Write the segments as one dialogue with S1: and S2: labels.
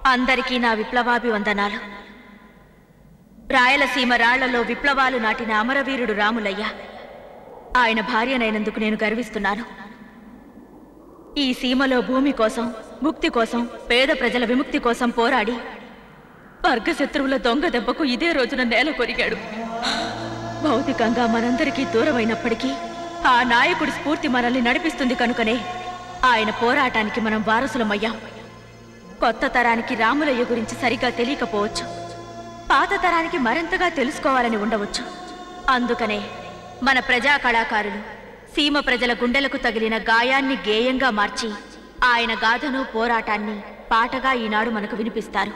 S1: అందరికీ నా విప్లవాభివందనాలు రాయలసీమ రాళ్లలో విప్లవాలు నాటిన అమరవీరుడు రాములయ్య ఆయన భార్యనైనందుకు నేను గర్విస్తున్నాను ఈ సీమలో భూమి కోసం ముక్తి కోసం పేద ప్రజల విముక్తి కోసం పోరాడి వర్గశత్రువుల దొంగ దెబ్బకు ఇదే రోజున నేల కొరిగాడు భౌతికంగా మనందరికీ దూరమైనప్పటికీ ఆ నాయకుడి స్ఫూర్తి మనల్ని నడిపిస్తుంది కనుకనే ఆయన పోరాటానికి మనం వారసులమయ్యాం కొత్త తరానికి రాములయ్య గురించి సరిగా తెలియకపోవచ్చు పాత తరానికి మరింతగా తెలుసుకోవాలని ఉండవచ్చు అందుకనే మన ప్రజా కళాకారులు సీమ ప్రజల గుండెలకు తగిలిన గాయాన్ని గేయంగా మార్చి ఆయన గాథను పోరాటాన్ని పాటగా ఈనాడు మనకు వినిపిస్తారు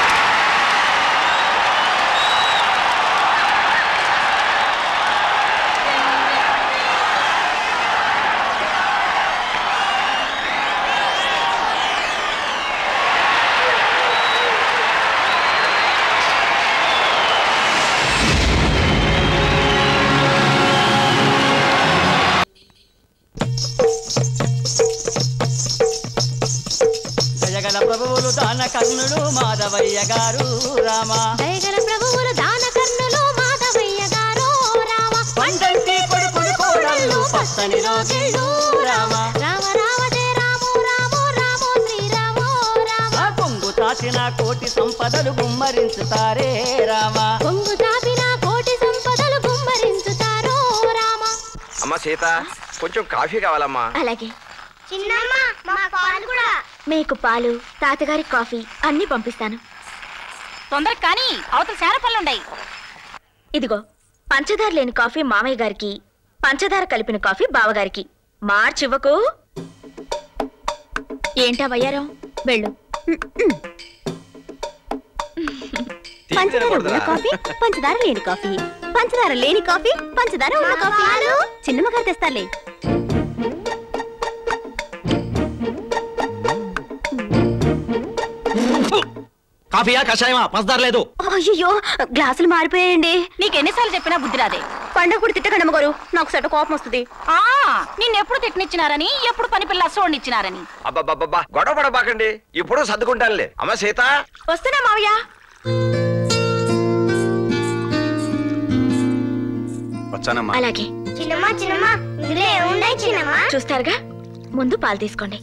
S2: జయగల ప్రభువులు దాన కర్ణుడు మాధవయ్య గారు రామ
S3: దయగల ప్రభువులు దాన కర్ణులు మాధవయ్య గారు రామ
S2: పండంటి కొడుకుడు కోడళ్ళు పచ్చని రోజులు రామ
S3: రామ రామ జయ రాము రాము రాము శ్రీరాము రామ
S2: ఆ కొంగు తాచిన కోటి సంపదలు గుమ్మరించుతారే రామ
S3: కొంగు చాపిన కోటి సంపదలు గుమ్మరించుతారు రామ
S4: అమ్మ సీత కొంచెం కాఫీ కావాలమ్మా
S1: అలాగే
S3: చిన్నమ్మ మా పాలు కూడా
S1: మీకు పాలు తాతగారి కాఫీ అన్ని పంపిస్తాను
S5: తొందర కానీ అవతల చాలా పనులుండయి
S1: ఇదిగో పంచదార లేని కాఫీ మామయ్య గారికి పంచదార కలిపిన కాఫీ బావగారికి మార్చివ్వకు ఏంటా వయ్యారం వెళ్ళు
S3: పంచదార ఉన్న కాఫీ పంచదార లేని కాఫీ పంచదార లేని కాఫీ పంచదార ఉన్న కాఫీ చిన్నమ్మ గారు తెస్తారులే
S6: కాఫీయా కషాయమా పంచదార లేదు
S3: అయ్యో గ్లాసులు మారిపోయాయండి
S5: నీకెన్నిసార్లు చెప్పినా బుద్ధి రాదే
S3: పండగ కూడా తిట్టకండి అమ్మగారు నాకు సెట కోపం వస్తుంది
S5: ఆ నిన్నెప్పుడు తిట్టినిచ్చినారని ఎప్పుడు పని పిల్ల అసోడినిచ్చినారని
S4: అబ్బబ్బబ్బబ్బా గొడవ పడబాకండి ఇప్పుడు సర్దుకుంటానులే అమ్మ సీత
S1: వస్తున్నా మావయ్య
S6: వచ్చానమ్మా
S1: అలాగే
S3: చిన్నమ్మ చిన్నమ్మ ఇందులో ఏమున్నాయి చిన్నమ్మ
S1: చూస్తారుగా ముందు పాలు తీసుకోండి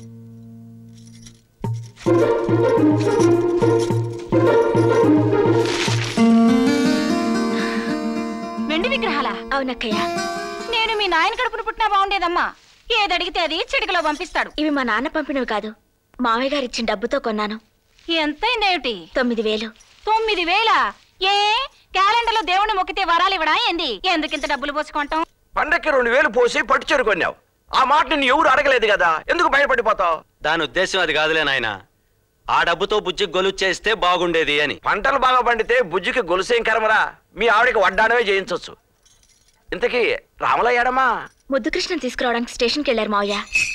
S5: వెండి విగ్రహాలా
S1: అవునక్కయ్య
S5: నేను మీ నాయన కడుపును పుట్టినా బాగుండేదమ్మా ఏదడిగితే అది చిటికలో పంపిస్తాడు
S1: ఇవి మా నాన్న పంపినవి కాదు మావయ్య గారు ఇచ్చిన డబ్బుతో కొన్నాను
S5: ఎంతైందేమిటి
S1: తొమ్మిది వేలు
S5: తొమ్మిది వేల ఏ క్యాలెండర్ లో దేవుని మొక్కితే వరాలు ఇవ్వడా ఏంది ఎందుకింత డబ్బులు పోసుకుంటాం
S4: పండక్కి రెండు వేలు పోసి పట్టు చీర కొన్నావు ఆ మాట నిన్ను ఎవరు అడగలేదు కదా ఎందుకు భయపడిపోతావు
S6: దాని ఉద్దేశం అది కాదులే నాయన ఆ డబ్బుతో బుజ్జి గొలు చేస్తే బాగుండేది అని
S4: పంటలు బాగా పండితే బుజ్జికి గొలుసేం కరమరా మీ ఆవిడకి వడ్డానమే చేయించవచ్చు ఇంతకీ రాములయ్యాడమ్మా
S1: ముద్దు కృష్ణని తీసుకురావడానికి స్టేషన్కి వెళ్ళారు మావయ్య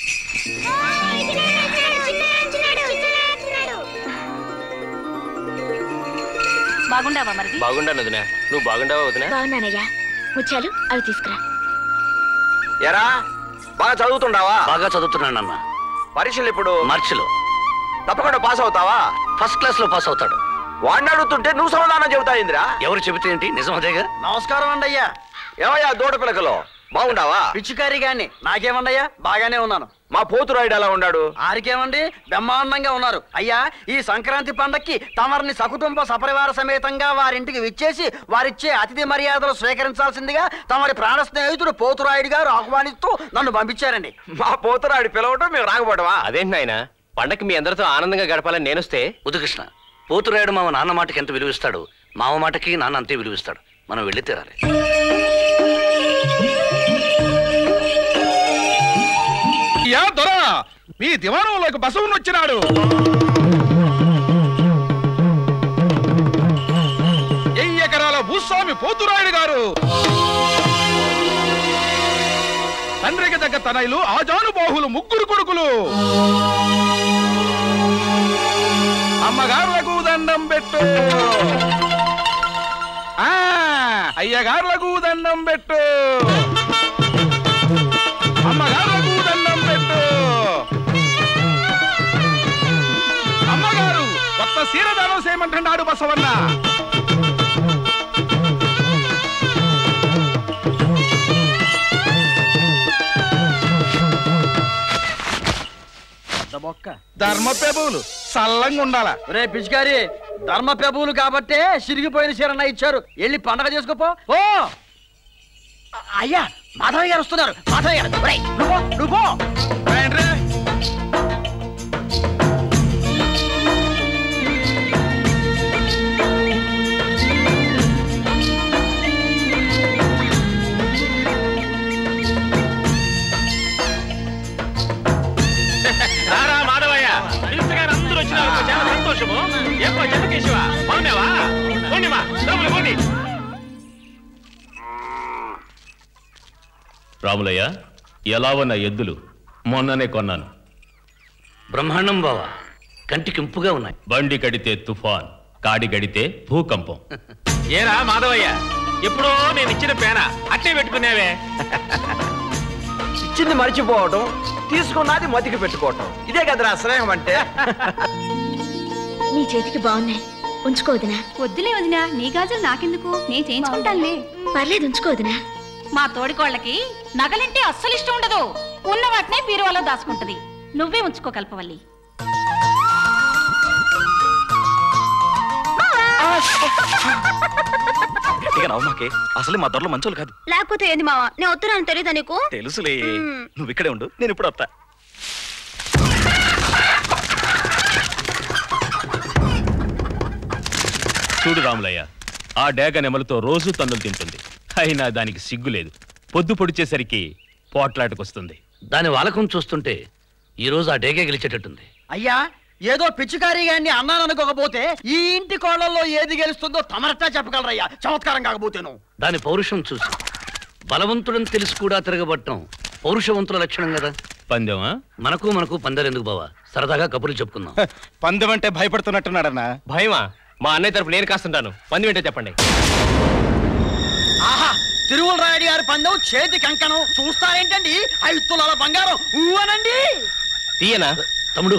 S5: బాగుండావా మరి
S6: బాగుండాను వదినా నువ్వు బాగుండావా వదినా
S1: బాగున్నానయ్యా ముత్యాలు అవి తీసుకురా
S4: ఎరా బాగా చదువుతుండావా
S6: బాగా చదువుతున్నాను అన్న
S4: పరీక్షలు ఇప్పుడు
S6: మార్చిలో
S4: తప్పకుండా పాస్ అవుతావా
S6: ఫస్ట్ క్లాస్ లో పాస్ అవుతాడు
S4: వాడిని అడుగుతుంటే నువ్వు సమాధానం చెబుతా ఇందిరా
S6: ఎవరు చెబితే ఏంటి నిజం అదేగా
S2: నమస్కారం అండి అయ్యా
S4: ఏమయ్యా దూడ పిలకలో బాగుండావా
S2: పిచ్చుకారి గాని నాకేమండయ్యా బాగానే ఉన్నాను
S4: మా పోతురాయుడు ఎలా ఉన్నాడు
S2: ఆరికేమండి బ్రహ్మాండంగా ఉన్నారు అయ్యా ఈ సంక్రాంతి పండక్కి తమరిని సకుటుంబ సపరివార సమేతంగా వారింటికి విచ్చేసి వారిచ్చే అతిథి మర్యాదలు స్వీకరించాల్సిందిగా తమరి ప్రాణ స్నేహితుడు పోతురాయుడు గారు ఆహ్వానిస్తూ నన్ను పంపించారండి
S4: మా పోతురాయుడు పిలవటం మేము రాకపోవడమా
S6: అదేంటి నాయన పండక్కి మీ అందరితో ఆనందంగా గడపాలని నేనొస్తే
S7: ఉదకృష్ణ పోతురాయుడు మామ నాన్న మాటకి ఎంత విలువిస్తాడు మామ మాటకి నాన్న అంతే విలువిస్తాడు మనం వెళ్ళి తీరాలి
S8: యా దొర మీ దివాణంలోకి బసవుని వచ్చినాడు ఎయ్యి ఎకరాల భూస్వామి పోతురాయుడు గారు తండ్రికి తగ్గ తనయులు ఆజానుబాహులు ముగ్గురు కొడుకులు అమ్మగారులకు దండం పెట్టు ఆ అయ్యగారులకు దండం పెట్టు అమ్మగారులకు దండం పెట్టు అమ్మగారు కొత్త శీరదానం చేయమంటున్నాడు బసవన్న
S2: బొక్క
S8: ధర్మ పెబువులు సల్లంగా ఉండాల
S2: రే పిచికారి ధర్మ ప్రభువులు కాబట్టే సిరిగిపోయిన చీరన్న ఇచ్చారు వెళ్ళి పండగ చేసుకోపో ఓ అ- అయ్యా మాధవయ్య గారు వస్తున్నారు మాధవయ్య గారు ఒరేయ్, నువ్వు పో, నువ్వు పో.
S8: రండ్రే.
S9: రారా మాధవయ్య మినిస్టర్ గారు అందరూ వచ్చినారు చాలా సంతోషము ఏమో జనకేశవ బాగున్నావా పోండిమా లోపల పోండి
S10: రాములయ్య ఎలా ఉన్న ఎద్దులు మొన్ననే కొన్నాను
S7: బ్రహ్మాండం బావా కంటికి ఇంపుగా ఉన్నాయి
S10: బండి కడితే తుఫాన్ కాడి గడితే భూకంపం
S9: ఏరా మాధవయ్య ఎప్పుడో నేను ఇచ్చిన పేన అట్టే పెట్టుకునేవే
S4: ఇచ్చింది మర్చిపోవటం తీసుకున్నది మతికి పెట్టుకోవటం ఇదే కదరా స్నేహం అంటే
S3: నీ చేతికి బాగున్నాయి ఉంచుకోవద్దునా
S5: వద్దులే వదినా నీ గాజులు నాకెందుకు నేను చేయించుకుంటానులే
S3: పర్లేదు ఉంచుకోవద్దునా
S5: మా తోడికోళ్ళకి నగలంటే అస్సలు ఇష్టం ఉండదు ఉన్న వాటినే బీరువాలో దాచుకుంటది నువ్వే ఉంచుకో కల్పవల్లి
S9: ఇక నవ్వమాకే అసలు మా దొరలు మంచోళ్ళు కాదు
S3: లేకపోతే ఏంది మావా నేను వస్తున్నాను తెలియదా నీకు
S9: తెలుసులే నువ్వు ఇక్కడే ఉండు నేను ఇప్పుడు వస్తా
S10: చూడు రాములయ్య ఆ డేగ నెమలతో రోజు తన్నులు తింటుంది అయినా దానికి సిగ్గు లేదు పొద్దు పొడిచేసరికి పోట్లాటకొస్తుంది
S7: దాని వాలకం చూస్తుంటే ఈ రోజు ఆ డేగే గెలిచేటట్టుంది
S2: అయ్యా ఏదో పిచ్చికారి గారిని అన్నాను అనుకోకపోతే ఈ ఇంటి కోళ్ళల్లో ఏది గెలుస్తుందో తమరట్టా చెప్పగలరయ్యా చమత్కారం కాకపోతేను
S7: దాని పౌరుషం చూసి బలవంతుడని తెలిసి కూడా తిరగబట్టం పౌరుషవంతుల లక్షణం కదా
S10: పందెమా
S7: మనకు మనకు పందరెందుకు బావా సరదాగా కబుర్లు చెప్పుకుందాం
S8: పందెం అంటే భయపడుతున్నట్టున్నాడన్నా
S9: భయమా మా అన్నయ్య తరపు నేను కాస్తుంటాను పంది ఏంటో చెప్పండి
S2: ఆహా తిరువుల రాయుడు గారి పందెం చేతి కంకణం చూస్తారేంటండి ఐదు తులాల బంగారం ఊవనండి
S9: తీయనా
S7: తమ్ముడు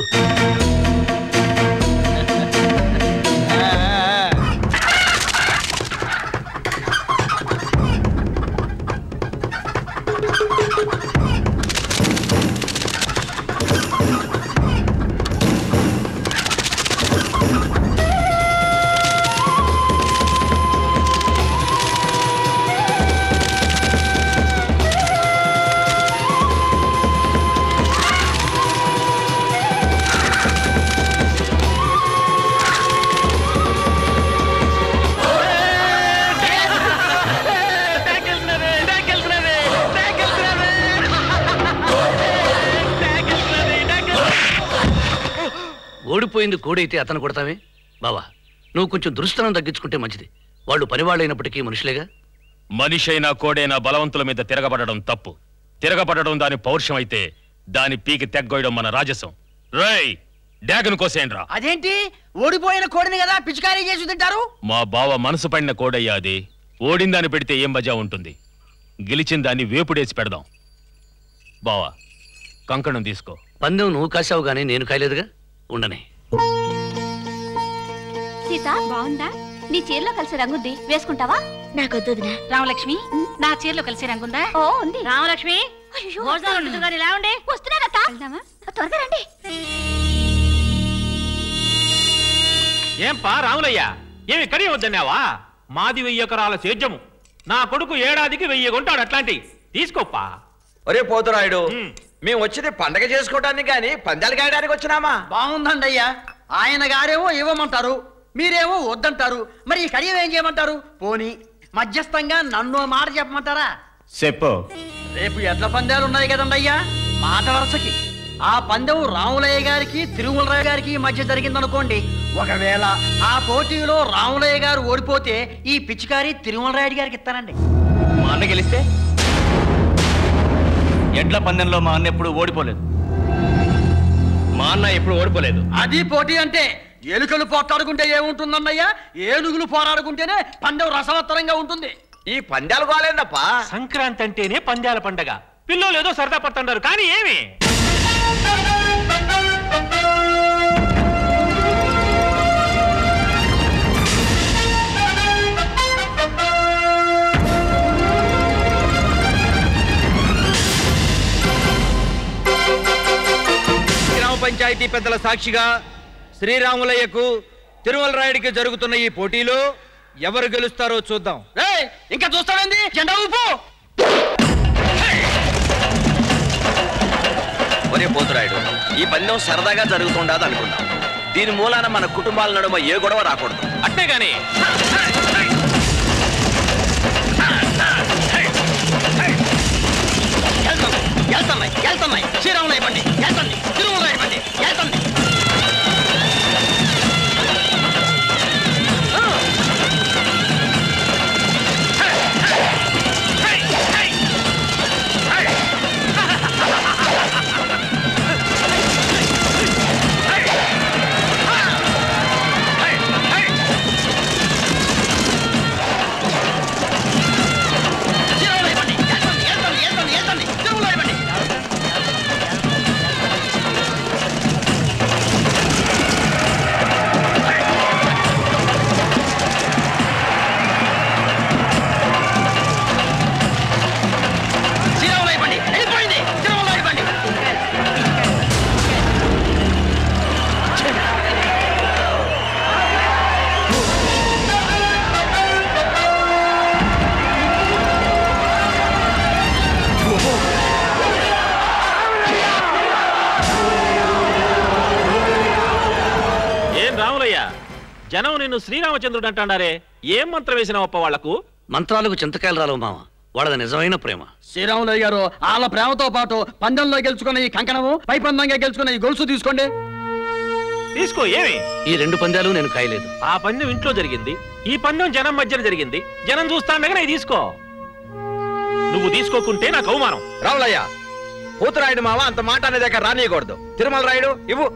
S7: ఓడిపోయింది కోడైతే అతను కొడతావే బావా నువ్వు కొంచెం దురుస్తనం తగ్గించుకుంటే మంచిది వాళ్ళు పనివాళ్ళైనప్పటికీ మనుషులేగా
S10: మనిషైనా కోడైనా బలవంతుల మీద తిరగబడడం తప్పు తిరగబడడం దాని పౌరుషం అయితే దాని పీకి తెగ్గొయడం మన రాజసం రేయ్ డ్యాగను కోసేయండ్రా
S2: అదేంటి ఓడిపోయిన కోడిని కదా పిచికారీ చేసి తింటారు
S10: మా బావ మనసు పడిన కోడయ్యా అది ఓడిందాన్ని పెడితే ఏం మజా ఉంటుంది గెలిచిన దాన్ని వేపుడేసి పెడదాం బావా కంకణం తీసుకో
S7: పందెం నువ్వు కాసావు గానీ నేను కాయలేదుగా ఉండనే
S3: సీత బాగుందా నీ చీరలో కలిసి రంగుద్ది వేసుకుంటావా నాకొద్దునా
S5: రామలక్ష్మి నా చీరలో కలిసి రంగుందా
S3: ఓ ఉంది
S5: రామలక్ష్మి
S3: అయ్యో,
S5: భోజనాలు ఉంటుంది కానీ లేవండి
S3: వస్తున్నానక్క త్వరగా రండి
S9: ఏం పా రాములయ్య ఏమి కడియ వద్దన్నావా మాది వెయ్యి ఎకరాల సేద్యము నా కొడుకు ఏడాదికి వెయ్యి కొంటాడు అట్లాంటి తీసుకోప్పా
S4: ఒరే పోతురాయుడు
S9: ఉమ్.
S4: మేము వచ్చింది పండగ చేసుకోవడానికి కానీ పందాలు కాయడానికి వచ్చినామా
S2: బాగుందండి అయ్యా ఆయన గారేమో ఇవ్వమంటారు మీరేమో వద్దంటారు మరి ఈ కడియం ఏం చేయమంటారు పోని మధ్యస్థంగా నన్ను ఓ మాట చెప్పమంటారా
S8: చెప్పు
S2: రేపు ఎడ్ల పందాలు ఉన్నాయి కదండి అయ్యా మాట వరుసకి ఆ పందెం రాములయ్య గారికి తిరుమలరాయ గారికి మధ్య జరిగిందనుకోండి ఒకవేళ ఆ పోటీలో రాములయ్య గారు ఓడిపోతే ఈ పిచ్చికారి తిరుమలరాయుడు గారికి ఇస్తానండి
S9: మా అన్న గెలిస్తే ఎడ్ల పందెంలో మా అన్న ఎప్పుడు ఓడిపోలేదు మా అన్న ఎప్పుడు ఓడిపోలేదు
S2: అది పోటీ అంటే ఎలుకలు పోట్లాడుకుంటే ఏముంటుందన్నయ్యా ఏనుగులు పోరాడుకుంటేనే పందెం రసవత్తరంగా ఉంటుంది
S4: ఈ పందాలు కాలేదప్పా
S9: సంక్రాంతి అంటేనే పందాల పండగ పిల్లలు ఏదో సరదా పడుతుంటారు కానీ ఏమి
S11: పంచాయతీ పెద్దల సాక్షిగా శ్రీరాములయ్యకు తిరుమల రాయుడికి జరుగుతున్న ఈ పోటీలో ఎవరు గెలుస్తారో చూద్దాం
S2: ఇంకా చూస్తావేంది జెండా ఊపు
S4: ఒరే పోతురాయుడు ఈ పందెం సరదాగా జరుగుతుండదు అనుకున్నాం దీని మూలాన మన కుటుంబాల నడుమ ఏ గొడవ రాకూడదు
S9: అట్టే గాని
S2: వెళ్తున్నాయి వెళ్తున్నాయి శ్రీరాములు ఇవ్వండి వెళ్తండి తిరుమల ఇవ్వండి వెళ్తండి శ్రీరాములు ఇవ్వండి వెళ్తండి వెళ్తండి వెళ్తండి వెళ్తండి తిరుమల ఇవ్వండి శ్రీరాములు ఇవ్వండి వెళ్ళిపోయింది తిరుమల ఇవ్వండి
S9: ఏం రాములయ్య జనం నిన్ను శ్రీరామచంద్రుడు అంటాడారే ఏం మంత్రం వేసినావప్ప వాళ్లకు
S7: మంత్రాలకు చింతకాయలు రాలవు మామ వాళ్ళది నిజమైన ప్రేమ
S2: శ్రీరాములయ్య గారు వాళ్ళ ప్రేమతో పాటు పందెంలో గెలుచుకున్న ఈ కంకణము పై పందంగా గెలుచుకున్న ఈ గొలుసు తీసుకోండి
S9: తీసుకో ఏమి
S7: ఈ రెండు పందాలు నేను కాయలేదు
S9: ఆ పందెం ఇంట్లో జరిగింది ఈ పందెం జనం మధ్యన జరిగింది జనం చూస్తాండగా నేను తీసుకో నువ్వు తీసుకోకుంటే నాకు అవమానం
S11: రాములయ్య పోతురాయుడు మావ అంత మాట అనేది దగ్గర రానియకూడదు తిరుమల రాయుడు ఇవ్వు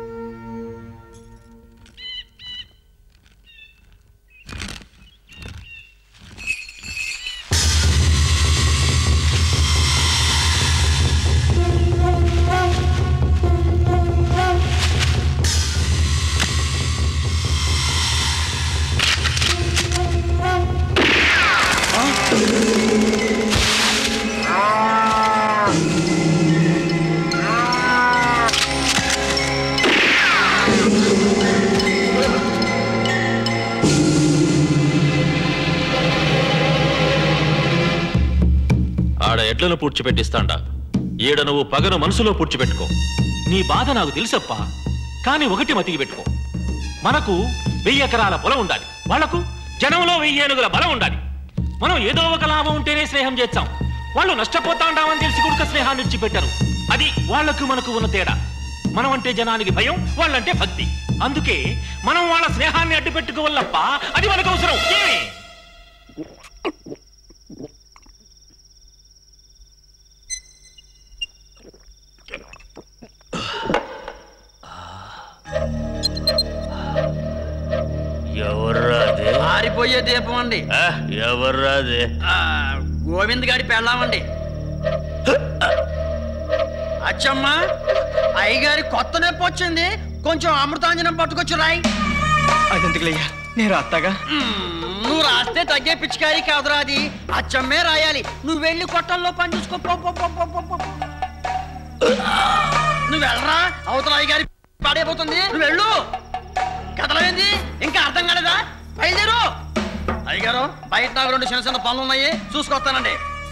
S9: ఆడ ఎడ్లను పూడ్చిపెట్టిస్తాండా ఈడ నువ్వు పగను మనసులో పూడ్చిపెట్టుకో నీ బాధ నాకు తెలుసప్పా కానీ ఒకటి మతికి పెట్టుకో మనకు వెయ్యి ఎకరాల పొలం ఉండాలి వాళ్లకు జనంలో వెయ్యి ఏనుగుల బలం ఉండాలి మనం ఏదో ఒక లాభం ఉంటేనే స్నేహం చేస్తాం వాళ్ళు నష్టపోతా ఉంటామని తెలిసి కుడుక స్నేహాన్ని విడిచిపెట్టారు అది వాళ్లకు మనకు ఉన్న తేడా మనం అంటే జనానికి భయం వాళ్ళంటే భక్తి అందుకే మనం వాళ్ళ స్నేహాన్ని అడ్డు పెట్టుకోవాలప్ప అది మనకు అవసరం ఏమి
S6: ఎవర్రాదే
S2: ఆరిపోయే దీపం అండి
S6: ఎవర్రాదే
S2: ఆ, గోవింద్ గారి పెళ్ళామండి అచ్చమ్మా అయ్యగారి కొత్త నొప్పి వచ్చింది కొంచెం అమృతాంజనం పట్టుకొచ్చి రాయి
S11: అదెందుకులయ్యా నేను అత్తగా
S2: మ్మ్, నువ్వు రాస్తే తగ్గే పిచ్చికారి కాదురా అది అచ్చమ్మే రాయాలి నువ్వు వెళ్ళి కొట్టంలో పని చూసుకో పో, పో, పో, పో, పో, పో. నువ్వు వెళ్ళరా అవతల అయ్యగారి పడైపోతుంది నువ్వు వెళ్ళు కదలవేంది ఇంకా అర్థం కాలేదా బయలుదేరు అయ్యగారు బయట నాకు రెండు చిన్న చిన్న పనులు ఉన్నాయి చూసుకొస్తానండి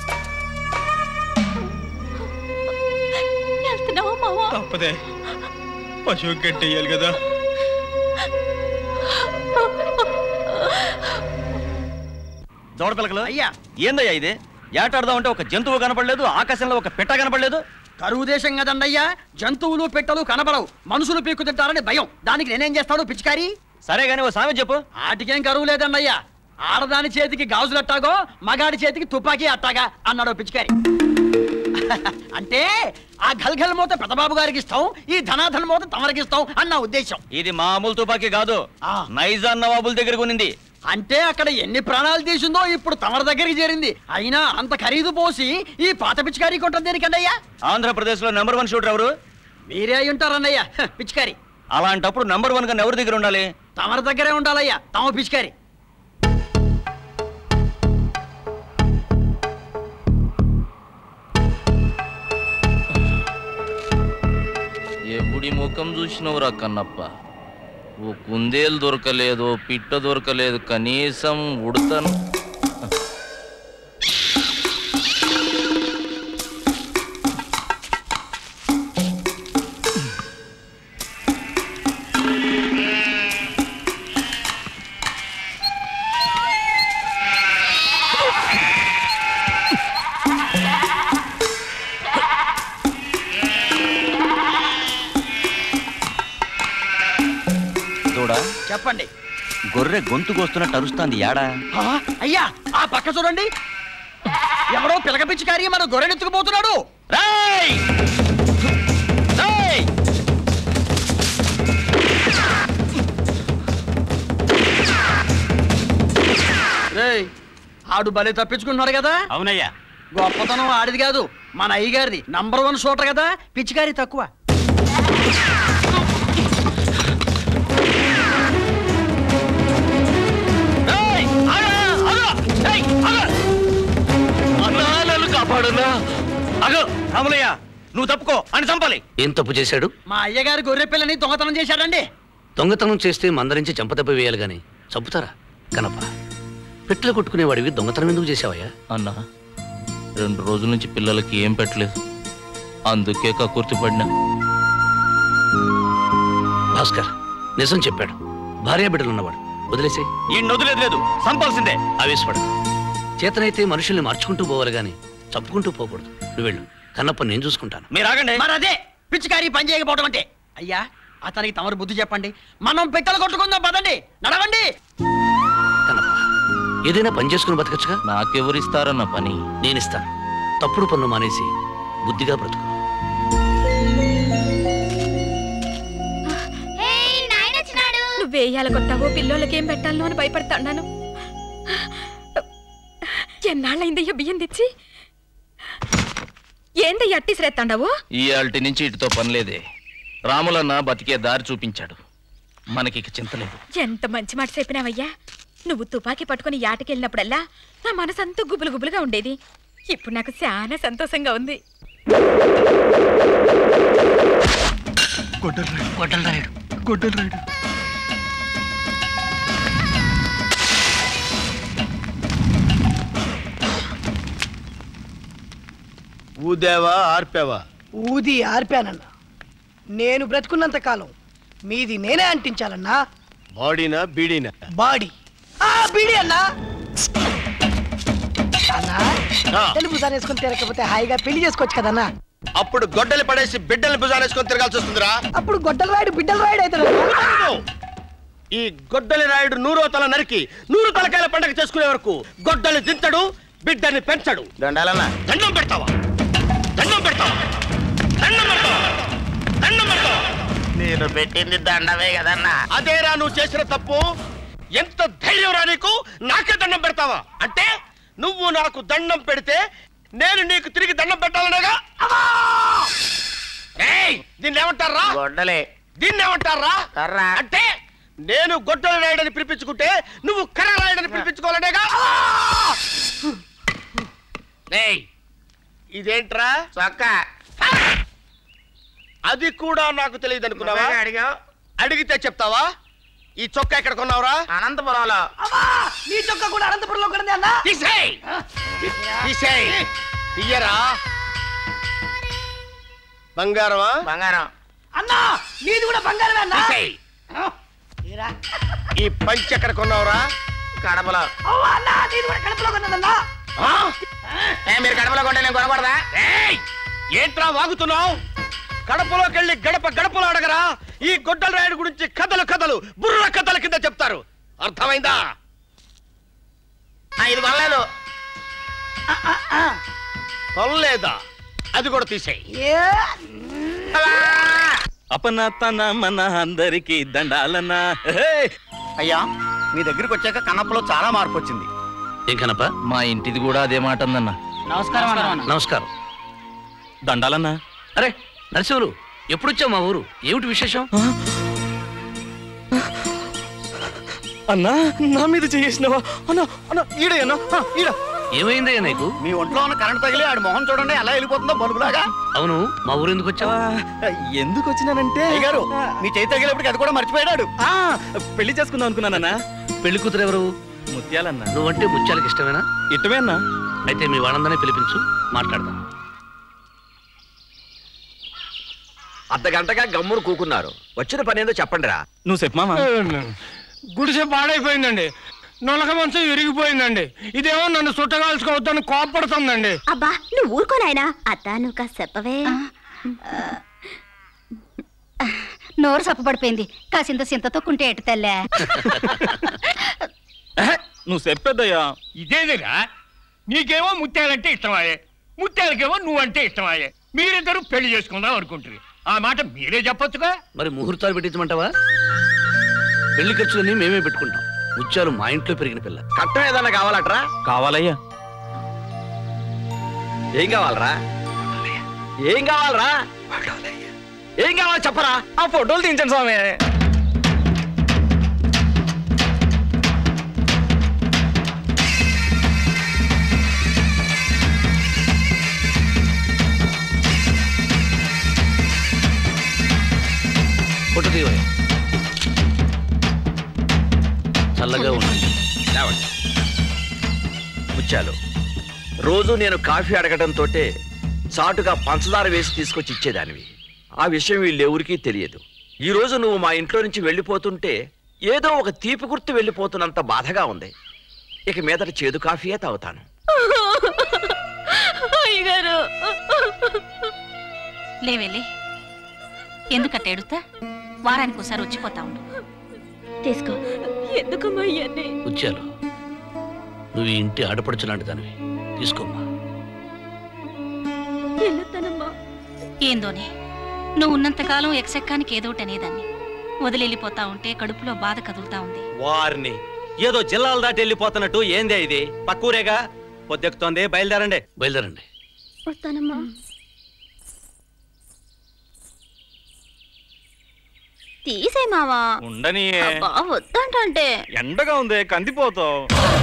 S3: వెళ్తున్నావా మావా
S11: తప్పదే పశువు కట్టేయాలి కదా
S12: దౌడ పిలకలు
S2: అయ్యా
S12: ఏందయ్యా ఇది ఏటాడదాం అంటే ఒక జంతువు కనపడలేదు ఆకాశంలో ఒక పిట్ట కనపడలేదు
S2: కరువు దేశం కదండయ్యా జంతువులు పెట్టలు కనబడవు మనుషులు పీక్కు తింటారని భయం దానికి నేనేం చేస్తాను పిచ్చికారి
S12: సరే గాని ఓ సామెత చెప్పు
S2: ఆటికేం కరువు లేదండయ్యా ఆడదాని చేతికి గాజులు అట్టాగో మగాడి చేతికి తుపాకీ అట్టాగా అన్నాడు ఓ పిచ్చికారి అంటే ఆ గల్గల్ మూత పెద్దబాబు గారికి ఇస్తాం ఈ ధనాధన్ మూత తమరికి ఇస్తాం అన్న ఉద్దేశం
S12: ఇది మామూలు తుపాకీ కాదు
S2: ఆ.
S12: నైజాన్ నవాబుల దగ్గర కొనింది
S2: అంటే అక్కడ ఎన్ని ప్రాణాలు తీసిందో ఇప్పుడు తమరి దగ్గరికి చేరింది అయినా అంత ఖరీదు పోసి ఈ పాత పిచ్చికారి కొట్టం దేనికండయ్యా
S12: ఆంధ్రప్రదేశ్ లో నెంబర్ వన్ షూటర్ ఎవరు
S2: మీరే అయి ఉంటారన్నయ్యా హ, పిచ్చికారి
S12: అలాంటప్పుడు నంబర్ వన్ గా ఎవరి దగ్గర ఉండాలి
S2: తమరి దగ్గరే ఉండాలయ్యా తమ పిచ్చికారి
S13: ఎప్పుడు ఎవడి ముఖం చూసినవురా కన్నప్ప ఓ కుందేలు దొరకలేదు పిట్ట దొరకలేదు కనీసం ఉడతను
S12: చూడా
S2: చెప్పండి
S12: గొర్రె గొంతు కోస్తున్నట్టు అరుస్తాంది యాడా
S2: ఆ, అయ్యా ఆ పక్క చూడండి ఎవడో పిలక పిచ్చికారి మన గొర్రెనెత్తుకుపోతున్నాడు
S12: రేయ్! రేయ్!
S2: రేయ్ ఆడు భలే తప్పించుకున్నాడు కదా
S12: అవునయ్యా
S2: గొప్పతనం ఆడిది కాదు మన అయ్యగారిది నంబర్ వన్ షూటర్ కదా పిచ్చికారి తక్కువ
S12: రేయ్! ఆగు! ఆగు! రేయ్! ఆగు! అన్నా, నన్ను కాపాడున్నా అగో రాములయ్య నువ్వు తప్పుకో అని చంపాలి
S7: ఏం తప్పు చేశాడు
S2: మా అయ్యగారి గొర్రె పిల్లని దొంగతనం చేశాడండి
S7: దొంగతనం చేస్తే మందరించి చంపదెబ్బ వేయాలి గాని చంపుతారా కనప పెట్టెలు కొట్టుకునేవాడివి దొంగతనం ఎందుకు చేశావయ్యా
S13: అన్నా రెండు రోజుల నుంచి పిల్లలకి ఏం పెట్టలేదు అందుకే కకుర్తి పడినా
S7: భాస్కర్ నిజం చెప్పాడు భార్య బిడ్డలు ఉన్నవాడు వదిలేసే
S12: ఈ వదిలేదు లేదు చంపాల్సిందే
S7: ఆవేశపడ చేతనైతే మనుషుల్ని మార్చుకుంటూ పోవాలి గాని చంపుకుంటూ పోకూడదు నువ్వు వెళ్ళు కన్నప్ప నేను చూసుకుంటాను
S12: మీరు ఆగండి
S2: మరి అదే పిచ్చికారి పని చేయకపోవడం అంటే అయ్యా అతనికి తమరు బుద్ధి చెప్పండి మనం పెట్టెలు కొట్టుకుందాం పదండి నడవండి
S7: కన్నప్ప ఏదైనా పని చేసుకుని బతకచ్చుగా
S13: నాకెవరిస్తారన్న పని
S7: నేనిస్తాను తప్పుడు పనులు మానేసి బుద్ధిగా బ్రతుకు
S14: నువ్వేయాల కొట్టావో పిల్లోళ్ళకి ఏం పెట్టాలో అని భయపడతాను ఎన్నాళ్ళైందయ్య బియ్యం తెచ్చి ఏందయ్య అట్టి శ్రేత్తాండవు
S13: ఈ ఆల్టి నుంచి ఇటుతో పనిలేదే రాములన్న బతికే దారి చూపించాడు మనకి ఇక చింతలేదు
S14: ఎంత మంచి మాట చెప్పినావయ్యా నువ్వు తుపాకీ పట్టుకుని యాటకెళ్ళినప్పుడల్లా నా మనసంతా గుబులు గుబులుగా ఉండేది ఇప్పుడు నాకు చాలా సంతోషంగా ఉంది
S7: గొడ్డలు రాయుడు
S2: గొడ్డలు రాయుడు
S15: ఊదేవా ఆర్పేవా
S16: ఊది ఆర్పానన్నా నేను బ్రతుకున్నంత కాలం మీది నేనే అంటించాలన్నా
S15: బాడీనా బీడీనా
S16: బాడీ ఆ బీడి అన్నా అన్నా తెలుగు సార్ వేసుకొని తిరగకపోతే హాయిగా పెళ్లి చేసుకోవచ్చు కదన్నా
S15: అప్పుడు గొడ్డలి పడేసి బిడ్డల్ని భుజానేసుకొని తిరగాల్సి వస్తుందిరా
S16: అప్పుడు గొడ్డల రాయుడు బిడ్డల రాయుడు అవుతాడు
S15: ఈ గొడ్డలి రాయుడు నూరో తల నరికి నూరు తలకాయల పండగ చేసుకునే వరకు గొడ్డలి దించడు బిడ్డని పెంచడు
S12: దండాలన్నా
S15: దండం పెడతావా దండం పెడతావా దండం పెడతావా దండం పెడతావా
S12: నేను పెట్టింది దండమే కదన్నా
S15: అదేరా నువ్వు చేసిన తప్పు ఎంత ధైర్యం రా నీకు నాకే దండం పెడతావా అంటే నువ్వు నాకు దండం పెడితే నేను నీకు తిరిగి దండం పెట్టాలనేగా అమ్మా! ఏయ్, దీన్ని ఏమంటారా
S12: గొడ్డలే
S15: దీన్ని ఏమంటారా
S12: కర్రా.
S15: అంటే నేను గొడ్డలు రాయడని పిలిపించుకుంటే నువ్వు కర్ర రాయడని పిలిపించుకోవాలనేగా అమ్మా! ఏయ్, ఇదేంట్రా
S12: చొక్క
S15: అది కూడా నాకు తెలియదు అనుకున్నావా
S12: నువ్వేగా అడిగావు?
S15: అడిగితే చెప్తావా ఈ చొక్కా ఎక్కడ కొన్నావురా
S12: అనంతపురంలో
S16: నీ చొక్క కూడా అనంతపురంలో కొన్నది అన్నా
S15: తీసేయ్ తీసేయ్ తీయరా బంగారమా
S12: బంగారం
S16: అన్నా నీది కూడా బంగారమే అన్నా
S15: తీసేయ్
S16: ఏరా?
S15: ఈ పంచి ఎక్కడ కొన్నావురా
S12: కడపలో
S16: అవ్వ అన్నా నీది కూడా కడుపులో కొన్నదన్నా
S15: ఆ?
S12: ఏ మీరు కడపలో కొంటే నేను కొనకూడదా
S15: ఏయ్! ఏంట్రా వాగుతున్నావు గడపలోకి వెళ్ళి గడప గడపలో అడగరా ఈ గొడ్డల రాయుడు గురించి కథలు కథలు బుర్ర కథల కింద చెప్తారు అర్థమైందా
S12: ఆ, ఇది కొనలేదు
S15: కొనలేదా అది కూడా తీసేయి
S12: అపన తన మన అందరికి దండాలన్నా
S17: అయ్యా మీ దగ్గరికి వచ్చాక కన్నప్పలో చాలా మార్పు వచ్చింది
S7: ఏం కనప
S13: మా ఇంటిది కూడా అదే మాట ఉందన్న
S16: నమస్కారం
S7: నమస్కారం
S12: దండాలన్నా
S7: అరే నరసింహులు ఎప్పుడొచ్చావు మా ఊరు ఏమిటి విశేషం
S12: అన్నా నా మీద చేసినవా అన్నా అన్నా ఈడయ్యన్నా ఈడ
S7: ఏమైందయ్యా నీకు
S17: మీ ఒంట్లో ఉన్న కరెంట్ తగిలి ఆడి మొహం చూడండి ఎలా వెళ్ళిపోతుందో బల్బులాగా
S7: అవును మా ఊరు ఎందుకు వచ్చావా
S17: ఎందుకు వచ్చినానంటే అయ్యగారు మీ చేతి తగిలేప్పటికి అది కూడా మర్చిపోయాడు పెళ్లి చేసుకుందాం అనుకున్నానన్నా
S7: పెళ్లి కూతురు ఎవరు
S17: ముత్యాలన్నా
S7: నువ్వంటే ముత్యాలకు ఇష్టమేనా
S17: ఇష్టమేనా
S7: అయితే మీ వాళ్ళందరినీ పిలిపించు మాట్లాడదాం
S4: అర్ధగంటగా గమ్మును కూకున్నారు వచ్చిన పని ఏందో చెప్పండి రా
S17: నువ్వు చెప్పమామా
S18: గుడిసె పాడైపోయిందండి నొలక మంచం విరిగిపోయిందండి ఇదేమో నన్ను చుట్టగాల్చుకోవద్దని కోపడుతుందండి
S3: అబ్బా నువ్వు ఊరుకో నాయనా అత్త నువ్వు కాస్త చెప్పవే
S5: నోరు సప్పబడిపోయింది కాసింత సింతతో కుంటే ఎటు తల్లే
S17: నువ్వు చెప్పేద్దయ్యా
S18: ఇదేదిరా నీకేమో ముత్యాలంటే ఇష్టమాయే ముత్యాలకేమో నువ్వంటే ఇష్టమాయే మీరిద్దరూ పెళ్లి చేసుకుందాం అనుకుంటుంది ఆ మాట మీరే చెప్పొచ్చుగా
S7: మరి ముహూర్తాలు పెట్టించమంటావా పెళ్లి ఖర్చులన్నీ మేమే పెట్టుకుంటాం ముత్యాలు మా ఇంట్లో పెరిగిన పిల్ల
S4: కట్టం ఏదన్నా కావాలట్రా
S17: కావాలయ్యా
S4: ఏం కావాలరా ఏం కావాలరా ఏం కావాలి చెప్పరా
S17: ఆ ఫోటోలు దించండి స్వామి
S7: ఫోటో తీవయ్య చల్లగా ఉండండి
S4: లేవండి. ముత్యాలు రోజు నేను కాఫీ అడగడంతో చాటుగా పంచదార వేసి తీసుకొచ్చి ఇచ్చేదానివి ఆ విషయం వీళ్ళెవరికీ తెలియదు ఈ రోజు నువ్వు మా ఇంట్లో నుంచి వెళ్ళిపోతుంటే ఏదో ఒక తీపి గుర్తు వెళ్ళిపోతున్నంత బాధగా ఉంది ఇక మీదట చేదు కాఫీయే తాగుతాను
S1: అయ్యగారు
S5: లేవెళ్ళి ఎందుకట్ట ఎడుతా వారానికి ఒకసారి వచ్చిపోతా ఉండు
S3: తీసుకో
S1: ఎందుకమ్మా ఇవన్నీ
S7: ముత్యాలు నువ్వు ఈ ఇంటి ఆడపడుచు లాంటి దానివి తీసుకోమ్మా
S1: వెళ్ళొస్తానమ్మా
S5: ఏందోనే నువ్వు ఉన్నంతకాలం ఎక్సెక్కానికి ఏదోటి అనేదాన్ని వదిలెళ్ళిపోతా ఉంటే కడుపులో బాధ కదులుతా ఉంది
S6: వారిని ఏదో జిల్లాలు దాటి వెళ్ళిపోతున్నట్టు ఏందే ఇది పక్కూరేగా పొద్దెక్కుతోంది బయలుదేరండి
S7: బయలుదేరండి
S3: వస్తానమ్మా తీసే మావా
S17: ఉండని
S3: అబ్బా వద్దంటే
S17: ఎండగా ఉంది కందిపోతావు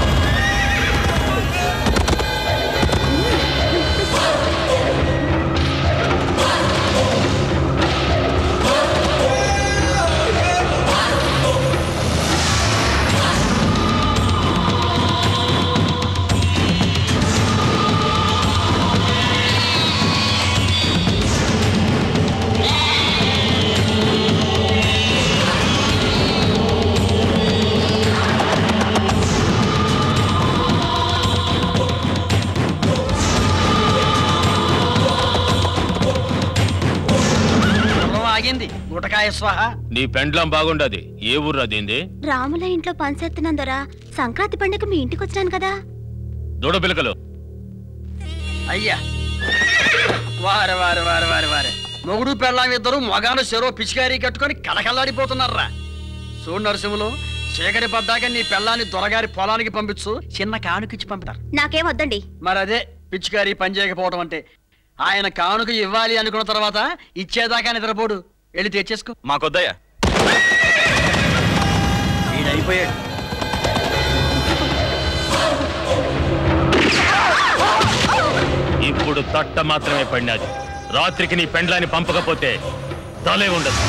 S2: గుర్రం ఆగింది గుటకాయ స్వాహ
S10: నీ పెండ్లం బాగుండది ఏ ఊర్రా దీంది
S3: రాముల ఇంట్లో పనిచేస్తున్నాందరా సంక్రాంతి పండుగ మీ ఇంటికి వచ్చినాను కదా
S10: దూడపిలకలు
S2: అయ్యా వారే వారే వారే వారే వారే మొగుడు పెళ్ళాం ఇద్దరు మగాను చెరో పిచికారీ కట్టుకొని కలకల్లాడిపోతున్నారా చూడు నరసింహులు చీకటి పడ్డాక నీ పెళ్ళాన్ని దొరగారి పొలానికి పంపించు చిన్న కానుకిచ్చి పంపుతారు
S3: నాకేం వద్దండి
S2: మరి అదే పిచ్చికారి పని చేయకపోవడం అంటే ఆయన కానుక ఇవ్వాలి అనుకున్న తర్వాత ఇచ్చేదాకా నిద్రపోడు వెళ్ళి తెచ్చేసుకో
S17: మాకొద్దయ్యా
S2: వీడైపోయాడు
S10: ఇప్పుడు తట్ట మాత్రమే పడినది రాత్రికి నీ పెండ్లాన్ని పంపకపోతే తలే ఉండదు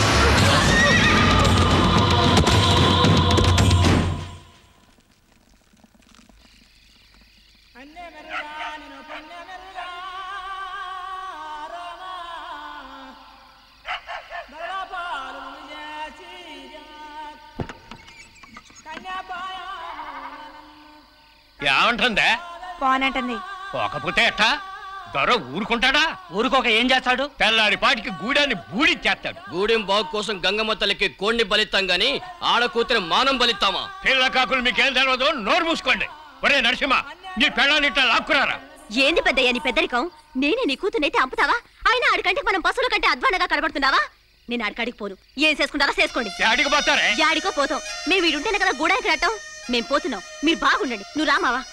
S10: ఏమంటుందా
S14: పోనంటుంది
S10: పోకపోతే ఎట్టా దొర ఊరుకుంటాడా ఊరుకోక ఏం చేస్తాడు తెల్లారి పాటికి గూడాన్ని బూడిచ్చేస్తాడు
S19: గూడెం బాగు కోసం గంగమ్మ తల్లికి కోడిని బలిస్తాం గాని ఆడ కూతురి మానం బలిస్తామా
S10: పిల్ల కాకులు మీకేం తెలియదు నోరు మూసుకోండి ఒరే నరసింహ నీ పెళ్ళాన్ని ఇట్లా లాక్కురారా
S3: ఏంది పెద్దయ్య నీ పెద్దరికం నేనే నీ కూతునైతే అంపుతావా ఆయన ఆడికంటే మనం పశువుల కంటే అధ్వానంగా కనబడుతున్నావా నేను ఆడికాడికి పోను ఏం చేసుకుంటారా చేసుకోండి
S10: యాడికి పోతారే
S3: యాడికో పోతాం మేము వీడుంటేనే కదా గూడానికి రట్టం మేము పోతున్నాం మీరు బాగుండండి నువ్వు రామావా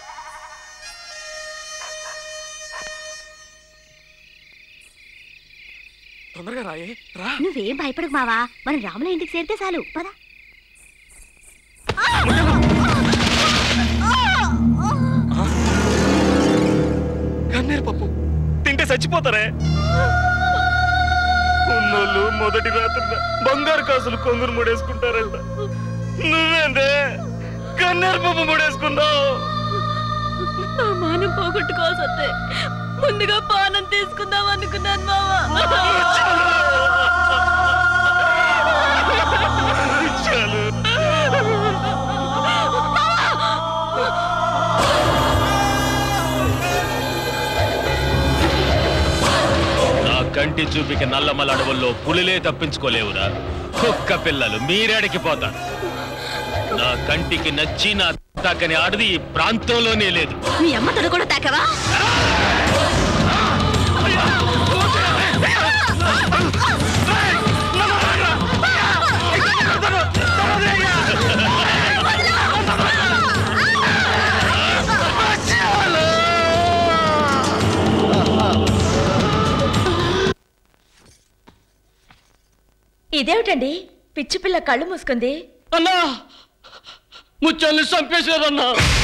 S15: తొందరగా రాయే రా
S3: నువ్వేం భయపడకు మావా మనం రాముల ఇంటికి చేరితే చాలు పద
S10: కన్నీరు పప్పు తింటే చచ్చిపోతారే ఉన్నోళ్ళు మొదటి రాత్రి బంగారు కాసులు కొంగురు ముడేసుకుంటారంట నువ్వేందే కన్నీరు పప్పు ముడేసుకున్నావు
S1: నా మానం పోగొట్టుకోవాల్సి వస్తే ముందుగా పానం తీసుకుందాం అనుకున్నాను మావా
S10: చాలు నా కంటి చూపికి నల్లమల అడవుల్లో పులిలే తప్పించుకోలేవురా కుక్క పిల్లలు మీరేడికి పోతారు నా కంటికి నచ్చి నా తాకని ఆడది ఈ ప్రాంతంలోనే లేదు
S1: మీ అమ్మ తొడ కూడా తాకవా ఇదేమిటండి పిచ్చి పిల్ల కళ్ళు మూసుకుంది
S19: అన్నా ముత్యాన్ని చంపేశారన్నా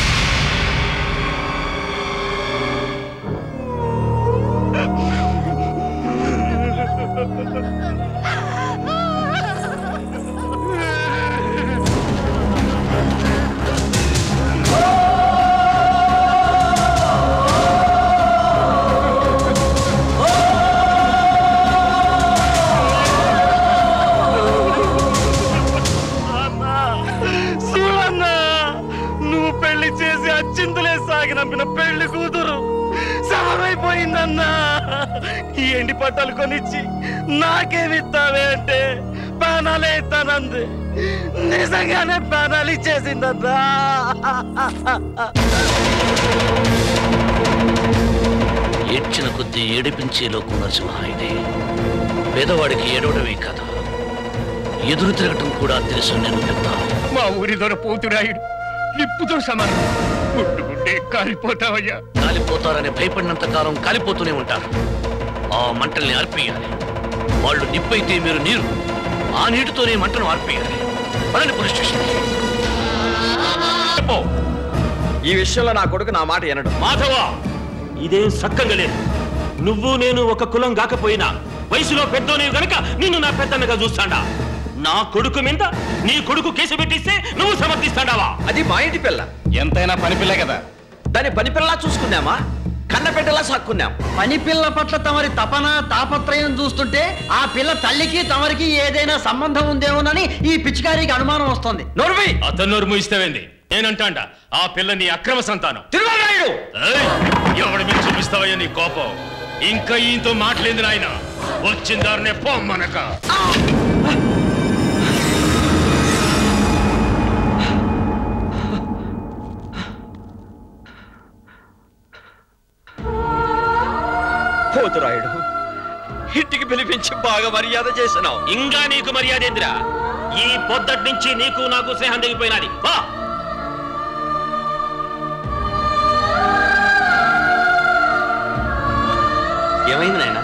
S10: చూడన్నా నువ్వు పెళ్లి చేసి అచ్చిందులే సాగినంపిన పెళ్లి కూతురు సమమైపోయిందన్నా ఈ ఎండి పట్టాలు కొనిచ్చి నాకేమిస్తావే అంటే ప్రాణాలే ఇస్తానంది నిజంగానే ప్రాణాలు ఇచ్చేసిందన్నా
S7: ఏడ్చిన కొద్దీ ఏడిపించే లోకం నరసింహ ఇది పేదవాడికి ఏడవడమే కాదు ఎదురు తిరగటం కూడా తెలుసు నేను పెద్ద
S18: మా ఊరి దొర పోతురాయుడు నిప్పుతో సమానం ముట్టుకుంటే కాలిపోతావయ్యా
S7: కాలిపోతారని భయపడినంత కాలం కాలిపోతూనే ఉంటారు ఆ మంటల్ని ఆర్పేయాలి వాళ్ళు నిప్పైతే మీరు నీరు ఆ నీటితోనే మంటను ఆర్పేయాలి పదండి పోలీస్ స్టేషన్
S4: ఈ విషయంలో నా కొడుకు నా మాట వినడు
S9: మాధవ ఇదేం సక్కంగా లేదు నువ్వు నేను ఒక కులం కాకపోయినా వయసులో పెద్దోని గనక నిన్ను నా పెద్దన్నగా చూస్తాడా నా కొడుకు మీద నీ కొడుకు కేసు పెట్టిస్తే నువ్వు సమర్థిస్తాడావా
S4: అది మా ఇంటి పిల్ల
S17: ఎంతైనా పని పిల్లే కదా
S4: దాన్ని పని పిల్లలా చూసుకున్నామా కన్న బిడ్డలా సాక్కున్నాం
S2: పని పిల్ల పట్ల తమరి తపన తాపత్రయం చూస్తుంటే ఆ పిల్ల తల్లికి తమరికి ఏదైనా సంబంధం ఉందేమోనని ఈ పిచ్చికారికి అనుమానం వస్తుంది
S4: నోర్వి
S10: అతను నోరు మూయిస్తావేంది నేనంటాండా ఆ పిల్ల నీ అక్రమ సంతానం
S4: తిరుమలరాయుడు
S10: ఏయ్, ఎవడి మీద చూపిస్తావయ్యా నీ కోపం ఇంకా ఈయనతో మాట్లాడింది నాయన వచ్చిన దారినే పొమ్మనక
S4: పోతురాయుడు ఇంటికి పిలిపించి బాగా మర్యాద చేసినావు
S9: ఇంకా నీకు మర్యాద ఏందిరా ఈ పొద్దటి నుంచి నీకు నాకు స్నేహం దిగిపోయినది వా
S4: ఏమైంది నాయన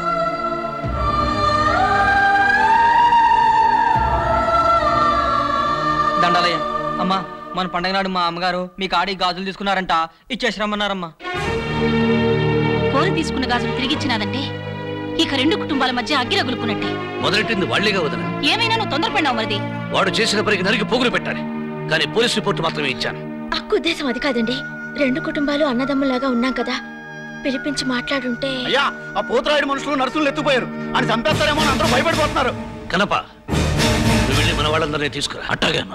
S20: దండాలయ్య అమ్మా మన పండగ నాడు మా అమ్మగారు మీ కాడి గాజులు తీసుకున్నారంట ఇచ్చేసి రమ్మన్నారమ్మా
S5: కోరి తీసుకున్న గాజులు తిరిగిచ్చినాదంటే ఇక రెండు కుటుంబాల మధ్య అగ్గి రగులుకున్నట్టే
S7: మొదలెట్టింది వాళ్లేగా వదన
S5: ఏమైనా నువ్వు తొందరపడినావు మరిది
S7: వాడు చేసిన పనికి నరికి పోగులు పెట్టాలి కానీ పోలీస్ రిపోర్ట్ మాత్రమే ఇచ్చాను
S1: అక్కు ఉద్దేశం అది కాదండి రెండు కుటుంబాలు అన్నదమ్ములాగా ఉన్నాం కదా పిలిపించి మాట్లాడుంటే
S17: అయ్యా ఆ పోతురాయుడు మనుషులు నర్సులు ఎత్తుపోయారు అని చంపేస్తారేమో అని అందరూ భయపడిపోతున్నారు
S7: కనప నువ్వు వెళ్ళి మన వాళ్ళందరినీ తీసుకురా అట్టాగే అన్నా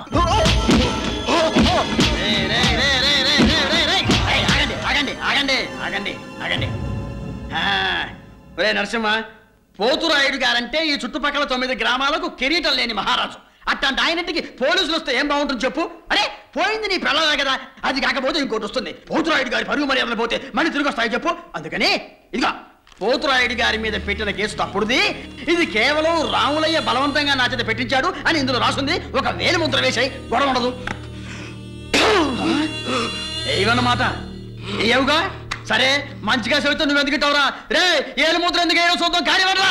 S2: ఏయ్, ఆగండి ఆగండి ఆగండి ఆగండి ఆగండి ఆ, ఒరే నరసింహ పోతురాయుడు గారంటే ఈ చుట్టుపక్కల తొమ్మిది గ్రామాలకు కిరీటం లేని మహారాజు అట్లాంటి ఆయనటికి పోలీసులు వస్తే ఏం బాగుంటుంది చెప్పు అరే పోయింది నీ పిల్లలే కదా అది కాకపోతే ఇంకోటి వస్తుంది పోతురాయుడు గారి పరుగు మర్యాదలు పోతే మళ్ళీ తిరిగి వస్తాయి చెప్పు అందుకని ఇదిగో పోతురాయుడు గారి మీద పెట్టిన కేసు తప్పుడుది ఇది కేవలం రాములయ్య బలవంతంగా నా చేత పెట్టించాడు అని ఇందులో రాసుంది ఒక వేలు ముద్ర వేసాయి గొడవ ఉండదు ఏవన్నమాట ఏవుగా సరే మంచిగా చెబుతూ నువ్వు ఎందుకు ఇట్టవురా రే ఏలు ముద్ర ఎందుకు వేయడం చూద్దాం కార్యవర్రా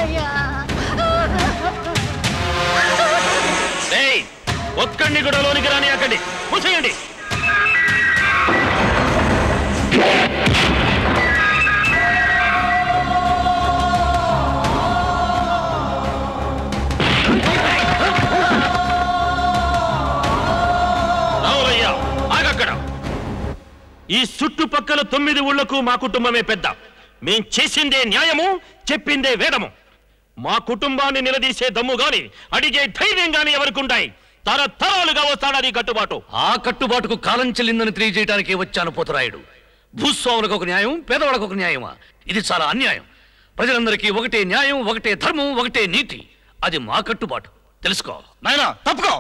S10: ఏయ్, ఒక్కడిని కూడా లోనికి రాని అక్కడి మూసేయండి రావులయ్య ఆగక్కడ ఈ చుట్టుపక్కల తొమ్మిది ఊళ్ళకు మా కుటుంబమే పెద్ద మేం చేసిందే న్యాయము చెప్పిందే వేదము మా కుటుంబాన్ని నిలదీసే దమ్ము గాని అడిగే ధైర్యం గాని ఎవరికుంటాయి తరతరాలుగా వస్తాడని కట్టుబాటు
S7: ఆ కట్టుబాటుకు కాలం చెల్లిందని తెలియజేయడానికి వచ్చాను పోతురాయుడు భూస్వాములకు ఒక న్యాయం పేదవాళ్ళకు ఒక న్యాయమా ఇది చాలా అన్యాయం ప్రజలందరికీ ఒకటే న్యాయం ఒకటే ధర్మం ఒకటే నీతి అది మా కట్టుబాటు తెలుసుకో
S10: నాయనా తప్పుకో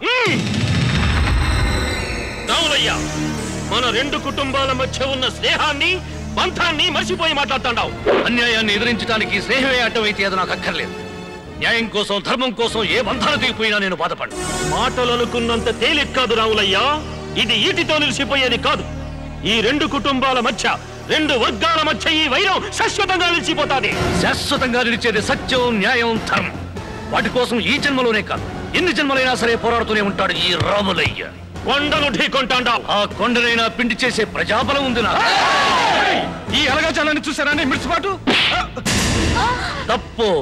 S10: రావులయ్య మన రెండు కుటుంబాల మధ్య ఉన్న స్నేహాన్ని బంధాన్ని మర్చిపోయి మాట్లాడుతున్నావు
S7: అన్యాయాన్ని ఎదిరించడానికి స్నేహమే అడ్డమైతే అది నాకు అక్కర్లేదు న్యాయం కోసం ధర్మం కోసం ఏ బంధాలు దిగిపోయినా నేను బాధపడను
S10: మాటలు అనుకున్నంత తేలిక కాదు రావులయ్యా ఇది ఈటితో నిలిచిపోయేది కాదు ఈ రెండు కుటుంబాల మధ్య రెండు వర్గాల మధ్య ఈ వైరం శాశ్వతంగా నిలిచిపోతాది
S7: శాశ్వతంగా నిలిచేది సత్యం న్యాయం ధర్మం వాటి కోసం ఈ జన్మలోనే కాదు ఎన్ని జన్మలైనా సరే పోరాడుతూనే ఉంటాడు ఈ రాములయ్య
S10: కొండను ఢీకొంటాండావు
S7: ఆ కొండనైనా పిండి చేసే ప్రజాబలం ఉంది నా
S8: ఈ అలగాచాలని చూసారా మిర్చిపాటు
S7: తప్పు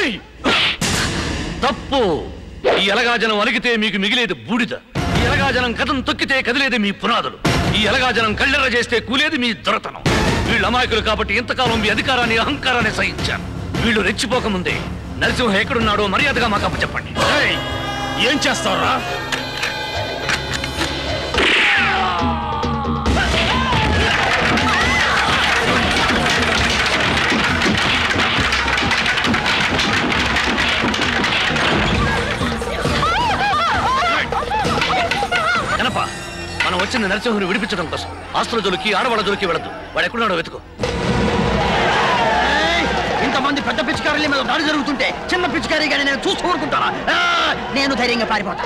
S7: తప్పు ఈ ఎలగాజనం అలిగితే మీకు మిగిలేది బూడిద ఈ ఎలగాజనం కథం తొక్కితే కదిలేది మీ పునాదులు ఈ ఎలగాజనం కళ్ళెర్ర చేస్తే కూలేది మీ దొరతనం వీళ్ళు అమాయకులు కాబట్టి ఇంతకాలం మీ అధికారాన్ని అహంకారాన్ని సహించారు వీళ్ళు రెచ్చిపోకముందే నరసింహ ఎక్కడున్నాడో మర్యాదగా మాకు అప్పచెప్పండి
S10: ఏం చేస్తారా
S7: కనప మనం వచ్చింది నరసింహుని విడిపించడం కోసం ఆస్తుల జోలికి ఆడవాళ్ళ జోలికి వెళ్ళదు వాడు ఎక్కడున్నాడో వెతుకో
S2: ఇంతమంది పెద్ద పిచ్చికారుల మీద దాడి జరుగుతుంటే చిన్న పిచ్చికారి గాని నేను చూస్తూ ఊరుకుంటానా ఆ, నేను ధైర్యంగా పారిపోతా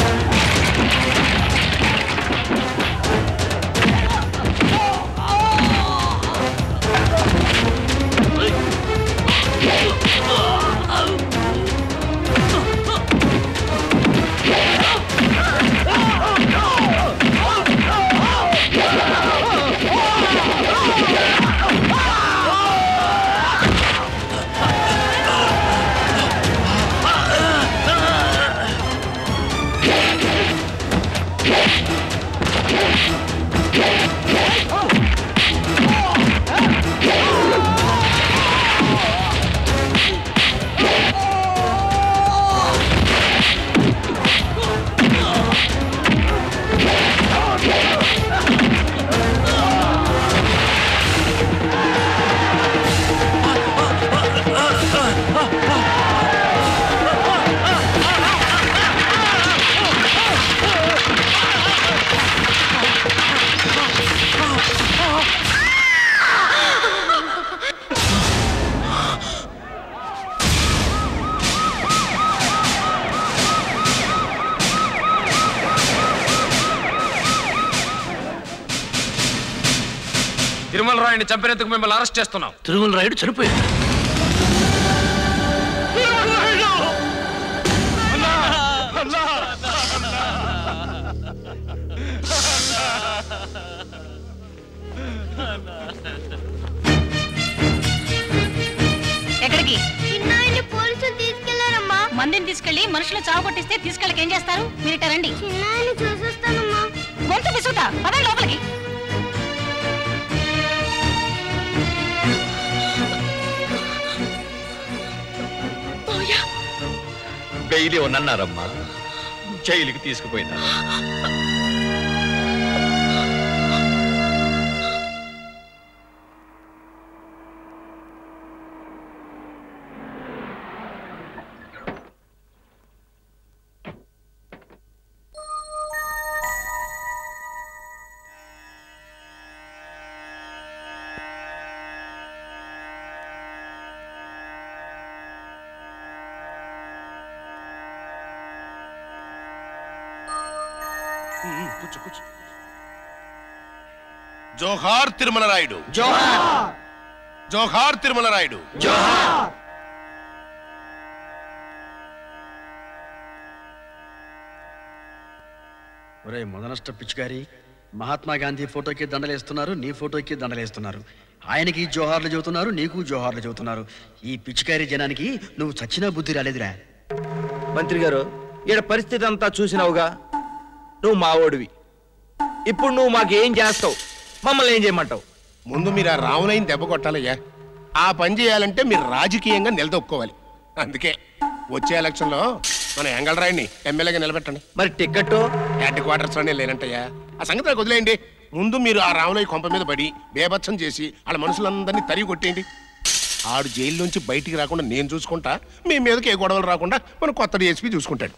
S11: తిరుమల రాయుడిని చంపినందుకు మిమ్మల్ని అరెస్ట్ చేస్తున్నాం
S7: తిరుమల రాయుడు చనిపోయాడు
S5: ఎక్కడికి
S3: చిన్నాయన్ని పోలీసులు తీసుకెళ్లారమ్మా
S5: మందిని తీసుకెళ్లి మనుషులు చావగొట్టిస్తే తీసుకెళ్ళకి ఏం చేస్తారు మీరు ఇట్ట రండి
S3: చిన్నాయన్ని చూసొస్తానమ్మా
S5: గొంతు పిసుతా పదండి లోపలికి
S4: బెయిల్ ఇవ్వనన్నారమ్మా జైలుకి తీసుకుపోయినా
S15: కూర్చో కూర్చో జోహార్ తిరుమల రాయుడు
S2: జోహార్
S15: జోహార్ తిరుమల రాయుడు
S2: జోహార్ ఒరే మొదనష్ట పిచ్చిగారి మహాత్మా గాంధీ ఫోటోకి దండలేస్తున్నారు నీ ఫోటోకి దండలేస్తున్నారు ఆయనకి జోహార్లు చెబుతున్నారు నీకు జోహార్లు చెబుతున్నారు ఈ పిచ్చికారి జనానికి నువ్వు చచ్చినా బుద్ధి రాలేదురా
S11: మంత్రి గారు ఈడ పరిస్థితి అంతా చూసినావుగా నువ్వు మావోడివి ఇప్పుడు నువ్వు మాకేం చేస్తావు మమ్మల్ని ఏం చేయమంటావు
S15: ముందు మీరు ఆ రాములైన దెబ్బ కొట్టాలయ్యా ఆ పని చేయాలంటే మీరు రాజకీయంగా నిలదొక్కోవాలి అందుకే వచ్చే ఎలక్షన్లో మన ఎంగళరాయుడిని ఎమ్మెల్యేగా నిలబెట్టండి
S11: మరి టికెట్
S15: హెడ్ క్వార్టర్స్ లోనే లేనంటయ్యా ఆ సంగతి నాకు వదిలేయండి ముందు మీరు ఆ రాములయ్య కొంప మీద పడి బేభత్సం చేసి వాళ్ళ మనుషులందరినీ తరిగి కొట్టేయండి ఆడు జైల్లోంచి బయటికి రాకుండా నేను చూసుకుంటా మీ మీదకి ఏ గొడవలు రాకుండా మన కొత్త డిఎస్పీ చూసుకుంటాడు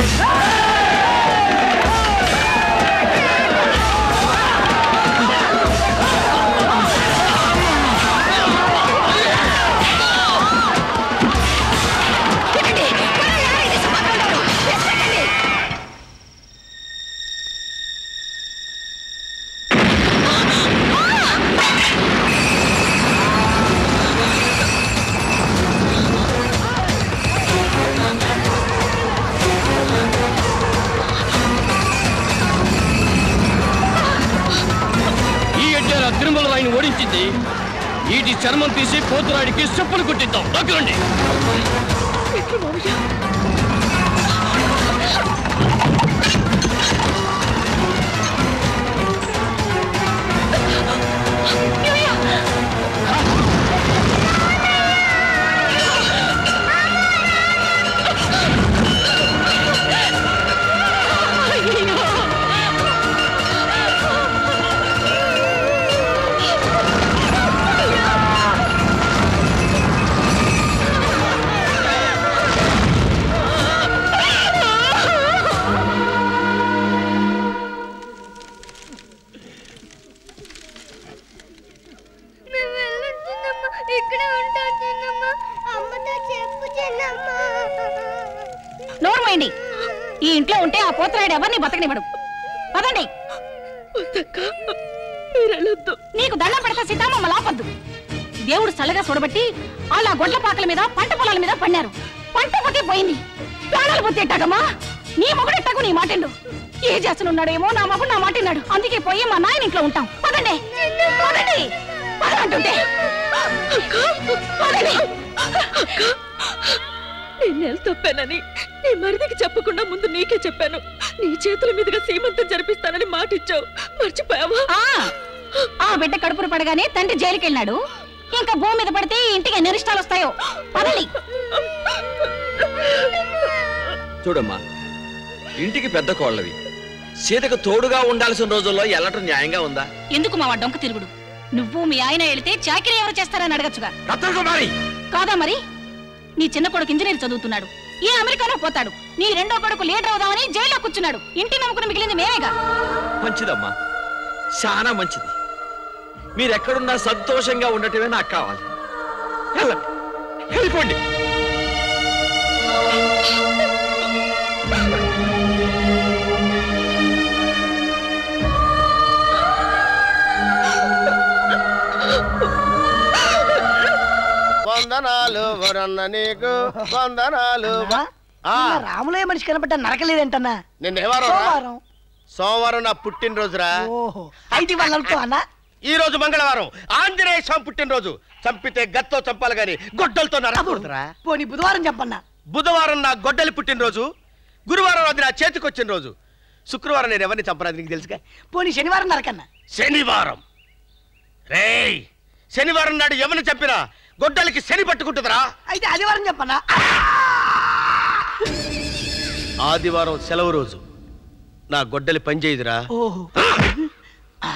S19: ఈ ఎడ్డార తిరుమల రాయిని ఓడించింది వీటి చర్మం తీసి పోతురాడికి చెప్పులు కుట్టిద్దాం దగ్గరండి
S3: ఇక్కడ ఉంటాను చిన్నమ్మ అమ్మతో చెప్పు చిన్నమ్మ
S5: నోర్మైండి ఈ ఇంట్లో ఉంటే ఆ పోతరాయుడు ఎవరిని బతకనివ్వడు పదండి నీకు దండం పెడతా సీతామమ్మ లాపద్దు దేవుడు చల్లగా చూడబట్టి అలా గొడ్ల పాకల మీద పంట పొలాల మీద పడినారు పంట పొట్టి పోయింది ప్రాణాలు పొత్తేటాగమ్మా నీ మొగుడు ఎట్టాగు నీ మాటిండు ఏ చేస్తున్నాడో ఏమో నా మొగుడు నా మాటిన్నాడు అందుకే పోయి మా నాయన ఇంట్లో ఉంటాం పదండి పదండి పద అంటుంటే పదండి
S1: నేను తప్పానని నీ మరిదికి చెప్పకుండా ముందు నీకే చెప్పాను నీ చేతుల మీదుగా సీమంతం జరిపిస్తానని మాటిచ్చావు మర్చిపోయావా
S5: ఆ, ఆ బిడ్డ కడుపున పడగానే తండ్రి జైలుకి వెళ్ళాడు ఇంకా భూమి మీద పడితే ఈ ఇంటికి ఎన్ని అరిష్టాలు వస్తాయో పదండి
S4: చూడమ్మా ఇంటికి పెద్ద కోళ్ళవి సీతకు తోడుగా ఉండాల్సిన రోజుల్లో ఎల్లటం న్యాయంగా ఉందా
S5: ఎందుకు మా డొంక తిరుగుడు నువ్వు మీ ఆయన వెళితే చాకరీ ఎవరు చేస్తారని అడగచ్చుగా
S4: రత్నకుమారి
S5: కాదా మరి నీ చిన్న కొడుకు ఇంజనీర్ చదువుతున్నాడు ఈ అమెరికాలో పోతాడు నీ రెండో కొడుకు లీడర్ అవుదామని జైల్లో కూర్చున్నాడు ఇంటి నమ్ముకుని మిగిలింది మేమేగా
S4: మంచిదమ్మా చాలా మంచిది మీరెక్కడున్నా సంతోషంగా ఉండటమే నాకు కావాలి వెళ్ళండి వెళ్ళిపోండి
S15: వందనాలు వరన్న నీకు వందనాలు ఆ,
S16: రాములయ్య మనిషి కనబడ్డ నరకలేదంటన్నా
S15: నిన్న ఏ వారం రా?
S16: సోమవారం.
S15: సోమవారం నా పుట్టినరోజురా
S16: ఓహో అయితే వాళ్ళతో అన్నా
S15: ఈ రోజు మంగళవారం ఆంజనేయ స్వామి పుట్టినరోజు చంపితే గత్తో చంపాలి గాని గొడ్డలతో నరకూడదురా
S16: పోనీ బుధవారం చెప్పన్నా
S15: బుధవారం నా గొడ్డలి పుట్టినరోజు గురువారం అది నా చేతికి వచ్చిన రోజు శుక్రవారం నేను ఎవరిని చంపరాదు నీకు తెలుసుగా
S16: పోనీ శనివారం నరకన్నా
S15: శనివారం రేయ్ శనివారం నాడు ఎవరిని చంపినా గొడ్డలికి శని పట్టుకుంటుందిరా
S16: అయితే ఆదివారం చెప్పన్నా
S15: ఆదివారం సెలవు రోజు నా గొడ్డలి పని చేయదురా
S16: ఓహో ఆ?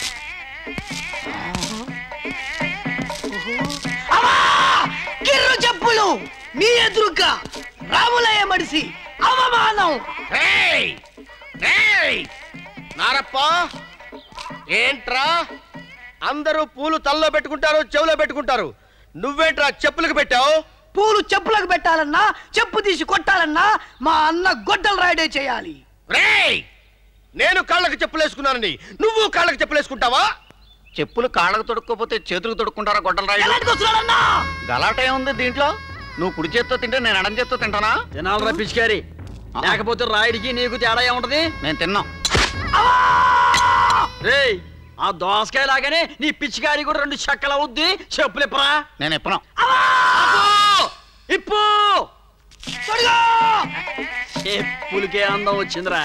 S16: అమ్మా! కిర్రు చెప్పులు మీ ఎదురుగా రాములయ్య మడిసి అవమానం
S15: రేయ్! రేయ్! నారప్ప ఏంట్రా అందరూ పూలు తల్లో పెట్టుకుంటారు చెవులో పెట్టుకుంటారు నువ్వేంట్రా చెప్పులకు పెట్టావు
S16: పూలు చెప్పులకు పెట్టాలన్నా చెప్పు తీసి కొట్టాలన్నా మా అన్న గొడ్డలు రాయుడే చేయాలి
S15: రేయ్ నేను కాళ్ళకి చెప్పులేసుకున్నానని నువ్వు కాళ్ళకి చెప్పులేసుకుంటావా
S17: చెప్పులు కాళ్ళకు తొడుక్కోపోతే చేతులకు తొడుక్కుంటారా గొడ్డలు రాయుడు గలాట ఏముంది దీంట్లో నువ్వు కుడి చేత్తో తింటే నేను ఎడం చేత్తో తింటానా
S2: తినాలరా పిచ్చికారి లేకపోతే రాయుడికి నీకు తేడా ఏముంటది
S17: నేను తిన్నాం
S2: రేయ్ ఆ దోసకాయ లాగానే నీ పిచ్చికారి కూడా రెండు చెక్కలు అవుద్ది చెప్పులు ఇప్పరా
S17: నేను ఇప్పను
S2: ఇప్పు చెప్పులకే అందం వచ్చిందిరా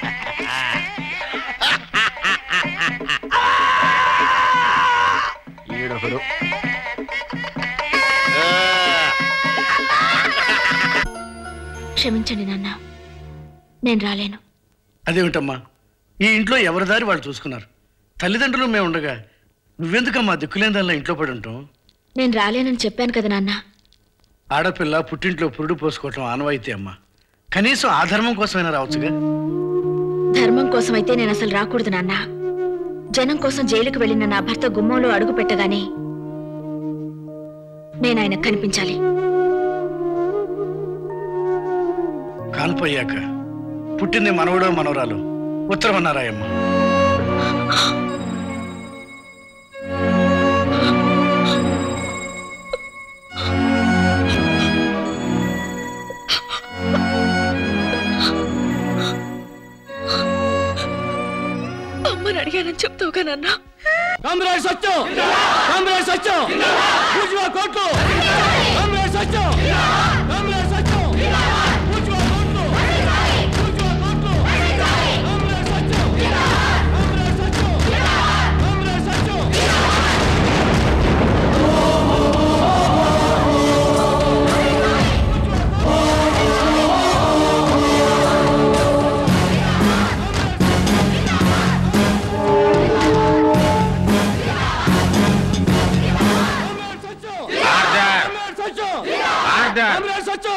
S2: ఈడొకడు
S1: క్షమించండి నాన్న నేను రాలేను
S21: అదేమిటమ్మా ఈ ఇంట్లో ఎవరి దారి వాళ్ళు చూసుకున్నారు తల్లిదండ్రులు మేము ఉండగా నువ్వెందుకమ్మా దిక్కులేని దానిలో ఇంట్లో పడి ఉంటాం
S1: నేను రాలేనని చెప్పాను కదా నాన్న
S21: ఆడపిల్ల పుట్టింట్లో పురుడు పోసుకోవటం ఆనవాయితీ అమ్మా కనీసం ఆ ధర్మం కోసమైనా రావచ్చుగా
S1: ధర్మం కోసం అయితే నేను అసలు రాకూడదు నాన్న జనం కోసం జైలుకు వెళ్ళిన నా భర్త గుమ్మంలో అడుగు పెట్టగానే నేను ఆయన కనిపించాలి
S21: కాన్పోయాక పుట్టింది మనవడో మనవరాలు ఉత్తరం అన్నారాయమ్మ
S1: అమ్మని అడిగానని చెప్తావుగా నాన్న
S19: కామ్రేడ్ సత్యం కామ్రేడ్ సత్యం పూజ్వా కోట్లు కామ్రేడ్ సత్యం కామ్రేడ్ సత్యం పూజ్వా కోట్లు పూజ్వా కోట్లు comrade Satyam comrade Satyam comrade Satyam comrade Satyam comrade Satyam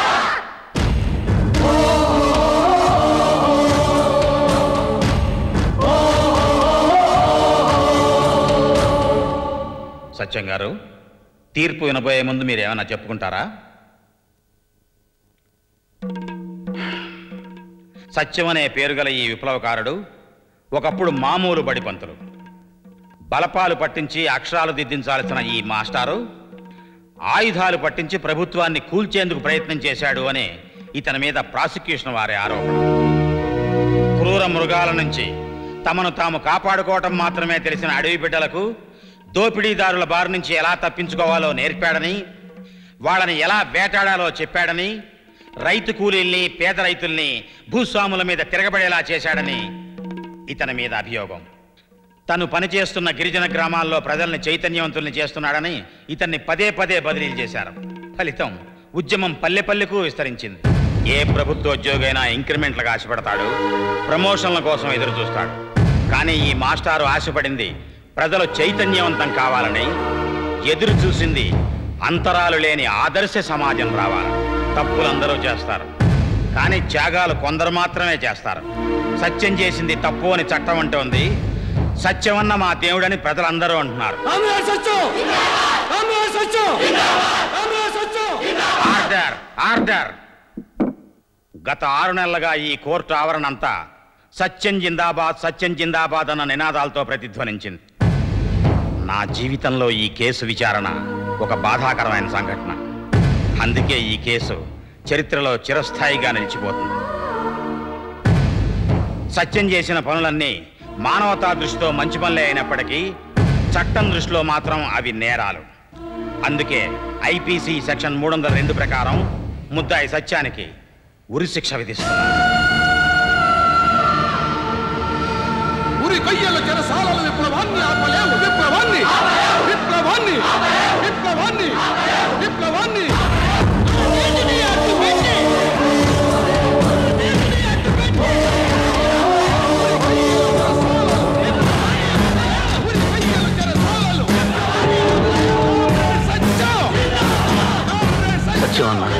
S17: Satyam గారు తీర్పు వినబోయే ముందు మీరు ఏమైనా చెప్పుకుంటారా సత్యం అనే పేరు గల ఈ విప్లవకారుడు ఒకప్పుడు మామూలు బడిపంతులు బలపాలు పట్టించి అక్షరాలు దిద్దించాల్సిన ఈ మాస్టారు ఆయుధాలు పట్టించి ప్రభుత్వాన్ని కూల్చేందుకు ప్రయత్నం చేశాడు అని ఇతని మీద ప్రాసిక్యూషన్ వారి ఆరోపణ క్రూర మృగాల నుంచి తమను తాము కాపాడుకోవటం మాత్రమే తెలిసిన అడవి బిడ్డలకు దోపిడీదారుల బారి నుంచి ఎలా తప్పించుకోవాలో నేర్పాడని వాళ్ళని ఎలా వేటాడాలో చెప్పాడని రైతు కూలీల్ని పేద రైతుల్ని భూస్వాముల మీద తిరగబడేలా చేశాడని ఇతని మీద అభియోగం తను పనిచేస్తున్న గిరిజన గ్రామాల్లో ప్రజల్ని చైతన్యవంతుల్ని చేస్తున్నాడని ఇతన్ని పదే పదే బదిలీలు చేశారు ఫలితం ఉద్యమం పల్లె పల్లెకు విస్తరించింది ఏ ప్రభుత్వోద్యోగైనా ఇంక్రిమెంట్లకు ఆశపడతాడు ప్రమోషన్ల కోసం ఎదురు చూస్తాడు కానీ ఈ మాస్టారు ఆశపడింది ప్రజలు చైతన్యవంతం కావాలని ఎదురు చూసింది అంతరాలు లేని ఆదర్శ సమాజం రావాలి తప్పులు అందరూ చేస్తారు కానీ త్యాగాలు కొందరు మాత్రమే చేస్తారు సత్యం చేసింది తప్పు అని చట్టం అంటోంది సత్యమన్న మా దేవుడని ప్రజలందరూ అంటున్నారు
S19: comrade Satyam comrade Satyam comrade Satyam
S17: order order గత ఆరు నెలలుగా ఈ కోర్టు ఆవరణ అంతా సత్యం జిందాబాద్ సత్యం జిందాబాద్ అన్న నినాదాలతో ప్రతిధ్వనించింది నా జీవితంలో ఈ కేసు విచారణ ఒక బాధాకరమైన సంఘటన అందుకే ఈ కేసు చరిత్రలో చిరస్థాయిగా నిలిచిపోతుంది సత్యం చేసిన పనులన్నీ మానవతా దృష్టితో మంచి పనులే అయినప్పటికీ చట్టం దృష్టిలో మాత్రం అవి నేరాలు అందుకే ఐపీసీ సెక్షన్ మూడు వందల రెండు ప్రకారం ముద్దాయి సత్యానికి ఉరిశిక్ష విధిస్తున్నారు
S8: ఉరి కొయ్యల చెరసాలల విప్లవాన్ని ఆపలేవు విప్లవాన్ని విప్లవాన్ని విప్లవాన్ని విప్లవాన్ని వీటిని అడ్డుపెట్టి
S21: సత్యం అన్న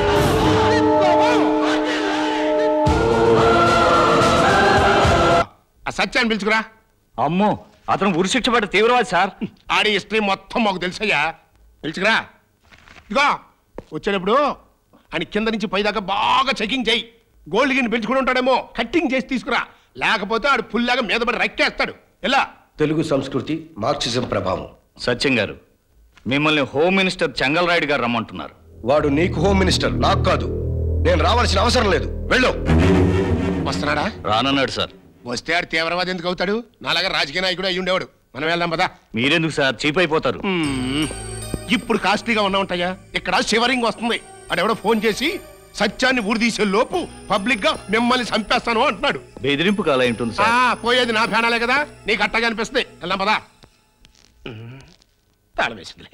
S8: ఆ సత్యాన్ని పిలుచుకురా
S18: అమ్మో అతను ఉరిశిక్ష పడ్డ తీవ్రవాది సార్
S8: ఆడి హిస్టరీ మొత్తం మాకు తెలుసయ్యా పిలుచుకురా ఇదిగో వచ్చేటప్పుడు ఆయన కింద నుంచి పైదాకా బాగా చెకింగ్ చేయి గోల్డ్ గిన్నె పెంచుకుని ఉంటాడేమో కట్టింగ్ చేసి తీసుకురా లేకపోతే ఆడు పుల్లాగా మీద పడి రక్కేస్తాడు ఎలా
S22: తెలుగు సంస్కృతి మార్క్సిజం ప్రభావం
S18: సత్యం గారు మిమ్మల్ని హోమ్ మినిస్టర్ చెంగల్ రాయుడు గారు రమ్మంటున్నారు
S22: వాడు నీకు హోమ్ మినిస్టర్ నాకు కాదు నేను రావాల్సిన అవసరం లేదు వెళ్ళు
S8: వస్తున్నాడా
S18: రానన్నాడు సార్
S8: వస్తే ఆడు తీవ్రవాది ఎందుకు అవుతాడు నాలాగా రాజకీయ నాయకుడు అయ్యి ఉండేవాడు మనం వెళ్దాం పదా
S7: మీరెందుకు సార్ చీప్ అయిపోతారు
S8: మ్మ్. ఇప్పుడు కాస్ట్లీగా ఉన్నా ఉంటాయా ఇక్కడ షివరింగ్ వస్తుంది ఆడెవడో ఫోన్ చేసి సత్యాన్ని ఊరిదీసే లోపు పబ్లిక్ గా మిమ్మల్ని చంపేస్తాను అంటున్నాడు
S7: బెదిరింపు కాల ఉంటుంది
S8: ఆ,
S7: సార్
S8: పోయేది నా ఫ్యానాలే కదా నీకు అట్టగా అనిపిస్తుంది వెళ్దాం పదా తాళం వేసిందిలే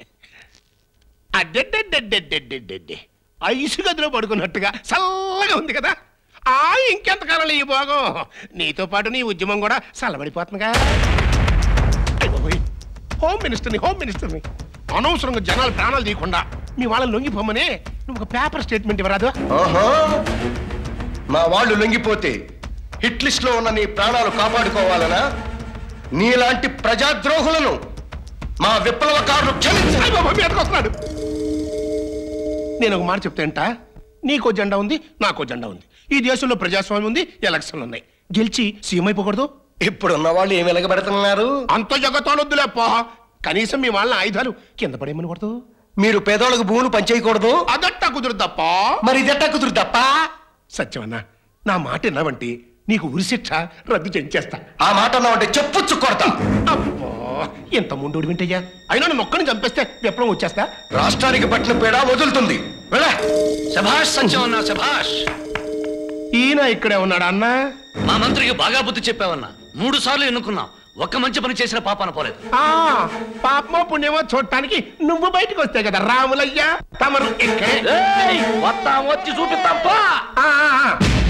S8: అడ్డెడ్డెడ్డెడ్డెడ్డెడ్డెడ్డె ఐసు గదిలో పడుకున్నట్టుగా చల్లగా ఉంది కదా ఆ ఇంకెంతకాలం ఈ భోగం నీతో పాటు నీ ఉద్యమం కూడా చల్లబడిపోతుందిగా అయ్ బాబోయ్. హోమ్ మినిస్టర్ని హోమ్ మినిస్టర్ని అనవసరంగా జనాలు ప్రాణాలు తీయకుండా మీ వాళ్ళని లొంగిపోమని నువ్వు ఒక పేపర్ స్టేట్మెంట్ ఇవ్వరాదు
S22: ఓహో మా వాళ్ళు లొంగిపోతే హిట్ లిస్ట్ లో ఉన్న నీ ప్రాణాలు కాపాడుకోవాలనా నీలాంటి ప్రజాద్రోహులను మా విప్లవకారులు క్షమించాలి
S8: అయ్ బాబోయ్, మీదకి వస్తున్నాడు నేను ఒక మాట చెప్తాంట నీకో జెండా ఉంది నాకో జెండా ఉంది ఈ దేశంలో ప్రజాస్వామ్యం ఉంది ఎలక్షన్లు ఉన్నాయి గెలిచి సీఎం అయిపోకూడదు
S22: ఇప్పుడున్న వాళ్ళు ఏమి వెలగబెడుతున్నారు
S8: అంత జగతోనొద్దులే పో కనీసం మీ వాళ్ళ ఆయుధాలు కింద పడేయమని కొడదు
S22: మీరు పేదోళ్ళకు భూములు పంచేయకూడదు
S8: అదట్ట కుదురుదప్ప
S22: మరి ఇదట్ట కుదురుదప్ప
S8: సత్యమన్నా నా మాట విన్నావంటే నీకు ఉరి శిక్ష రద్దు చేయించేస్తా
S22: ఆ మాట అన్నావంటే చెప్పుచ్చు కొడతా
S8: అబ్బో ఎంత ముందు వింటయ్యా అయినా నన్ను ఒక్కని చంపేస్తే విప్లవం వచ్చేస్తా
S22: రాష్ట్రానికి పట్టిన పేడ వదులుతుంది వెళ్ళ శభాష్ సంచమన్నా శభాష్
S8: ఈయన ఇక్కడే ఉన్నాడా అన్నా
S7: మా మంత్రికి బాగా బుద్ధి చెప్పావన్నా మూడు సార్లు ఎన్నుకున్నాం ఒక్క మంచి పని చేసిన పాపాన పోలేదు
S8: ఆ పాపమో పుణ్యమో చూడటానికి నువ్వు బయటకు వస్తే కదా రాములయ్య తమరు ఇక్కడే
S7: వస్తాం వచ్చి చూపిస్తాం పా
S8: ఆ, ఆ, ఆ.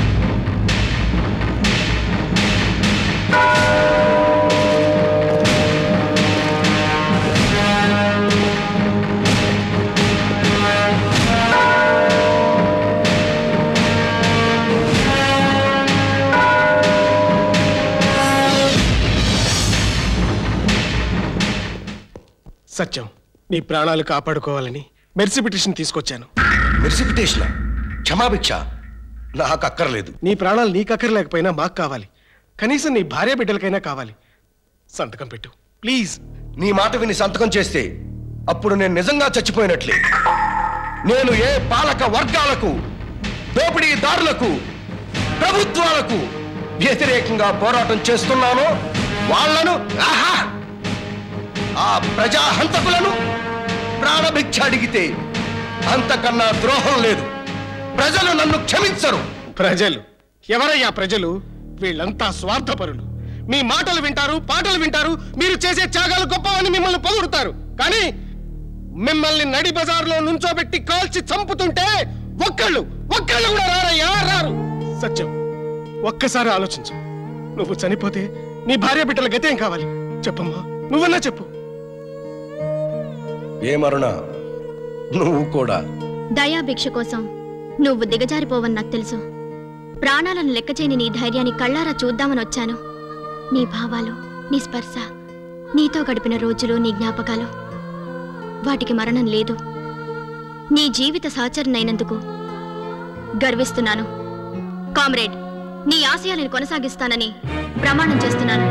S12: సత్యం నీ ప్రాణాలు కాపాడుకోవాలని మెర్సీ పిటిషన్ తీసుకొచ్చాను
S22: మెర్సిపిటేషన్ క్షమాభిక్ష నాకు అక్కర్లేదు
S12: నీ ప్రాణాలు నీకు అక్కర్లేకపోయినా మాకు కావాలి కనీసం నీ భార్య బిడ్డలకైనా కావాలి సంతకం పెట్టు ప్లీజ్
S22: నీ మాట విని సంతకం చేస్తే అప్పుడు నేను నిజంగా చచ్చిపోయినట్లే నేను ఏ పాలక వర్గాలకు దోపిడీదారులకు ప్రభుత్వాలకు వ్యతిరేకంగా పోరాటం చేస్తున్నానో వాళ్ళను ఆహా ఆ ప్రజా హంతకులను ప్రాణభిక్ష అడిగితే అంతకన్నా ద్రోహం లేదు ప్రజలు నన్ను క్షమించరు
S12: ప్రజలు ఎవరయ్యా ప్రజలు వీళ్ళంతా స్వార్థపరులు మీ మాటలు వింటారు పాటలు వింటారు మీరు చేసే త్యాగాలు గొప్పవని మిమ్మల్ని పొగుడుతారు కానీ మిమ్మల్ని నడి బజార్లో నుంచోబెట్టి కాల్చి చంపుతుంటే ఒక్కళ్ళు ఒక్కళ్ళు కూడా రారయ్యా రారు సత్యం ఒక్కసారి ఆలోచించు నువ్వు చనిపోతే నీ భార్య బిడ్డల గతేం కావాలి చెప్పమ్మా నువ్వన్నా చెప్పు
S22: ఏమరుణ నువ్వు కూడా
S3: దయాభిక్ష కోసం నువ్వు దిగజారిపోవని నాకు తెలుసు ప్రాణాలను లెక్క చేయని నీ ధైర్యాన్ని కళ్ళారా చూద్దామని వచ్చాను నీ భావాలు నీ స్పర్శ నీతో గడిపిన రోజులు నీ జ్ఞాపకాలు వాటికి మరణం లేదు నీ జీవిత సహచరునైనందుకు గర్విస్తున్నాను కామ్రేడ్ నీ ఆశయాలను కొనసాగిస్తానని ప్రమాణం చేస్తున్నాను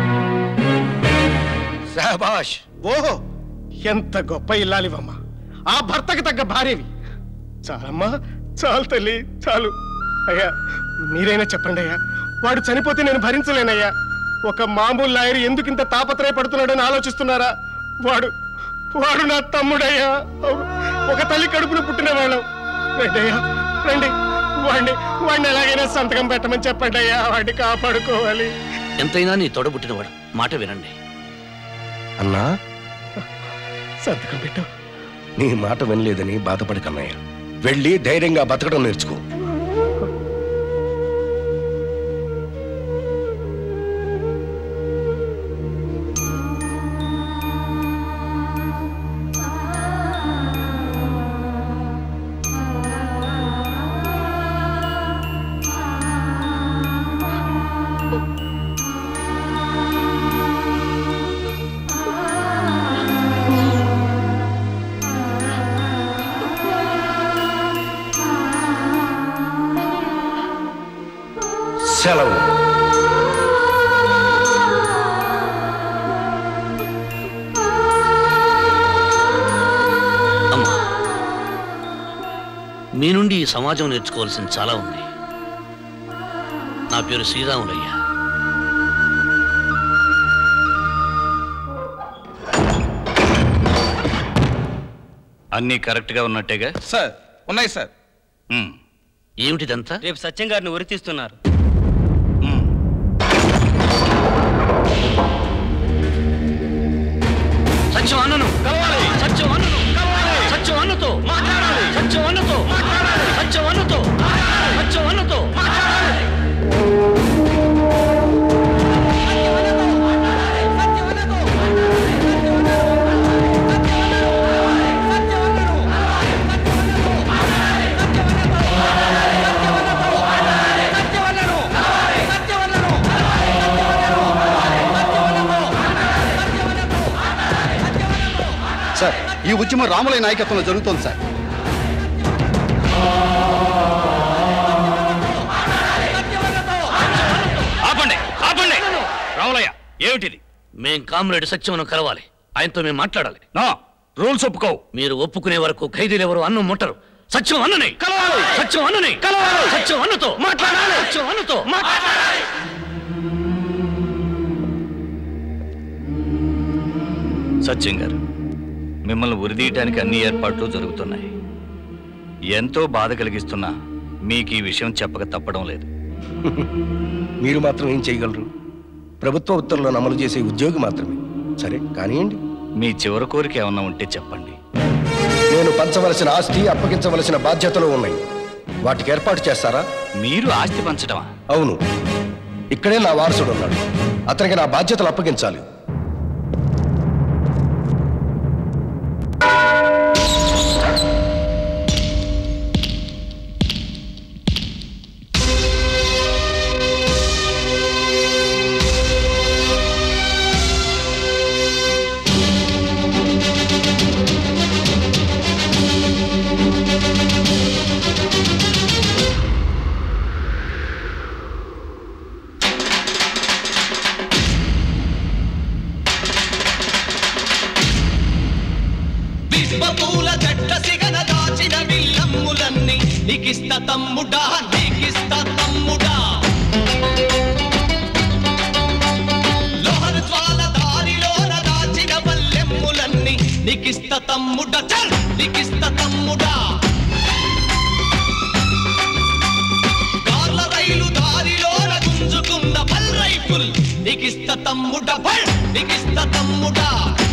S22: శాబాష్
S12: ఓహో ఎంత గొప్ప ఇల్లాలివమ్మా ఆ భర్తకి తగ్గ భార్యవి చాలమ్మా చాలు తల్లి చాలు అయ్యా మీరైనా చెప్పండి అయ్యా వాడు చనిపోతే నేను భరించలేనయ్యా ఒక మామూలు లాయర్ ఎందుకు ఇంత తాపత్రయపడుతున్నాడని ఆలోచిస్తున్నారా వాడు వాడు నా తమ్ముడయ్యా ఒక తల్లి కడుపున పుట్టిన వాళ్ళం రండి అయ్యా రండి వాడిని వాడిని ఎలాగైనా సంతకం పెట్టమని చెప్పండి అయ్యా వాడిని కాపాడుకోవాలి
S7: ఎంతైనా నీ తోడబుట్టినవాడు మాట వినండి
S22: అన్నా
S12: సంతకం పెట్టు
S22: నీ మాట వినలేదని బాధపడకన్నయ్య వెళ్ళి ధైర్యంగా బతకడం నేర్చుకో సెలవు
S7: అమ్మా మీ నుండి ఈ సమాజం నేర్చుకోవాల్సింది చాలా ఉంది నా పేరు శ్రీరాములయ్య
S9: అన్నీ కరెక్ట్గా ఉన్నట్టేగా
S11: సార్ ఉన్నాయి సార్
S9: ఏమిటిదంతా
S6: రేపు సత్యం గారిని ఉరి తీస్తున్నారు
S7: సత్యం అన్నను కలవాలి సత్యం అన్నను కలవాలి సత్యం అన్నతో మాట్లాడాలి సత్యం అన్నతో మాట్లాడాలి సత్యం అన్నతో సత్యం అన్నతో మాట్లాడాలి
S13: సార్ ఈ ఉద్యమం రాములయ్య నాయకత్వంలో జరుగుతోంది సార్
S7: ఆపండి ఆపండి రావులయ్య ఏమిటిది మేం కామ్రేడ్ సత్యమును కలవాలి ఆయనతో మేము మాట్లాడాలి నా రూల్స్ ఒప్పుకో మీరు ఒప్పుకునే వరకు ఖైదీలు ఎవరు అన్నం ముట్టరు సత్యం అన్నని కలవాలి సత్యం అన్నని కలవాలి సత్యం అన్నతో మాట్లాడాలి సత్యం అన్నతో మాట్లాడాలి
S9: సత్యం గారు మిమ్మల్ని ఉరిదీయటానికి అన్ని ఏర్పాట్లు జరుగుతున్నాయి ఎంతో బాధ కలిగిస్తున్నా మీకు ఈ విషయం చెప్పక తప్పడం లేదు
S22: మీరు మాత్రం ఏం చేయగలరు ప్రభుత్వ ఉత్తర్వులను అమలు చేసే ఉద్యోగి మాత్రమే సరే కానివ్వండి
S9: మీ చివరి కోరిక ఏమన్నా ఉంటే చెప్పండి
S22: నేను పంచవలసిన ఆస్తి అప్పగించవలసిన బాధ్యతలు ఉన్నాయి వాటికి ఏర్పాటు చేస్తారా
S9: మీరు ఆస్తి పంచడమా
S22: అవును ఇక్కడే నా వారసుడు ఉన్నాడు అతనికి నా బాధ్యతలు అప్పగించాలి
S23: విశ్వపూల జట్ల సిగన దాచిన విల్లమ్ములన్నీ నీకిస్త తమ్ముడా నీకిస్త తమ్ముడా లోహన జ్వాల దారిలోన దాచిన వల్లెమ్ములన్నీ నీకిస్త తమ్ముడా చల్ నీకిస్త తమ్ముడా కార్ల రైలు దారిలోన గుంజుకున్న బల్ రైఫుల్ నీకిస్త తమ్ముడా బల్ నీకిస్త తమ్ముడా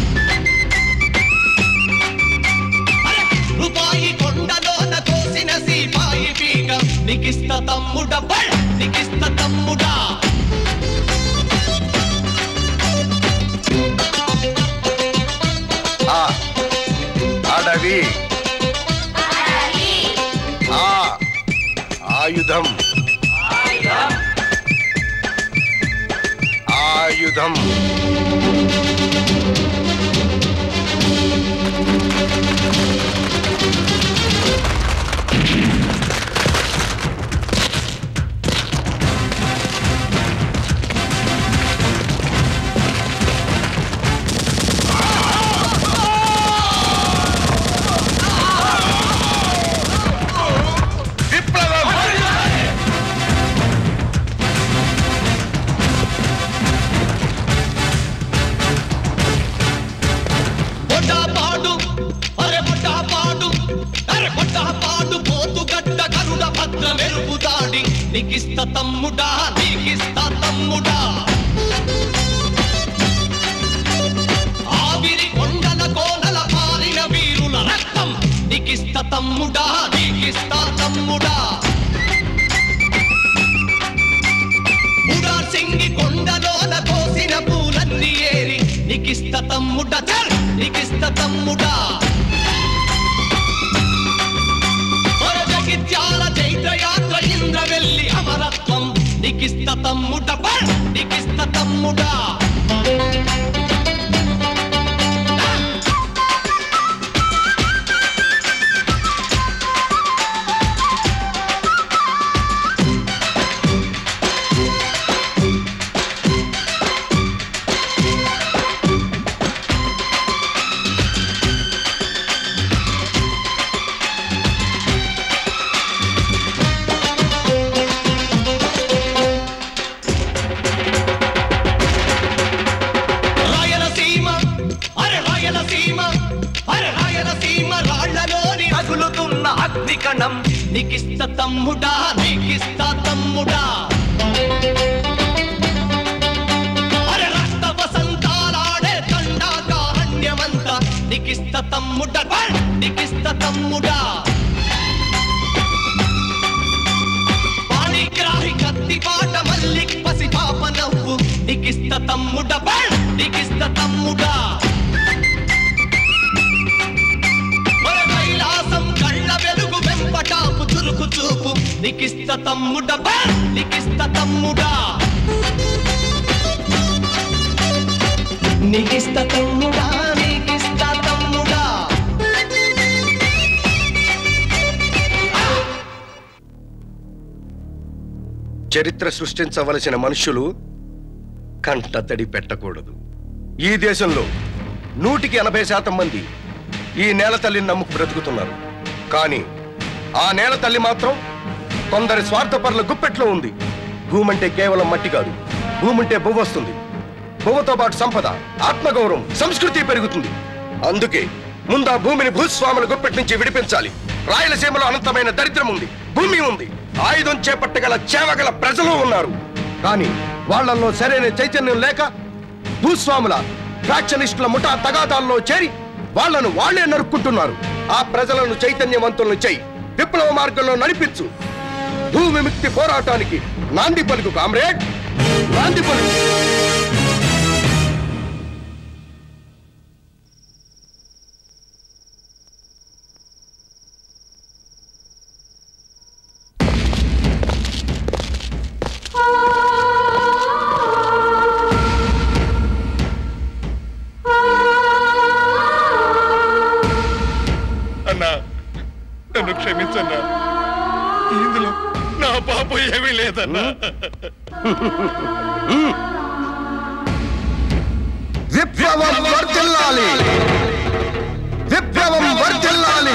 S23: రూపాయి కొండలోన కోసిన సీపాయి పీక నికిస్త తమ్ముడ బల్ నికిస్త తమ్ముడా
S22: ఆ అడవి ఆ ఆయుధం ఆయుధం
S23: బొడ్డా పాడు అరే బొడ్డా పాడు అరే బొడ్డా పాడు పోతు గడ్డ గరుడ భద్ర మెరుపు దాడి నీకిస్త తమ్ముడా నీకిస్త తమ్ముడా ఆవిరి కొండల కోనల పారిన వీరుల రక్తం నీకిస్త తమ్ముడా నీకిస్త తమ్ముడా ఉడా సింగి కొండలోన కోసిన పూలన్నీ ఏరి నీకిస్త తమ్ముడా చల్ నీకిస్త తమ్ముడా ఒర జగిత్యాల చైత్రయాత్ర ఇంద్ర వెళ్ళి అమరత్వం నీకిస్త తమ్ముడ బల్ నీకిస్త తమ్ముడా నీకిస్త తమ్ముడా నీకిస్త తమ్ముడా అరే రక్త వసంతాలాడే దండాకారణ్యమంతా నీకిస్త తమ్ముడా బల్! నీకిస్త తమ్ముడా పాణిగ్రాహి కత్తి పాట మల్లిక్ పసి పాప నవ్వు నీకిస్త తమ్ముడా బల్! నీకిస్త తమ్ముడా ఒరే కైలాసం కళ్ళ వెలుగు వెంపటాపు చురుకు చూపు నీకిస్త తమ్ముడా బల్! నీకిస్త తమ్ముడా నీకిస్త తమ్ముడా నీకిస్త తమ్ముడా
S22: చరిత్ర సృష్టించవలసిన మనుషులు కంటతడి పెట్టకూడదు ఈ దేశంలో నూటికి ఎనభై శాతం మంది ఈ నేల తల్లిని నమ్ముకు బ్రతుకుతున్నారు కానీ ఆ నేల తల్లి మాత్రం కొందరి స్వార్థపరుల గుప్పెట్లో ఉంది భూమంటే కేవలం మట్టి కాదు భూముంటే బువ్వ వస్తుంది బువ్వతో పాటు సంపద ఆత్మగౌరవం సంస్కృతి పెరుగుతుంది అందుకే ముందు ఆ భూమిని భూస్వాముల గుప్పెట్ నుంచి విడిపించాలి రాయలసీమలో అనంతమైన దరిద్రం ఉంది భూమి ఉంది ఆయుధం చేపట్టగల చేవగల ప్రజలు ఉన్నారు కానీ వాళ్ళల్లో సరైన చైతన్యం లేక భూస్వాముల ఫ్యాక్షనిస్టుల ముఠా తగాదాల్లో చేరి వాళ్ళను వాళ్లే నరుక్కుంటున్నారు ఆ ప్రజలను చైతన్యవంతులను చేయి విప్లవ మార్గంలో నడిపించు భూ విముక్తి పోరాటానికి నాంది పలుకు కామ్రేడ్ నాంది పలుకు
S18: అన్నా నన్ను క్షమించన్నా ఇందులో నా పాపం ఏమీ లేదన్నా
S22: విప్లవం వర్ధిల్లాలి విప్లవం వర్ధిల్లాలి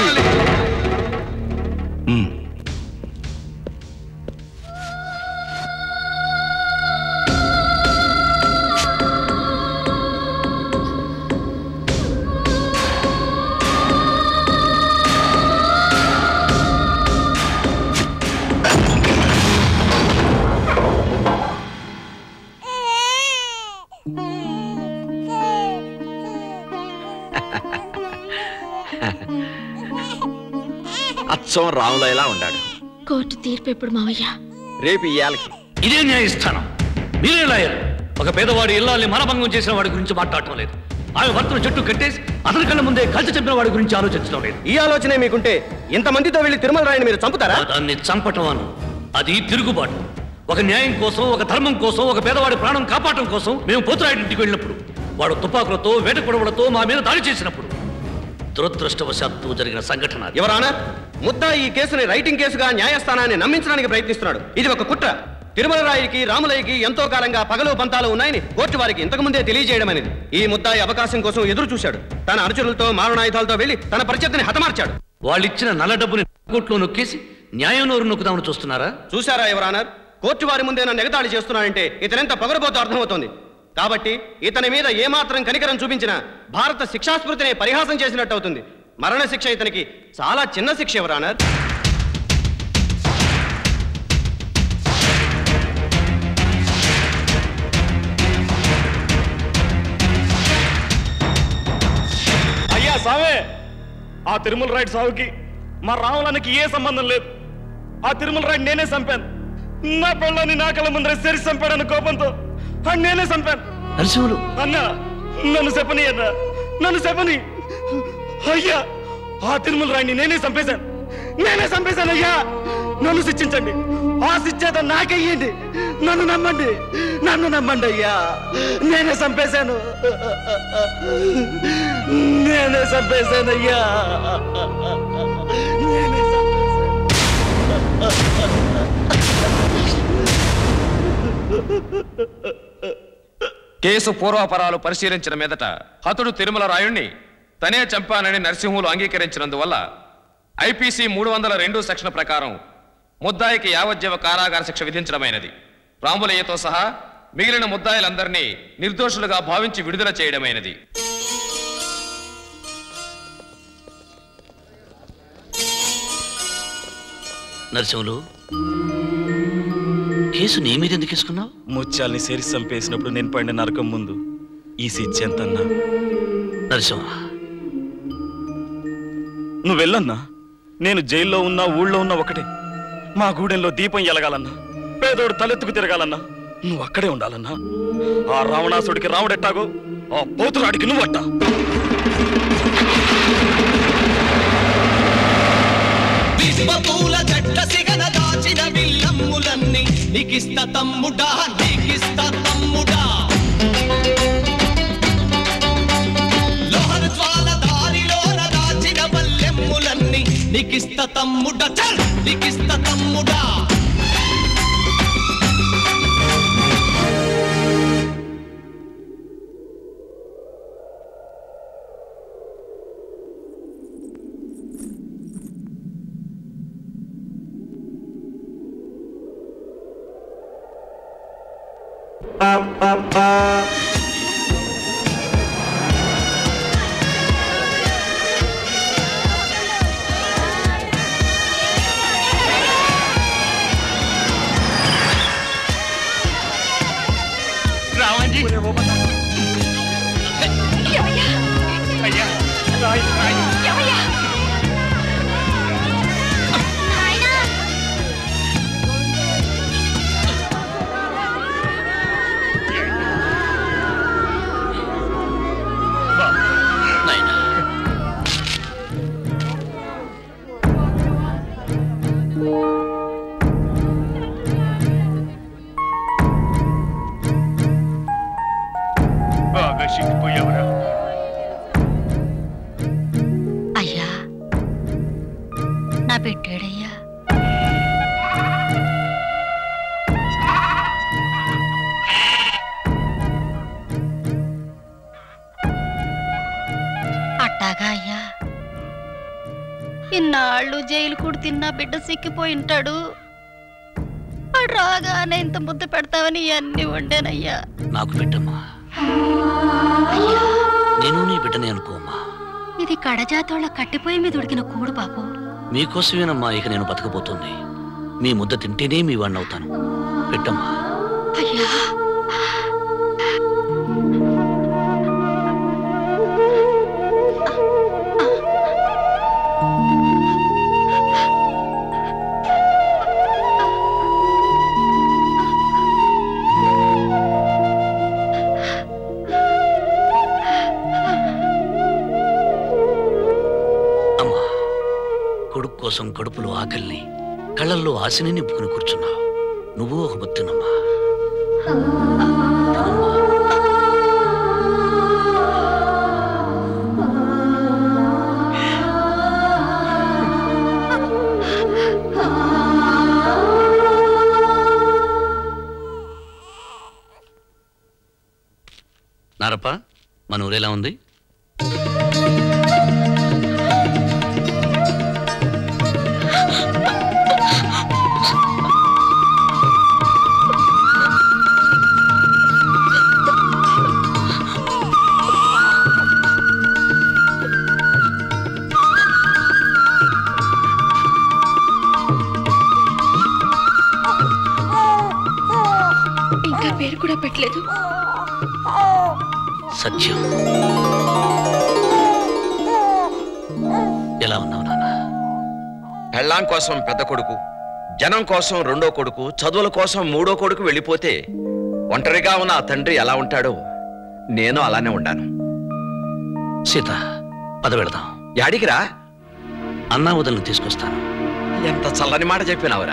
S4: అచ్చం రాములయ్యలా ఉండాడు
S3: కోర్టు తీర్పు ఎప్పుడు మావయ్య
S4: రేపు ఇయ్యాలకి
S7: ఇదే న్యాయస్థానం మీరే లాయర్ ఒక పేదవాడి ఇల్లాల్ని మనభంగం చేసిన వాడి గురించి మాట్లాడటం లేదు ఆమె భర్తను చెట్టు కట్టేసి అతని కళ్ళ ముందే కలిసి చెప్పిన వాడి గురించి ఆలోచించడం లేదు
S6: ఈ ఆలోచనే మీకుంటే ఇంతమందితో వెళ్ళి తిరుమల రాయని మీరు చంపుతారా
S7: దాన్ని చంపటం అను అది తిరుగుబాటు ఒక న్యాయం కోసం ఒక ధర్మం కోసం ఒక పేదవాడి ప్రాణం కాపాడటం కోసం మేము పోతురాయుడి ఇంటికి వెళ్ళినప్పుడు వాడు తుపాకులతో వేట కొడవలతో మా మీద దాడి చేసినప్పుడు దురదృష్టవశాత్తు జరిగిన సంఘటన అది.
S6: ఎవరానా ముద్దా ఈ కేసుని రైటింగ్ కేసుగా న్యాయస్థానాన్ని నమ్మించడానికి ప్రయత్నిస్తున్నాడు ఇది ఒక కుట్ర తిరుమల రాయికి రాములయ్యకి ఎంతో కాలంగా పగలు పంతాలు ఉన్నాయని కోర్టు వారికి ఇంతకు ముందే తెలియజేయడం అనేది ఈ ముద్దాయి అవకాశం కోసం ఎదురు చూశాడు తన అనుచరులతో మారణాయుధాలతో వెళ్లి తన ప్రత్యర్థిని హతమార్చాడు
S7: వాళ్ళిచ్చిన నల్ల డబ్బుని కోర్టులో నొక్కేసి న్యాయం నోరు నొక్కుదామని చూస్తున్నారా
S6: చూశారా ఎవరానర్ కోర్టు వారి ముందే నన్ను ఎగతాళి చేస్తున్నాడంటే ఇతనెంత పొగరబోతో అర్థమవుతోంది కాబట్టి ఇతని మీద ఏమాత్రం కనికరం చూపించినా భారత శిక్షాస్మృతిని పరిహాసం చేసినట్టు అవుతుంది మరణ శిక్ష ఇతనికి చాలా చిన్న శిక్ష ఎవరానర్
S14: అయ్యా సావే ఆ తిరుమల రాయుడు సావుకి మా రాములానికి ఏ సంబంధం లేదు ఆ తిరుమల రాయుడు నేనే చంపాను నా పెళ్ళని నా కళ్ళ ముందర సెరి చంపాడన్న కోపంతో ఆ నేనే చంపాను
S7: నరసింహులు
S14: అన్నా నన్ను చెప్పని అన్నా నన్ను చెప్పని అయ్యా ఆ తిరుమల రాయుడిని నేనే చంపేశాను నేనే చంపేశాను అయ్యా నన్ను శిక్షించండి ఆ శిక్షేత నాకయ్యండి నన్ను నమ్మండి నన్ను నమ్మండి అయ్యా నేనే చంపేశాను నేనే చంపేశాను అయ్యా నేనే
S20: కేసు పూర్వాపరాలు పరిశీలించిన మీదట హతుడు తిరుమల రాయుణ్ణి తనే చంపానని నరసింహులు అంగీకరించినందువల్ల ఐపీసీ మూడు వందల రెండు సెక్షన్ ప్రకారం ముద్దాయికి యావజ్జీవ కారాగార శిక్ష విధించడమైనది రాములయ్యతో సహా మిగిలిన ముద్దాయిలందరినీ నిర్దోషులుగా భావించి విడుదల చేయడమైనది
S7: నరసింహులు కేసు నీ మీద ఎందుకు తీసుకున్నావు
S5: ముత్యాల్ని సేరి చంపేసినప్పుడు నేను పడిన నరకం ముందు ఈ సిచ్చి ఎంతన్నా
S7: నరసింహ
S5: నువ్వు వెళ్ళన్నా నేను జైల్లో ఉన్నా ఊళ్ళో ఉన్నా ఒకటే మా గూడెంలో దీపం ఎలగాలన్నా పేదోడు తలెత్తుకు తిరగాలన్నా నువ్వు అక్కడే ఉండాలన్నా ఆ రావణాసుడికి రాముడెట్టాగో ఆ పోతురాడికి నువ్వట్టా
S23: విశ్వపూల చెట్ల సిగన దాచిన విల్లమ్ములన్నీ నీకిస్త తమ్ముడా నీకిస్త తమ్ముడా లోహన జ్వాల దారిలోన దాచిన వల్లెమ్ములన్నీ నీకిస్త తమ్ముడా చల్ నీకిస్త తమ్ముడా
S18: రావండి అయ్యా రాయ్ రాయ్ బాగా సిగ్గిపోయావురా
S1: అయ్యా నా పెట్టాడయ్యా అట్టాగా అయ్యా ఇన్నాళ్ళు జైలు కూడా తిన్నా బిడ్డ సిక్కిపోయి ఉంటాడు వాడు రాగానే ఇంత ముద్ద పెడతావని ఇవన్నీ వండానయ్యా
S7: నాకు పెట్టమ్మా నేను నీ బిడ్డని అనుకోమ్మా
S1: ఇది కడజాతోళ్ళ కట్టిపోయి మీద ఉడికిన కూడు బాబు
S7: మీకోసమేనమ్మా ఇక నేను బతకబోతుంది మీ ముద్ద తింటేనే మీ వాడిని అవుతాను పెట్టమ్మా
S1: అయ్యా
S7: అమ్మా కొడుకు కోసం కడుపులో ఆకలిని కళ్ళల్లో ఆశని నింపుకుని కూర్చున్నావు నువ్వు ఒక బొత్తునమ్మా నారప్ప మన ఊరేలా ఉంది
S3: ఇంకా పేరు కూడా పెట్టలేదు
S7: సత్యం ఎలా ఉన్నావు నాన్న
S4: పెళ్ళాం కోసం పెద్ద కొడుకు జనం కోసం రెండో కొడుకు చదువుల కోసం మూడో కొడుకు వెళ్ళిపోతే ఒంటరిగా ఉన్న ఆ తండ్రి ఎలా ఉంటాడో నేను అలానే ఉండాను
S7: సీత పద వెళదాం
S4: యాడికిరా
S7: అన్నా వదలను తీసుకొస్తాను
S4: ఎంత చల్లని మాట చెప్పినావురా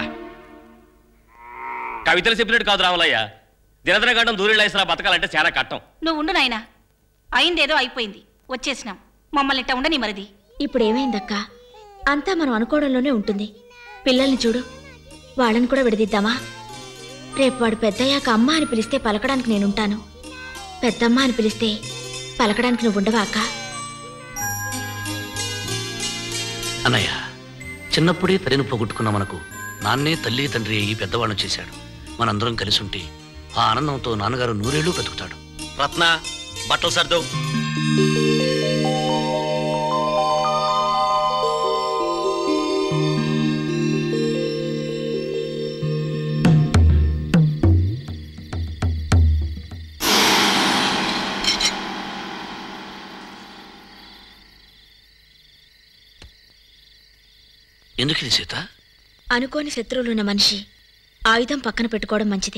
S10: కవితలు చెప్పినట్టు కాదు రావులయ్య దినదినగండం దూరిలేసినా బతకాలంటే చాలా కట్టం
S16: నువ్వు ఉండు నాయనా అయిందేదో అయిపోయింది వచ్చేసినాం మమ్మల్ని ఇట్ట ఉండని మరిది
S1: ఇప్పుడు ఏమైందక్క అంతా మనం అనుకోవడంలోనే ఉంటుంది పిల్లల్ని చూడు వాళ్ళని కూడా విడదిద్దామా రేపు వాడు పెద్దయ్యాక అమ్మ అని పిలిస్తే పలకడానికి నేనుంటాను పెద్దమ్మ అని పిలిస్తే పలకడానికి నువ్వు ఉండవా అక్క
S7: అన్నయ్య చిన్నప్పుడే తల్లిని పోగొట్టుకున్న మనకు నాన్నే తల్లి తండ్రి అయ్యి పెద్దవాళ్ళని చేశాడు మనందరం కలిసి ఉంటే ఆ ఆనందంతో నాన్నగారు నూరేళ్లు బ్రతుకుతాడు
S10: రత్న బట్టలు సర్దు
S7: ఎందుకు సీత
S3: అనుకోని శత్రువులున్న మనిషి ఆయుధం పక్కన పెట్టుకోవడం మంచిదే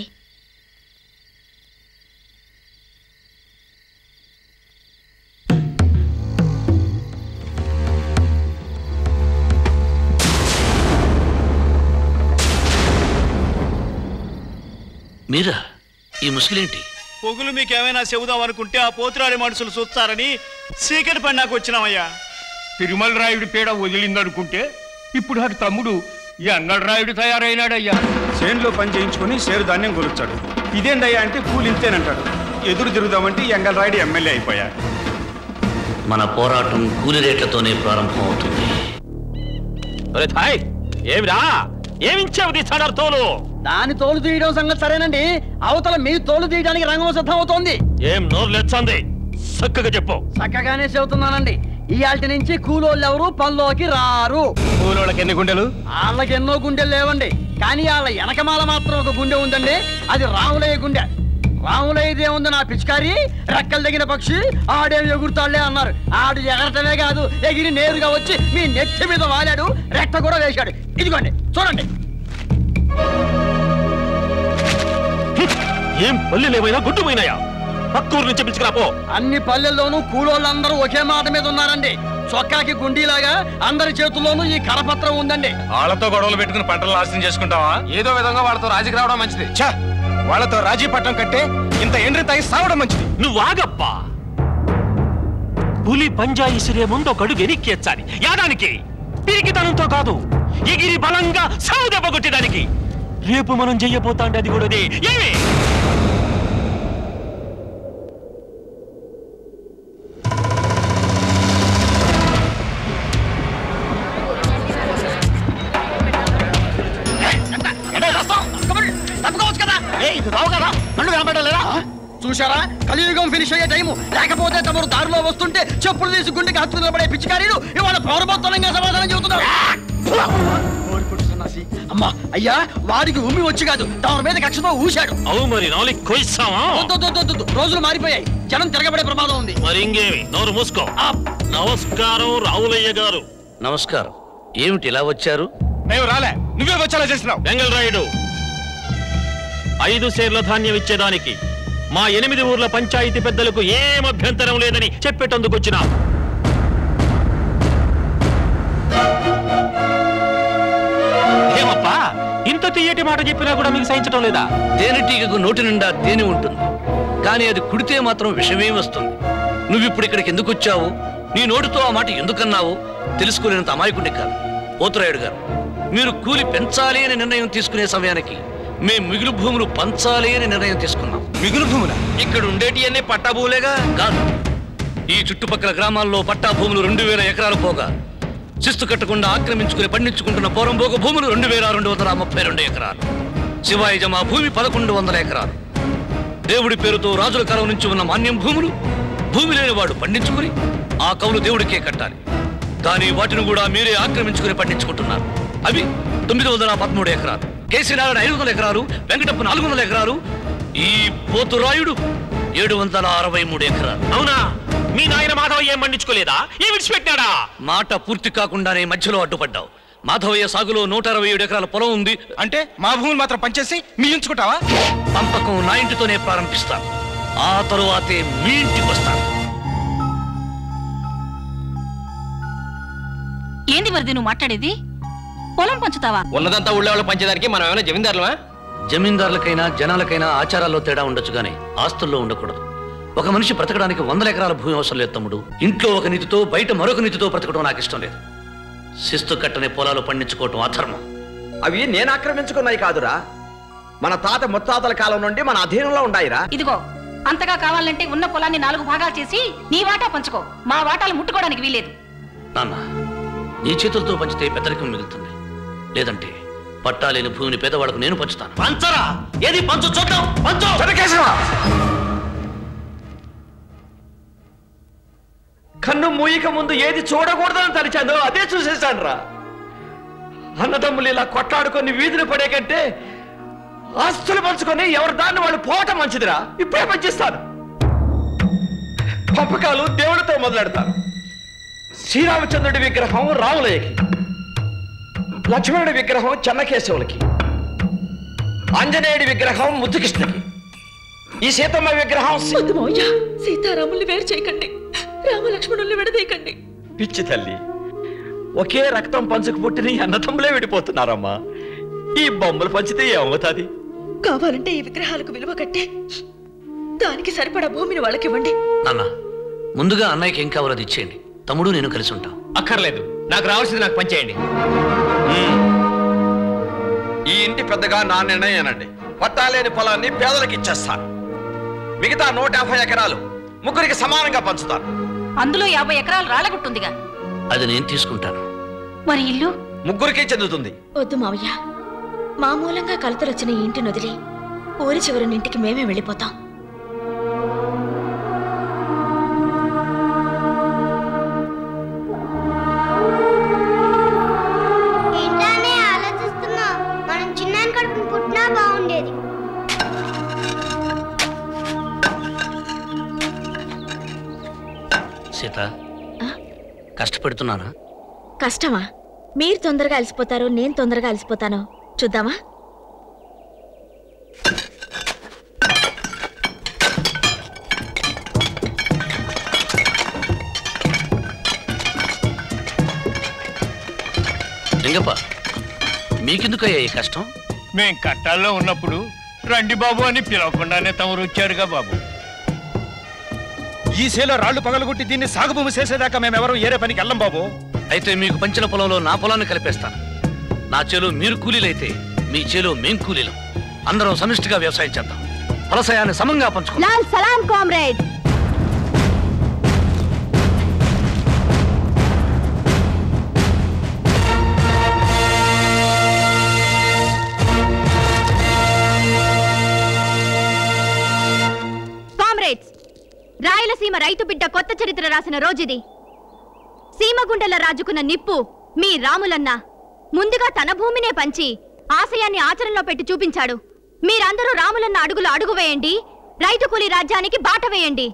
S7: మీరా ఈ ముసుగులేంటి
S14: పొగులు మీకేమైనా చెబుదాం అనుకుంటే ఆ పోతురాడి మనుషులు చూస్తారని చీకటి పడినాకు వచ్చినామయ్యా
S18: తిరుమల రాయుడు పీడ వదిలిందనుకుంటే ఇప్పుడు ఆ తమ్ముడు ఈ అంగళ రాయుడు తయారైనాడయ్యా
S2: చేనులో పని చేయించుకొని సేరు ధాన్యం కొలుచాడు ఇదేందయ్యా అంటే కూలి ఇంతేనంటాడు ఎదురు తిరుగుదామంటే ఎంగల్ రాయుడు ఎమ్మెల్యే అయిపోయా
S7: మన పోరాటం కూలి రేట్లతోనే ప్రారంభం అవుతుంది
S9: ఒరే థాయ్ ఏమిరా ఏమించావు తీస్తాడారు తోలు
S15: దాని తోలు తీయడం సంగతి సరేనండి అవతల మీ తోలు తీయడానికి రంగం సిద్ధం అవుతోంది
S9: ఏం నోరు లేచంది చక్కగా చెప్పు
S15: చక్కగానే చెబుతున్నానండి ఇయాల్టి నుంచి కూలోళ్ళు ఎవరు పనిలోకి రారు
S2: కూలోళ్ళకి ఎన్ని గుండెలు
S15: వాళ్ళకి ఎన్నో గుండెలు లేవండి కానీ వాళ్ళ వెనకమాల మాత్రం ఒక గుండె ఉందండి అది రాములయ్య గుండె రాములయ్యదే ఉంది నా పిచికారి రెక్కలు తగిన పక్షి ఆడేం ఎగురుతాళ్లే అన్నారు ఆడు ఎగరటమే కాదు ఎగిరి నేరుగా వచ్చి మీ నెత్తి మీద వాలాడు రెక్క కూడా వేశాడు ఇదిగోండి చూడండి
S9: ఏం పల్లెలు ఏమైనా గుడ్డు పోయినాయా పక్కూరు నుంచి పిలుచుకురాపో
S15: అన్ని పల్లెల్లోనూ కూలోళ్ళందరూ ఒకే మాట మీద ఉన్నారండి చొక్కాకి గుండీలాగా అందరి చేతుల్లోనూ ఈ కరపత్రం ఉందండి
S2: వాళ్ళతో గొడవలు పెట్టుకుని పంటలు నాశనం చేసుకుంటావా ఏదో విధంగా వాళ్ళతో రాజీకి రావడం మంచిది ఛా వాళ్ళతో రాజీ పట్టం కట్టే ఇంత ఎండ్రి తాగి సావడం మంచిది
S9: నువ్వు ఆగప్పా పులి పంజా ఇసిరే ముందు ఒక అడుగు వెనక్కి ఎచ్చాలి యాదానికి పిరికితనంతో కాదు ఎగిరి బలంగా సావు దెబ్బ కొట్టేదానికి రేపు మనం చెయ్యబోతాంటే అది కూడా అదే. ఏమి
S15: తప్పుకోవచ్చు కదా ఏ ఇది రావు కదా నన్ను కనపడలేదా చూశారా కలియుగం ఫినిష్ అయ్యే టైము లేకపోతే తమరు దారిలో వస్తుంటే చెప్పులు తీసి గుండెకి హత్తు నిలబడే పిచ్చికారీలు ఇవాళ పౌరబోత్తనంగా సమాధానం చెబుతున్నారు ఓరికొట్టు సన్నాసి. అమ్మా అయ్యా వాడికి ఉమ్మి వచ్చి కాదు తమ మీద కక్షతో ఊశాడు
S9: అవు మరి నాలుగు కొయిస్తావా
S15: వద్దు, వద్దు, వద్దు, వద్దు. రోజులు మారిపోయాయి జనం తిరగబడే ప్రమాదం ఉంది
S9: మరి ఇంకేమి నోరు మూసుకో నమస్కారం రావులయ్య గారు
S7: నమస్కారం ఏమిటి ఇలా వచ్చారు
S2: మేము రాలే నువ్వే వచ్చేలా చేసినావు
S9: బెంగల్ రాయుడు ఐదు సేర్ల ధాన్యం ఇచ్చేదానికి మా ఎనిమిది ఊర్ల పంచాయతీ పెద్దలకు ఏం అభ్యంతరం లేదని చెప్పేటందుకు వచ్చినా ఏమప్పా ఇంత తీయటి మాట చెప్పినా కూడా మీకు సహించడం లేదా
S7: తేనెటీగకు నోటి నిండా తేనె ఉంటుంది కానీ అది కుడితే మాత్రం విషమే వస్తుంది నువ్వు ఇప్పుడు ఇక్కడికి ఎందుకు వచ్చావు నీ నోటితో ఆ మాట ఎందుకన్నావు తెలుసుకోలేనంత అమాయకుడి కాదు పోతురాయుడు గారు మీరు కూలి పెంచాలి అని నిర్ణయం తీసుకునే సమయానికి మేం మిగులు భూములు పంచాలి అని నిర్ణయం తీసుకున్నాం
S2: మిగులు భూముల
S7: ఇక్కడ ఉండేటి అన్ని పట్టా భూములేగా కాదు ఈ చుట్టుపక్కల గ్రామాల్లో పట్టా భూములు రెండు వేల ఎకరాలు పోగా శిస్తు కట్టకుండా ఆక్రమించుకుని పండించుకుంటున్న పోరంబోక భూములు రెండు వేల రెండు వందల ముప్పై రెండు ఎకరాలు శివాయి జమా భూమి పదకొండు వందల ఎకరాలు దేవుడి పేరుతో రాజుల కాలం నుంచి ఉన్న మాన్యం భూములు భూమి లేని వాడు పండించుకుని ఆ కవులు దేవుడికే కట్టాలి కానీ వాటిని కూడా మీరే ఆక్రమించుకుని పండించుకుంటున్నారు అవి తొమ్మిది వందల పదమూడు ఎకరాలు కేసీ నారాయణ ఐదు వందల ఎకరాలు వెంకటప్ప నాలుగు వందల ఎకరాలు ఈ పోతురాయుడు ఏడు వందల అరవై మూడు ఎకరాలు
S9: అవునా మీ నాయన మాధవ ఏం పండించుకోలేదా ఏం విడిచిపెట్టినాడా
S7: మాట పూర్తి కాకుండానే మధ్యలో అడ్డుపడ్డావు మాధవయ్య సాగులో నూట అరవై ఏడు ఎకరాల పొలం ఉంది
S2: అంటే మా భూములు మాత్రం పంచేసి మీ ఉంచుకుంటావా
S7: పంపకం నా ఇంటితోనే ప్రారంభిస్తాను ఆ తరువాతే మీ ఇంటికి వస్తాను
S16: ఏంది వరది నువ్వు మాట్లాడేది పొలం పంచుతావా
S10: ఉన్నదంతా ఊళ్ళో వాళ్ళు పంచేదానికి మనం ఏమైనా జమీందారులమా
S7: జమీందారులకైనా జనాలకైనా ఆచారాల్లో తేడా ఉండొచ్చు గానీ ఆస్తుల్లో ఉండకూడదు ఒక మనిషి బ్రతకడానికి వందల ఎకరాల భూమి అవసరం లేదు తమ్ముడు ఇంట్లో ఒక నీతితో బయట మరొక నీతితో బ్రతకడం నాకు ఇష్టం లేదు శిస్తు కట్టని పొలాలు పండించుకోవటం అధర్మం
S4: అవి నేను ఆక్రమించుకున్నాయి కాదురా మన తాత ముత్తాతల కాలం నుండి మన అధీనంలో ఉండాయిరా
S16: ఇదిగో అంతగా కావాలంటే ఉన్న పొలాన్ని నాలుగు భాగాలు చేసి నీ వాటా పంచుకో మా వాటాలు ముట్టుకోవడానికి వీలేదు
S7: నాన్న నీ చేతులతో పంచితే పెద్దరికం మిగులుతుంది లేదంటే పట్టాలేని భూమిని పేదవాళ్ళకు నేను పంచుతాను
S9: పంచరా ఏది పంచు చూద్దాం పంచు
S4: కన్ను మూయక ముందు ఏది చూడకూడదని తలిచాను అదే చూసేశాను రా అన్నదమ్ములు ఇలా కొట్లాడుకొని వీధిని పడే కంటే ఆస్తులు పంచుకొని ఎవరి దాన్ని వాళ్ళు పోవటం మంచిదిరా ఇప్పుడే పంచిస్తాను పంపకాలు దేవుడితో మొదలెడతాను శ్రీరామచంద్రుడి విగ్రహం రాములయ్యకి లక్ష్మణుడి విగ్రహం చెన్నకేశవులకి ఆంజనేయుడి విగ్రహం ముద్దుకృష్ణకి ఈ సీతమ్మ విగ్రహం సి-
S1: వద్దు మౌయ్య సీతారాముల్ని వేరు చేయకండి రామలక్ష్మణుల్ని విడదీయకండి
S4: పిచ్చి తల్లి ఒకే రక్తం పంచుకు పుట్టిన ఈ అన్నతమ్ములే విడిపోతున్నారమ్మా ఈ బొమ్మలు పంచితే ఏమవుతుంది
S1: కావాలంటే ఈ విగ్రహాలకు విలువ కట్టి దానికి సరిపడా భూమిని వాళ్ళకివ్వండి
S7: నాన్న ముందుగా అన్నయ్యకి ఏం కావాలో అది ఇచ్చేయండి తమ్ముడు నేను కలిసి ఉంటాం
S6: అక్కర్లేదు నాకు రావాల్సింది నాకు పంచేయండి
S4: ఈ ఇంటి పెద్దగా నా నిర్ణయేనండి పట్టాలేని పొలాన్ని పేదలకు ఇచ్చేస్తాను మిగతా నూట యాభై ఎకరాలు ముగ్గురికి సమానంగా పంచుతాను
S16: అందులో యాభై ఎకరాలు రాళ్ళగుట్టుందిగా
S7: అది నేను తీసుకుంటాను
S16: మరి ఇల్లు
S4: ముగ్గురికి చెందుతుంది
S1: వద్దు మావయ్య మా మూలంగా కలతలొచ్చిన ఈ ఇంటిని వదిలి ఊరి చివరి ఇంటికి మేమే వెళ్ళిపోతాం
S17: ఏంటనే ఆలోచిస్తున్నా మనం చిన్నాన్ని కడుపున పుట్టినా బాగుండేది
S7: సీత కష్టపెడుతున్నానా
S1: కష్టమా మీరు తొందరగా అలసిపోతారో నేను తొందరగా అలసిపోతానో చూద్దామా
S7: లింగప్ప మీకెందుకయ్యా ఈ కష్టం
S18: మేం కట్టాల్లో ఉన్నప్పుడు రండి బాబు అని పిలవకుండానే తమరు వచ్చారుగా బాబు
S5: ఈ సేలో రాళ్లు పగలగొట్టి దీన్ని సాగుభూమి చేసేదాకా మేమెవరూ ఏరే పనికి వెళ్ళం బాబు
S7: అయితే మీకు పంచిన పొలంలో నా పొలాన్ని కలిపేస్తాను నా చేలో మీరు కూలీలైతే మీ చేలో మేం కూలీలం అందరం సమిష్టిగా వ్యవసాయం చేద్దాం ఫలసాయాన్ని సమంగా పంచుకో
S3: లాల్ సలాం కామ్రేడ్ కామ్రేడ్స్ రాయలసీమ రైతు బిడ్డ కొత్త చరిత్ర రాసిన రోజుది సీమగుండెల రాజుకున్న నిప్పు మీ రాములన్న ముందుగా తన భూమినే పంచి ఆశయాన్ని ఆచరణలో పెట్టి చూపించాడు మీరందరూ రాములన్న అడుగులు అడుగు వేయండి రైతు కూలీ రాజ్యానికి బాట వేయండి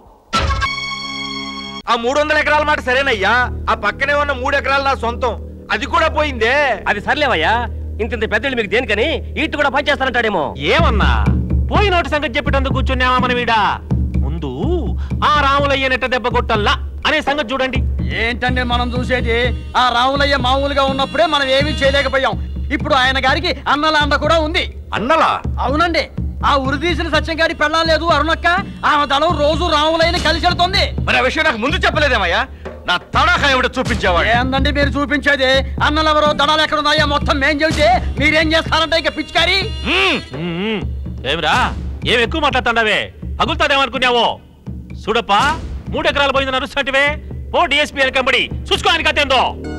S11: ఆ మూడు వందల ఎకరాల మాట సరేనయ్యా ఆ పక్కనే ఉన్న మూడు ఎకరాలు నా సొంతం అది కూడా పోయిందే
S6: అది సర్లేవయ్యా ఇంత ఇంత పెద్దలు మీకు దేనికని ఇటు కూడా పనిచేస్తానంటాడేమో
S9: ఏమన్నా పోయినోటి సంగతి చెప్పేటందుకు కూర్చున్నావా మన వీడా ముందు ఆ రాములయ్య నెట్ట దెబ్బ కొట్టల్లా అనే సంగతి చూడండి
S15: ఏంటండి మనం చూసేది ఆ రావులయ్య మామూలుగా ఉన్నప్పుడే మనం ఏమీ చేయలేకపోయాం ఇప్పుడు ఆయన గారికి అన్నల అండ కూడా ఉంది
S11: అన్నలా
S15: అవునండి ఆ ఉరిదీసిన సత్యం గారి పెళ్ళం లేదు అరుణక్క ఆమె దళం రోజు రాములయ్యని కలిసి వెళ్తుంది
S11: మరి ఆ విషయం నాకు ముందు చెప్పలేదేమయ్యా నా తడాఖా ఏమిటో చూపించేవాడు
S15: ఏందండి మీరు చూపించేది అన్నలెవరో దళాలు ఎక్కడ ఉన్నాయో మొత్తం మేం చెబితే మీరేం చేస్తారంటే ఇక పిచ్చికారి
S9: ఏమిరా ఏం ఎక్కువ మాట్లాడుతాండవే పగులుతాదేమనుకున్నావో చూడప్పా మూడు ఎకరాలు పోయిందని అరుస్తున్నట్టువే ఓ డిఎస్పీ అని కంబడి చూసుకో ఆయన కథేందో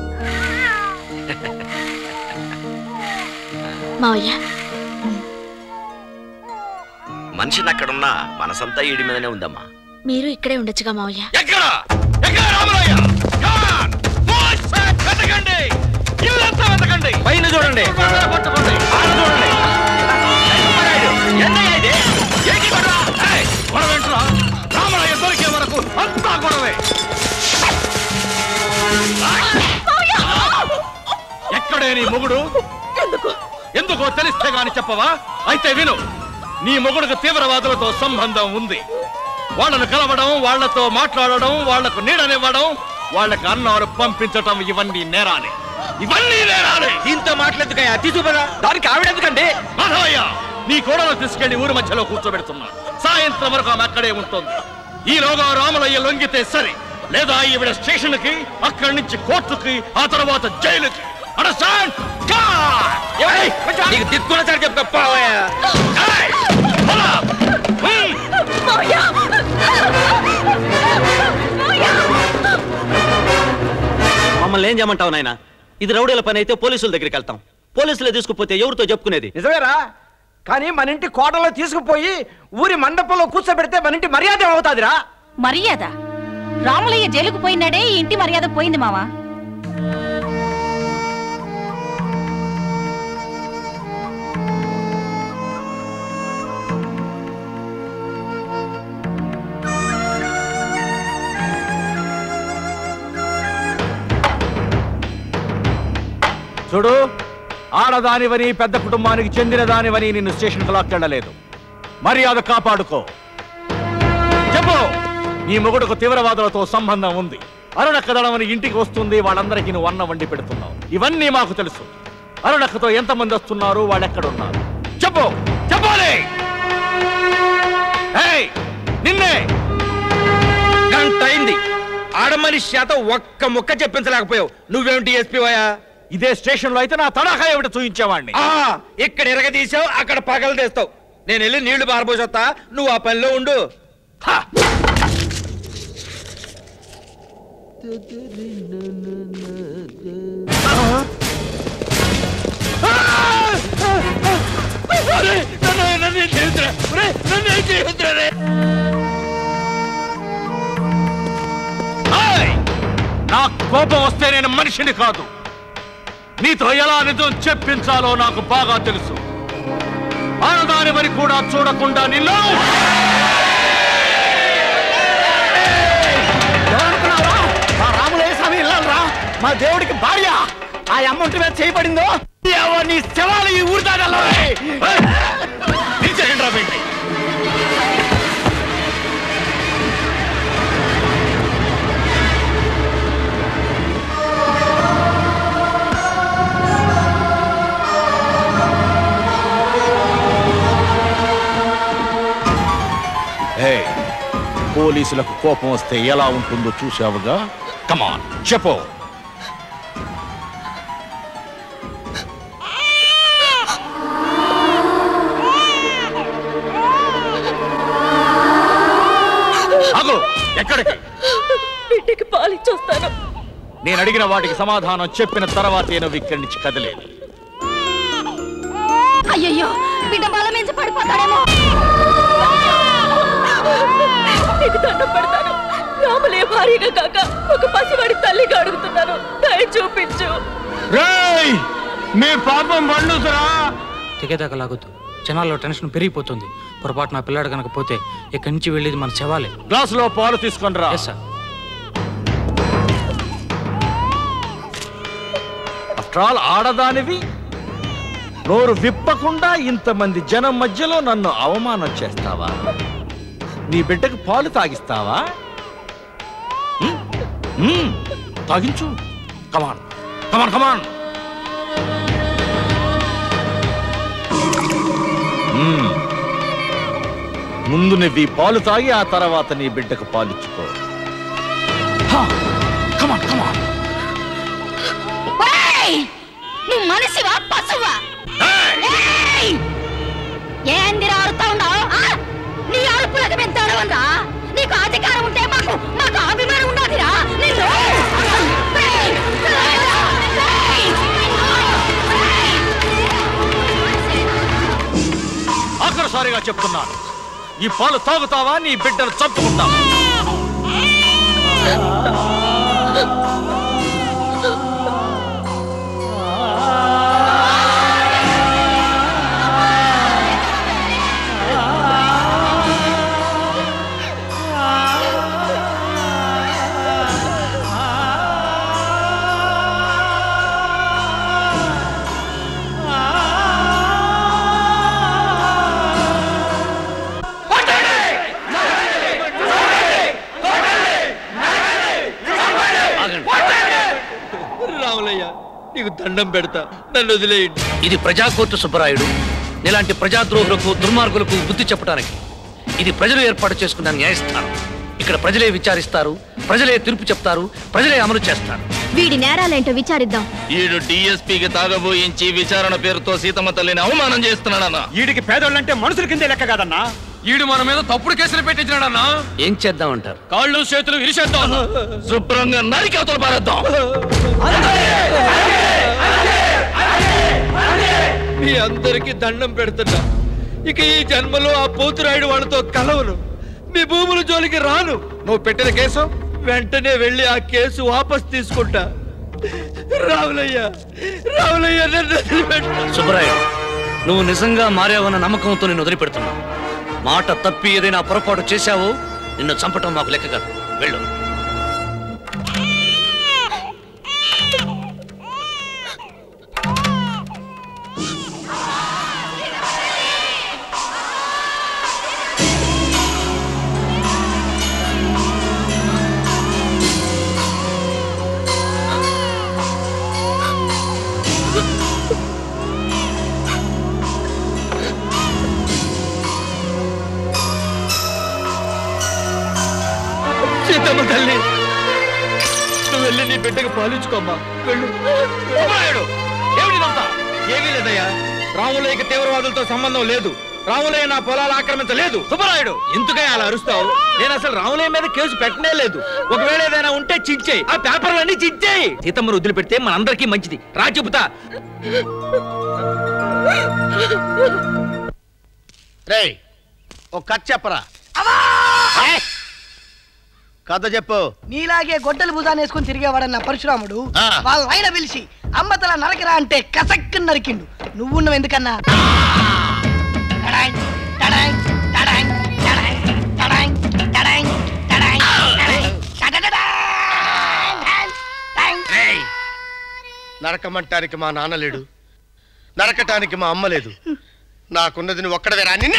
S1: మావయ్య
S4: మనిషిని అక్కడున్నా మనసంతా ఈడి మీదనే ఉందమ్మా
S1: మీరు ఇక్కడే ఉండొచ్చుగా మావయ్య
S4: ఎక్కడ ఎక్కడ రాములయ్య Come on! Boys, వెతకండి ఇల్లంతా వెతకండి
S11: పైన చూడండి
S4: పట్టుకోండి ఆడ చూడండి సుబ్బరాయుడు, ఏందయ్యా ఇది? ఏంటి గొడవ? ఏయ్, గొడవ ఏంట్రా? రాములయ్య దొరికే వరకు అంతా గొడవే
S7: ఎక్కడే నీ మొగుడు ఎందుకో తెలిస్తే గాని చెప్పవా అయితే విను నీ మొగుడుకు తీవ్రవాదులతో సంబంధం ఉంది వాళ్ళను కలవడం వాళ్ళతో మాట్లాడడం వాళ్లకు నీడనివ్వడం వాళ్ళకి అన్నాలు పంపించటం ఇవన్నీ నేరాలే ఇవన్నీ నేరాలే
S11: దీంతో మాట్లాడుకయ్యా తీసుకుపదా దానికి ఆవిడెందుకండి
S7: మాధవయ్య నీ కోడలు తీసుకెళ్లి ఊరి మధ్యలో కూర్చోబెడుతున్నా సాయంత్రం వరకు ఆమె అక్కడే ఉంటుంది ఈలోగా రాములయ్య లొంగితే సరే లేదా ఈవిడ స్టేషన్ కి అక్కడి నుంచి కోర్టుకి ఆ తర్వాత జైలుకి అండర్స్టాండ్
S11: నీకు దిక్కున్న సార్ చెప్పవయ్యా
S10: మమ్మల్ని ఏం చేయమంటావు నాయన ఇది రౌడీల పని అయితే పోలీసుల దగ్గరికి వెళ్తాం పోలీసులే తీసుకుపోతే ఎవరితో చెప్పుకునేది
S11: నిజమేరా కానీ మన ఇంటి కోటలో తీసుకుపోయి ఊరి మండపంలో కూర్చోబెడితే మన ఇంటి మర్యాద ఏమవుతాదిరా
S16: మర్యాద రాములయ్య జైలుకు పోయినాడే ఈ ఇంటి మర్యాద పోయింది మావా
S11: చూడు
S8: ఆడదానివని పెద్ద కుటుంబానికి చెందిన దానివని నిన్ను స్టేషన్కి లాక్కెళ్ళలేదు మర్యాద కాపాడుకో చెప్పు నీ మొగుడుకు తీవ్రవాదులతో సంబంధం ఉంది అరుణక్క దళమని ఇంటికి వస్తుంది వాళ్ళందరికీ నువ్వు అన్న వండి పెడుతున్నావు ఇవన్నీ మాకు తెలుసు అరుణక్కతో ఎంతమంది వస్తున్నారు వాళ్ళెక్కడున్నారు చెప్పు చెప్పాలి ఏయ్, నిన్నే
S11: గంట అయింది ఆడమనిషి చేత ఒక్క ముక్క చెప్పించలేకపోయావు నువ్వేమిటి ఎస్పీవయా
S8: ఇదే స్టేషన్ లో అయితే నా తడాకా ఏమిటి చూయించేవాడిని
S11: ఆ, ఇక్కడ ఎరగదీసావు అక్కడ పగలు తీస్తావు నేను వెళ్ళి నీళ్లు పారబోసొత్తా నువ్వు ఆ పనిలో ఉండు
S8: ఏయ్! నా కోపం వస్తే నేను మనిషిని కాదు నీతో ఎలా నిజం చెప్పించాలో నాకు బాగా తెలుసు ఆడదానివని కూడా చూడకుండా నిన్ను
S14: ఎవరనుకున్నావురా? మా రాములయ్య స్వామి ఇల్లాలరా మా దేవుడికి భార్య ఆ అమ్మ ఒంటి మీద చేయబడిందో నీ శవాలు ఈ ఊరు దాడాలో
S8: ఏయ్, పోలీసులకు కోపం వస్తే ఎలా ఉంటుందో చూసావుగా కమాన్ చెప్పు ఆగు ఎక్కడికి
S1: బిడ్డకి పాలిచ్చొస్తాను
S8: నేను అడిగిన వాటికి సమాధానం చెప్పిన తర్వాతే నువ్వు ఇక్కడి నుంచి కదిలేదు
S3: అయ్యయ్యో బిడ్డ బల మీద పడిపోతాడేమో
S1: నీకు దండం పెడతాను రాములే భారీగా కాక ఒక పసివాడి తల్లిగా అడుగుతున్నాను దయ చూపించు
S14: రేయ్ మీ పాపం పండుతురా
S19: తెగేదాకా లాగొద్దు జనాల్లో టెన్షన్ పెరిగిపోతుంది పొరపాటు నా పిల్లాడు కనుక పోతే ఇక్కడి నుంచి వెళ్ళేది మన శవాలే
S8: గ్లాసులో పాలు తీసుకొని రా
S19: సార్
S8: ఆఫ్టర్ ఆల్ ఆడదానివి నోరు విప్పకుండా ఇంతమంది జనం మధ్యలో నన్ను అవమానం చేస్తావా నీ బిడ్డకు పాలు తాగిస్తావా హ్మ్? హ్మ్. తాగించు కమాన్ కమాన్ కమాన్ హ్మ్. ముందు నువ్వు ఈ పాలు తాగి ఆ తర్వాత నీ బిడ్డకు పాలిచ్చుకో కమాన్ కమాన్
S3: ఏయ్! నువ్వు మనిషివా పశువా ఏయ్! ఏందిరా అరుతా ఉండవు నీ అరుపులకు మేము తడవందా నీకు అధికారం ఉంటే మాకు మాకు అభిమానం ఉన్నదిరా నిన్ను ఏయ్! ఏయ్!
S8: ఆఖరిసారిగా చెప్తున్నాను ఈ పాలు తాగుతావా నీ బిడ్డను చంపుకుంటావా
S11: రాములయ్య నీకు దండం పెడతా నన్ను వదిలేయండి
S7: ఇది ప్రజాకోర్టు సుబ్బరాయుడు ఇలాంటి ప్రజాద్రోహులకు దుర్మార్గులకు బుద్ధి చెప్పడానికి ఇది ప్రజలు ఏర్పాటు చేసుకున్న న్యాయస్థానం ఇక్కడ ప్రజలే విచారిస్తారు ప్రజలే తీర్పు చెప్తారు ప్రజలే అమలు చేస్తారు
S3: వీడి నేరాలేంటో విచారిద్దాం
S5: ఈడు డిఎస్పీకి తాగబోయించి విచారణ పేరుతో సీతమ్మ తల్లిని అవమానం చేస్తున్నాడన్న
S14: వీడికి పేదోళ్ళంటే మనుషుల కిందే లెక్క కాదన్నా
S20: ఈడు మన మీద తప్పుడు కేసులు పెట్టించినాడన్నా
S7: ఏం చేద్దామంటారు
S5: కాళ్ళు చేతులు విరిచేద్దాం శుభ్రంగా నరికి అవతల పారేద్దాం
S11: మీ అందరికి దండం పెడుతున్నా ఇక ఈ జన్మలో ఆ పోతురాయుడు వాళ్ళతో కలవను మీ భూముల జోలికి రాను
S22: నువ్వు పెట్టిన కేసు
S11: వెంటనే వెళ్ళి ఆ కేసు వాపస్ తీసుకుంటా రావులయ్య రావులయ్య నన్ను వదిలిపెట్టు.
S7: సుబ్బరాయుడు నువ్వు నిజంగా మారావన్న నమ్మకంతో నిన్ను వదిలిపెడుతున్నా మాట తప్పి ఏదైనా పొరపాటు చేశావో నిన్ను చంపటం మాకు లెక్క కాదు వెళ్ళు
S10: సీతమ్మ తల్లి నువ్వు వెళ్ళి నీ బిడ్డకు పాలించుకోమ్మా వెళ్ళు
S11: సుబ్బరాయుడు ఏమిటిదంతా ఏమీ లేదయ్యా రాములయ్యకి తీవ్రవాదులతో సంబంధం లేదు రాములయ్య నా పొలాలు ఆక్రమించలేదు సుబ్బరాయుడు ఎందుకయ్యా అలా అరుస్తావు నేను అసలు రాములయ్య మీద కేసు పెట్టనే లేదు ఒకవేళ ఏదైనా ఉంటే చించేయి ఆ పేపర్లన్నీ చించేయి సీతమ్మను వదిలిపెడితే మనందరికీ మంచిది రా చెబుతా
S12: రేయ్ ఓ కథ చెప్పరా ఏయ్! కథ చెప్పు
S13: నీలాగే గొడ్డలు భుజాన్ని వేసుకుని తిరిగేవాడన్న పరశురాముడు
S12: ఆ.
S13: వాళ్ళ ఆయన పిలిచి అమ్మతల నరకరా అంటే కసక్కు నరికిండు నువ్వున్నావు ఎందుకన్నా టడాంగ్, టడాంగ్, టడాంగ్, టడాంగ్, టడాంగ్, టడాంగ్, టడాంగ్, టడాంగ్, టడడడాంగ్,
S12: రేయ్! నరకమంటానికి మా నాన్న లేడు నరకటానికి మా అమ్మ లేదు నాకున్నది నువ్వు ఒక్కడవేరా నిన్ను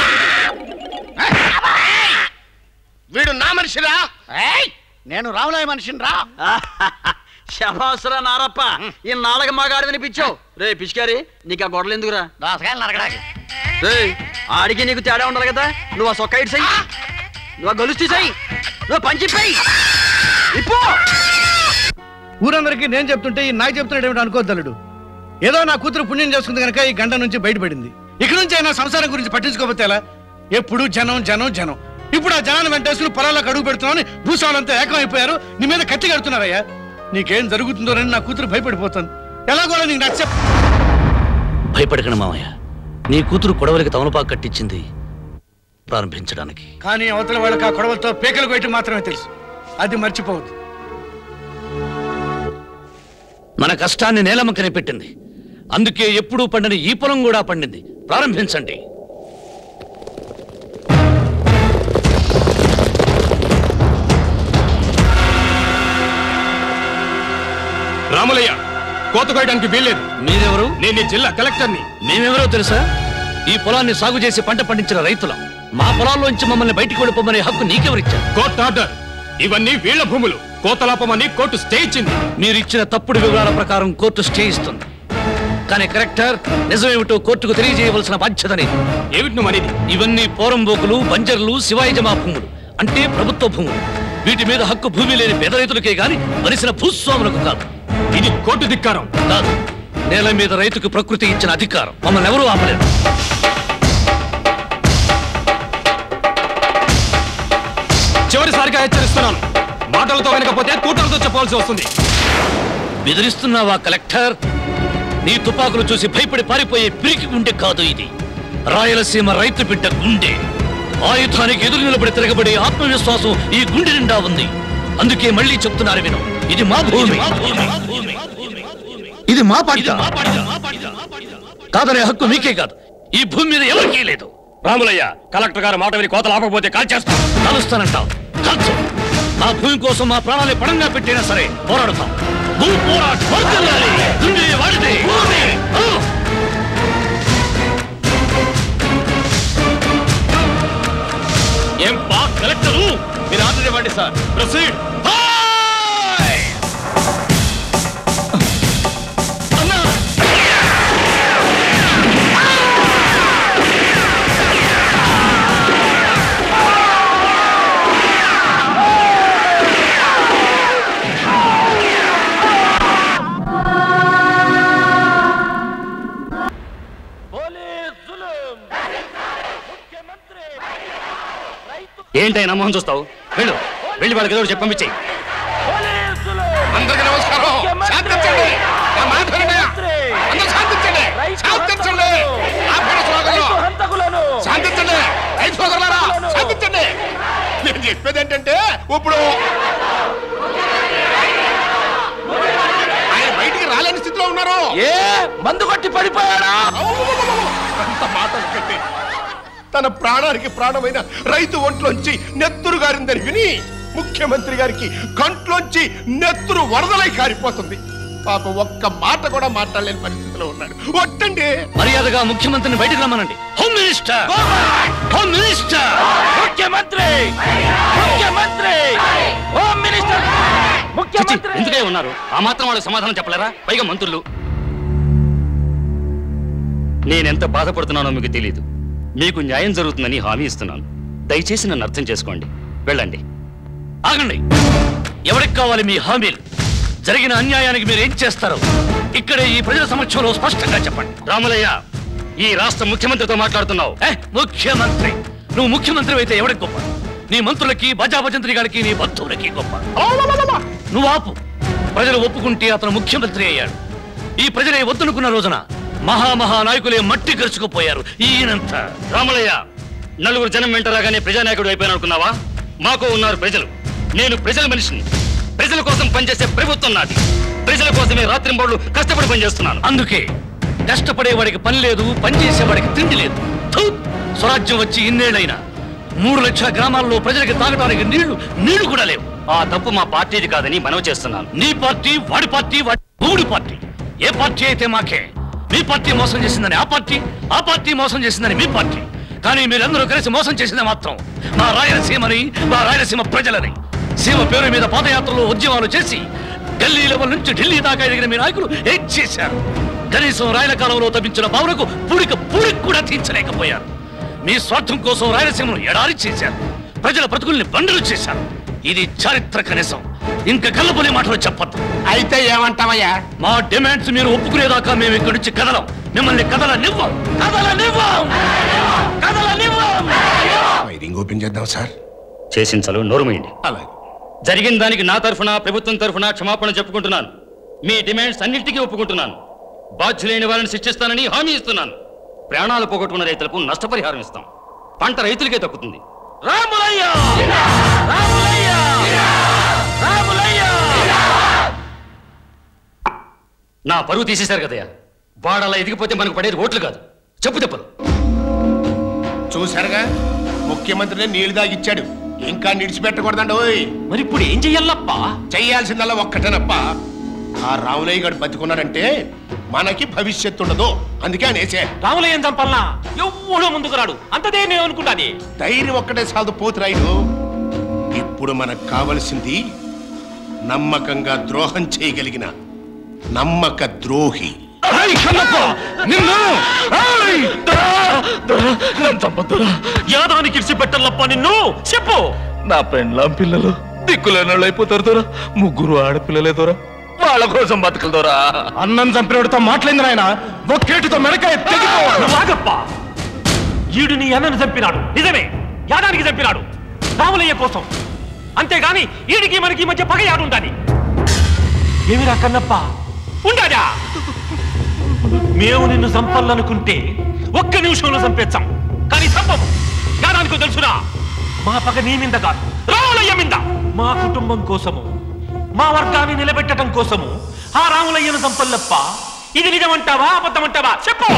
S12: వీడు నా మనిషిరా నేను రాములయ్య మనిషిని రా
S10: శభాసురా నారప్ప ఈ నాలుగు మగాడు వినిపించావు రే పిచికారి నీకు ఆ గొడవలు ఎందుకురా
S12: దాసకాయలు నరకడానికి
S10: రే ఆడికి నీకు తేడా ఉండాలి కదా నువ్వు ఆ సొక్క ఇటు చెయ్యి నువ్వు ఆ గొలుసు తీసేయి నువ్వు పంచి పెయ్యి ఇప్పు
S21: ఊరందరికీ నేను చెప్తుంటే ఈ నాకు చెప్తున్నాడు ఏమిటి అనుకోద్దలుడు ఏదో నా కూతురు పుణ్యం చేసుకుంది కనుక ఈ గంట నుంచి బయటపడింది ఇక నుంచి అయినా సంసారం గురించి పట్టించుకోకపోతే ఎలా ఎప్పుడు జనం జనం జనం ఇప్పుడు ఆ జనాన్ని వెంటేసుకుని పొలాలకు అడుగు పెడుతున్నామని భూస్వాములంతా ఏకం అయిపోయారు నీ మీద కత్తి కడుతున్నారయ్యా నీకేం జరుగుతుందోనని నా కూతురు భయపడిపోతుంది ఎలాగోలా నీకు నచ్చ
S7: భయపడకండి మామయ్య నీ కూతురు కొడవలికి తమలపాకు కట్టించింది ప్రారంభించడానికి
S21: కానీ అవతల వాళ్ళకి ఆ కొడవలతో పేకలు కొట్టి మాత్రమే తెలుసు అది మర్చిపోవద్దు
S7: మన కష్టాన్ని నేలమ్మకని పెట్టింది అందుకే ఎప్పుడూ పండని ఈ పొలం కూడా పండింది ప్రారంభించండి
S2: రాములయ్య కోత కోయడానికి వీల్లేదు
S7: మీరెవరు
S2: నేను ఈ జిల్లా కలెక్టర్ని
S7: మేమెవరో తెలుసా ఈ పొలాన్ని సాగు చేసి పంట పండించిన రైతులం మా పొలాల్లోంచి మమ్మల్ని బయటికి వెళ్ళిపోమనే హక్కు నీకెవరిచ్చారు
S2: కోర్టు ఆర్డర్ ఇవన్నీ వీళ్ళ భూములు కోతలాపమని కోర్టు స్టే ఇచ్చింది
S7: మీరు ఇచ్చిన తప్పుడు వివరాల ప్రకారం కోర్టు స్టే ఇస్తుంది కానీ కరెక్టర్ నిజమేమిటో కోర్టుకు తెలియజేయవలసిన బాధ్యత నీది
S2: ఏమిటి నువ్వు అనేది
S7: ఇవన్నీ పోరంబోకులు బంజర్లు శివాయిజమా భూములు అంటే ప్రభుత్వ భూములు వీటి మీద హక్కు భూమి లేని పేద రైతులకే గాని వరిసిన భూస్వాములకు కాదు
S2: ఇది కోర్టు ధిక్కారం
S7: కాదు నేల మీద రైతుకు ప్రకృతి ఇచ్చిన అధికారం మమ్మల్ని ఎవరూ ఆపలేరు
S2: చివరిసారిగా హెచ్చరిస్తున్నాను మాటలతో వెనకపోతే కూటలతో చెప్పవలసి వస్తుంది
S7: బెదిరిస్తున్నావా కలెక్టర్ నీ తుపాకులు చూసి భయపడి పారిపోయే పిరికి గుండె కాదు ఇది రాయలసీమ రైతు బిడ్డ గుండె ఆయుధానికి ఎదురు నిలబడి తిరగబడే ఆత్మవిశ్వాసం ఈ గుండె నిండా ఉంది అందుకే మళ్ళీ చెప్తున్నారు విను ఇది మా భూమి
S11: ఇది మా పాట
S7: కాదనే హక్కు మీకే కాదు ఈ భూమి మీద ఎవరికీ లేదు
S2: రాములయ్య కలెక్టర్ గారు మాట విని కోత లాపకపోతే కాల్ చేస్తాం
S7: కలుస్తానంటావు కలుసు మా భూమి కోసం మా ప్రాణాలు పణంగా పెట్టినా సరే పోరాడతాం భూ పోరాటం వర్ధిల్లాలి. గుండె వాడితే ఆ!
S2: ఏం బా కలెక్టరు మీరు ఆర్డర్ ఇవ్వండి సార్ ప్రొసీడ్
S7: ఏంటైనా మొహం చూస్తావు వెళ్ళు వెళ్ళి వాళ్ళకి ఏదో ఒకటి చెప్పి పంపించేయి
S2: అందరికీ నమస్కారం శాంతించండి నా మాట వినండి. అందరూ శాంతించండి శాంతించండి ఆపేడ శ్లోకంలో. శాంతించండి రైతు సోదరులారా శాంతించండి నేను చెప్పేది ఏంటంటే ఇప్పుడు ఆయన బయటికి రాలేని స్థితిలో ఉన్నారు
S11: ఏ మందు కొట్టి పడిపోయాడా
S22: అంత మాటలు కట్టి తన ప్రాణానికి ప్రాణమైన రైతు ఒంట్లోంచి నెత్తురు గారిందని విని ముఖ్యమంత్రి గారికి కంట్లోంచి నెత్తురు వరదలై కారిపోతుంది పాప ఒక్క మాట కూడా మాట్లాడలేని పరిస్థితిలో ఉన్నాడు ఒట్టండి
S7: మర్యాదగా ముఖ్యమంత్రిని బయటకు రమ్మనండి హోమ్ మినిస్టర్ హోమ్ మినిస్టర్
S11: ముఖ్యమంత్రి ముఖ్యమంత్రి హోమ్ మినిస్టర్ ముఖ్యమంత్రి
S7: ఎందుకే ఉన్నారు ఆ మాత్రం వాళ్ళకి సమాధానం చెప్పలేరా పైగా మంత్రులు
S5: నేనెంత బాధపడుతున్నానో మీకు తెలియదు మీకు న్యాయం జరుగుతుందని హామీ ఇస్తున్నాను దయచేసి నన్ను అర్థం చేసుకోండి వెళ్ళండి
S7: ఆగండి ఎవరికి కావాలి మీ హామీలు జరిగిన అన్యాయానికి మీరు ఏం చేస్తారు ఇక్కడే ఈ ప్రజల సమక్షంలో స్పష్టంగా చెప్పండి రాములయ్య ఈ రాష్ట్ర ముఖ్యమంత్రితో మాట్లాడుతున్నావు ఏ ముఖ్యమంత్రి నువ్వు ముఖ్యమంత్రి అయితే ఎవరికి గొప్ప నీ మంత్రులకి బజాభజంత్రి గారికి నీ బంధువులకి గొప్ప నువ్వు ఆపు ప్రజలు ఒప్పుకుంటే అతను ముఖ్యమంత్రి అయ్యాడు ఈ ప్రజలే వద్దనుకున్న రోజున మహామహా నాయకులే మట్టి గరుచుకుపోయారు ఈయనంతా రామలయ్య నలుగురు జనం వెంట రాగానే ప్రజానాయకుడు అయిపోయాను అనుకున్నావా మాకు ఉన్నారు ప్రజలు నేను ప్రజల మనిషిని ప్రజల కోసం పనిచేసే ప్రభుత్వం నాది ప్రజల కోసమే రాత్రింబౌళ్ళు కష్టపడి పనిచేస్తున్నాను అందుకే కష్టపడేవాడికి పని లేదు పనిచేసేవాడికి తిండి లేదు థు! స్వరాజ్యం వచ్చి ఇన్నేళ్ళైనా మూడు లక్షల గ్రామాల్లో ప్రజలకి తాగడానికి నీళ్లు నీళ్లు కూడా లేవు ఆ తప్పు మా పార్టీది కాదని మనవి చేస్తున్నాను నీ పార్టీ వాడి పార్టీ వాడి మూడు పార్టీ ఏ పార్టీ అయితే మాకే మీ పార్టీ మోసం చేసిందని ఆ పార్టీ ఆ పార్టీ మోసం చేసిందని మీ పార్టీ కానీ మీరందరూ కలిసి మోసం చేసింది మాత్రం మా రాయలసీమని మా రాయలసీమ ప్రజలని సీమ పేరు మీద పాదయాత్రలు ఉద్యమాలు చేసి ఢిల్లీ లెవెల్ నుంచి ఢిల్లీ దాకా ఎదిగిన మీ నాయకులు ఏం చేశారు కనీసం రాయల కాలంలో తప్పించిన బావులకు పూడిక పూడికి కూడా తీర్చలేకపోయారు మీ స్వార్థం కోసం రాయలసీమను ఎడారి చేశారు ప్రజల బ్రతుకుల్ని బండలు చేశారు ఇది చారిత్రక నిజం ఇంకా కళ్ళబోలే మాటలు చెప్పద్దు
S2: అయితే ఏమంటావయ్యా
S7: మా డిమాండ్స్ మీరు ఒప్పుకునేదాకా మేము ఇక్కడి నుంచి కదలం మిమ్మల్ని కదలనివ్వం కదలనివ్వం కదలనివ్వం
S2: వైరింగ్ ఓపెన్ చేద్దాం సార్
S7: చేసించలు నోరుమేయండి
S2: అలాగే
S7: జరిగిన దానికి నా తరఫున ప్రభుత్వం తరఫున క్షమాపణ చెప్పుకుంటున్నాను మీ డిమాండ్స్ అన్నింటికీ ఒప్పుకుంటున్నాను బాధ్యులైన వారిని శిక్షిస్తానని హామీ ఇస్తున్నాను ప్రాణాలు పోగొట్టుకున్న రైతులకు నష్టపరిహారం ఇస్తాం పంట రైతులకే దక్కుతుంది రాములయ్య రాములయ్య రాములయ్య నా పరువు తీసేశారు కదయ్యా వాడలా ఎదిగిపోతే మనకు పడేది ఓట్లు కాదు చెప్పు చెప్పదు
S2: చూశారుగా ముఖ్యమంత్రిని నీళ్లు దాగిచ్చాడు ఇంకా నిడిచిపెట్టకూడదండి ఓయ్
S9: మరి ఇప్పుడు ఏం చెయ్యాలప్పా
S2: చెయ్యాల్సిందల్లా ఒక్కటేనప్పా ఆ రాములయ్య గారు బతికున్నాడంటే మనకి భవిష్యత్తు ఉండదు అందుకే అనేసే
S9: రాములయ్యం చంపాలనా ఎవ్వడో ముందుకు రాడు అంతదే నేను అనుకుంటాది
S2: ధైర్యం ఒక్కటే చాలదు పోతురాయుడు ఇప్పుడు మనకు కావలసింది నమ్మకంగా ద్రోహం చేయగలిగిన నమ్మక ద్రోహి
S9: నిన్ను యాదానికి ఇడిచి పెట్టాలప్ప నిన్ను చెప్పు
S5: నా పెండ్లాం పిల్లలు దిక్కులేని వాళ్ళు అయిపోతారు దొరా ముగ్గురు ఆడపిల్లలే దొరా వాళ్ళ కోసం బతకలు దొరా
S14: అన్నం చంపినోడితో మాట్లాడింది ఆయన ఒక్కేటితో మెడకాయ తెగిపోవాలి
S9: నువ్వు ఆగప్పా ఈడు నీ అన్నను చంపినాడు నిజమే యాదానికి చంపినాడు రాములయ్య కోసం అంతేగాని ఈడికి మనకి మధ్య పగ యాడుండాలి ఏమిరా కన్నప్ప ఉండాదా మేము నిన్ను చంపాలనుకుంటే ఒక్క నిమిషంలో చంపేచ్చాం కానీ చంపము యాదానికి తెలుసురా మా పగ నీ మీద కాదు రాములయ్య మీద మా కుటుంబం కోసము మా వర్గాన్ని నిలబెట్టడం కోసము ఆ రాములయ్యను చంపల్లప్ప ఇది నిజమంటావా అబద్ధమంటావా చెప్పు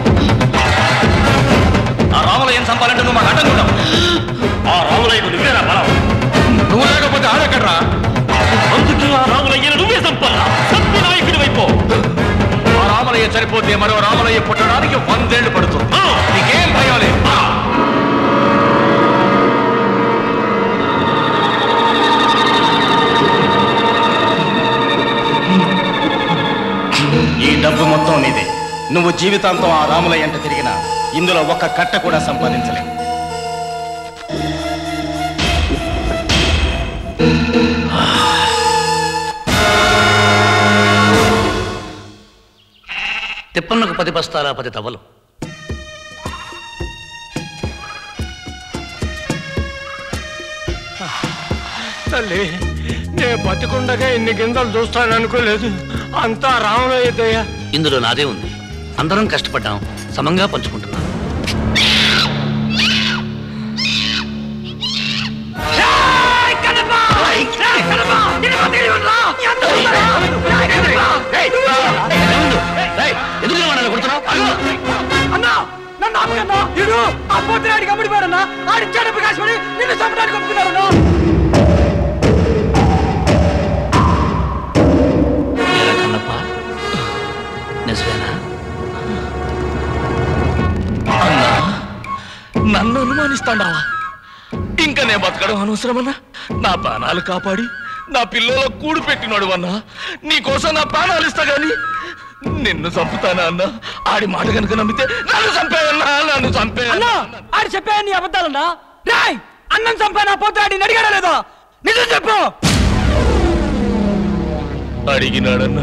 S7: ఆ రాములయ్యను చంపాలంటే నువ్వు మాకు అడ్డం ఉంటావు ఆ రాములయ్యకు నువ్వేరా బలం నువ్వు లేకపోతే ఆడెక్కడ్రా
S9: అందుకే ఆ రాములయ్యను నువ్వే చంపాలా చంపి నాయకుడి వైపు
S7: ఆ రామలయ్య చనిపోతే మరో రామలయ్య పుట్టడానికి వందేళ్లు పడుతుంది నీకేం భయం లేదు ఆ.
S11: ఈ డబ్బు మొత్తం నీదే నువ్వు జీవితాంతం ఆ రాములయ్య ఎంట తిరిగినా ఇందులో ఒక్క కట్ట కూడా సంపాదించలేవు
S7: తిప్పన్నకు పది బస్తాల పది తవ్వలు
S14: తల్లి నేను బతికుండగా ఇన్ని గింజలు చూస్తాను అనుకోలేదు అంతా రాములయ్య దయ
S7: ఇందులో నాదే ఉంది అందరం కష్టపడ్డాం సమంగా పంచుకుంటున్నాం
S15: అన్నా నన్ను ఆపకన్నా ఇడు ఆ పోతురాడికి అమ్ముడిపోయాడన్నా ఆడి చెడపు కాసుకొని నిన్ను చంపడానికి ఒప్పుకున్నారన్నా
S7: ఏరా కన్నప్ప నిజమేనా
S5: అన్నా నన్ను అనుమానిస్తాడావా ఇంకా నేను బతకడం అనవసరమన్నా నా ప్రాణాలు కాపాడి నా పిల్లల కూడు పెట్టినోడు అన్నా నీకోసం నా ప్రాణాలు ఇస్తా గాని నిన్ను చంపుతానా అన్నా ఆడి మాట కనుక నమ్మితే నన్ను చంపేయన్నా నన్ను చంపే
S15: అన్నా ఆడు చెప్పే నీ అబద్ధాలన్నా రాయ్ అన్నం చంపానా పోతురాడిని అడిగాడా లేదా
S11: నిజం చెప్పు
S5: అడిగినాడన్నా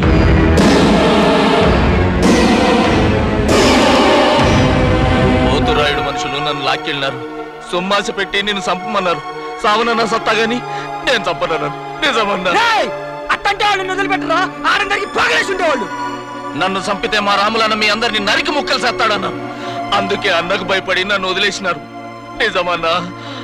S5: పోతురాయుడు మనుషులు నన్ను లాక్కెళ్ళినారు సొమ్మాస పెట్టి నేను చంపమన్నారు సావనన్నా సత్తా గాని నేను చంపనన్నాను నిజమన్నా
S11: ఏయ్! అట్టంటే వాళ్ళు వదిలిపెట్టరా ఆడందరికి పగలేసి ఉండేవాళ్ళు
S5: నన్ను చంపితే మా రాములన్న మీ అందరిని నరికి ముక్కలు చేస్తాడన్నా అందుకే అన్నకు భయపడి నన్ను వదిలేసినారు నిజమన్నా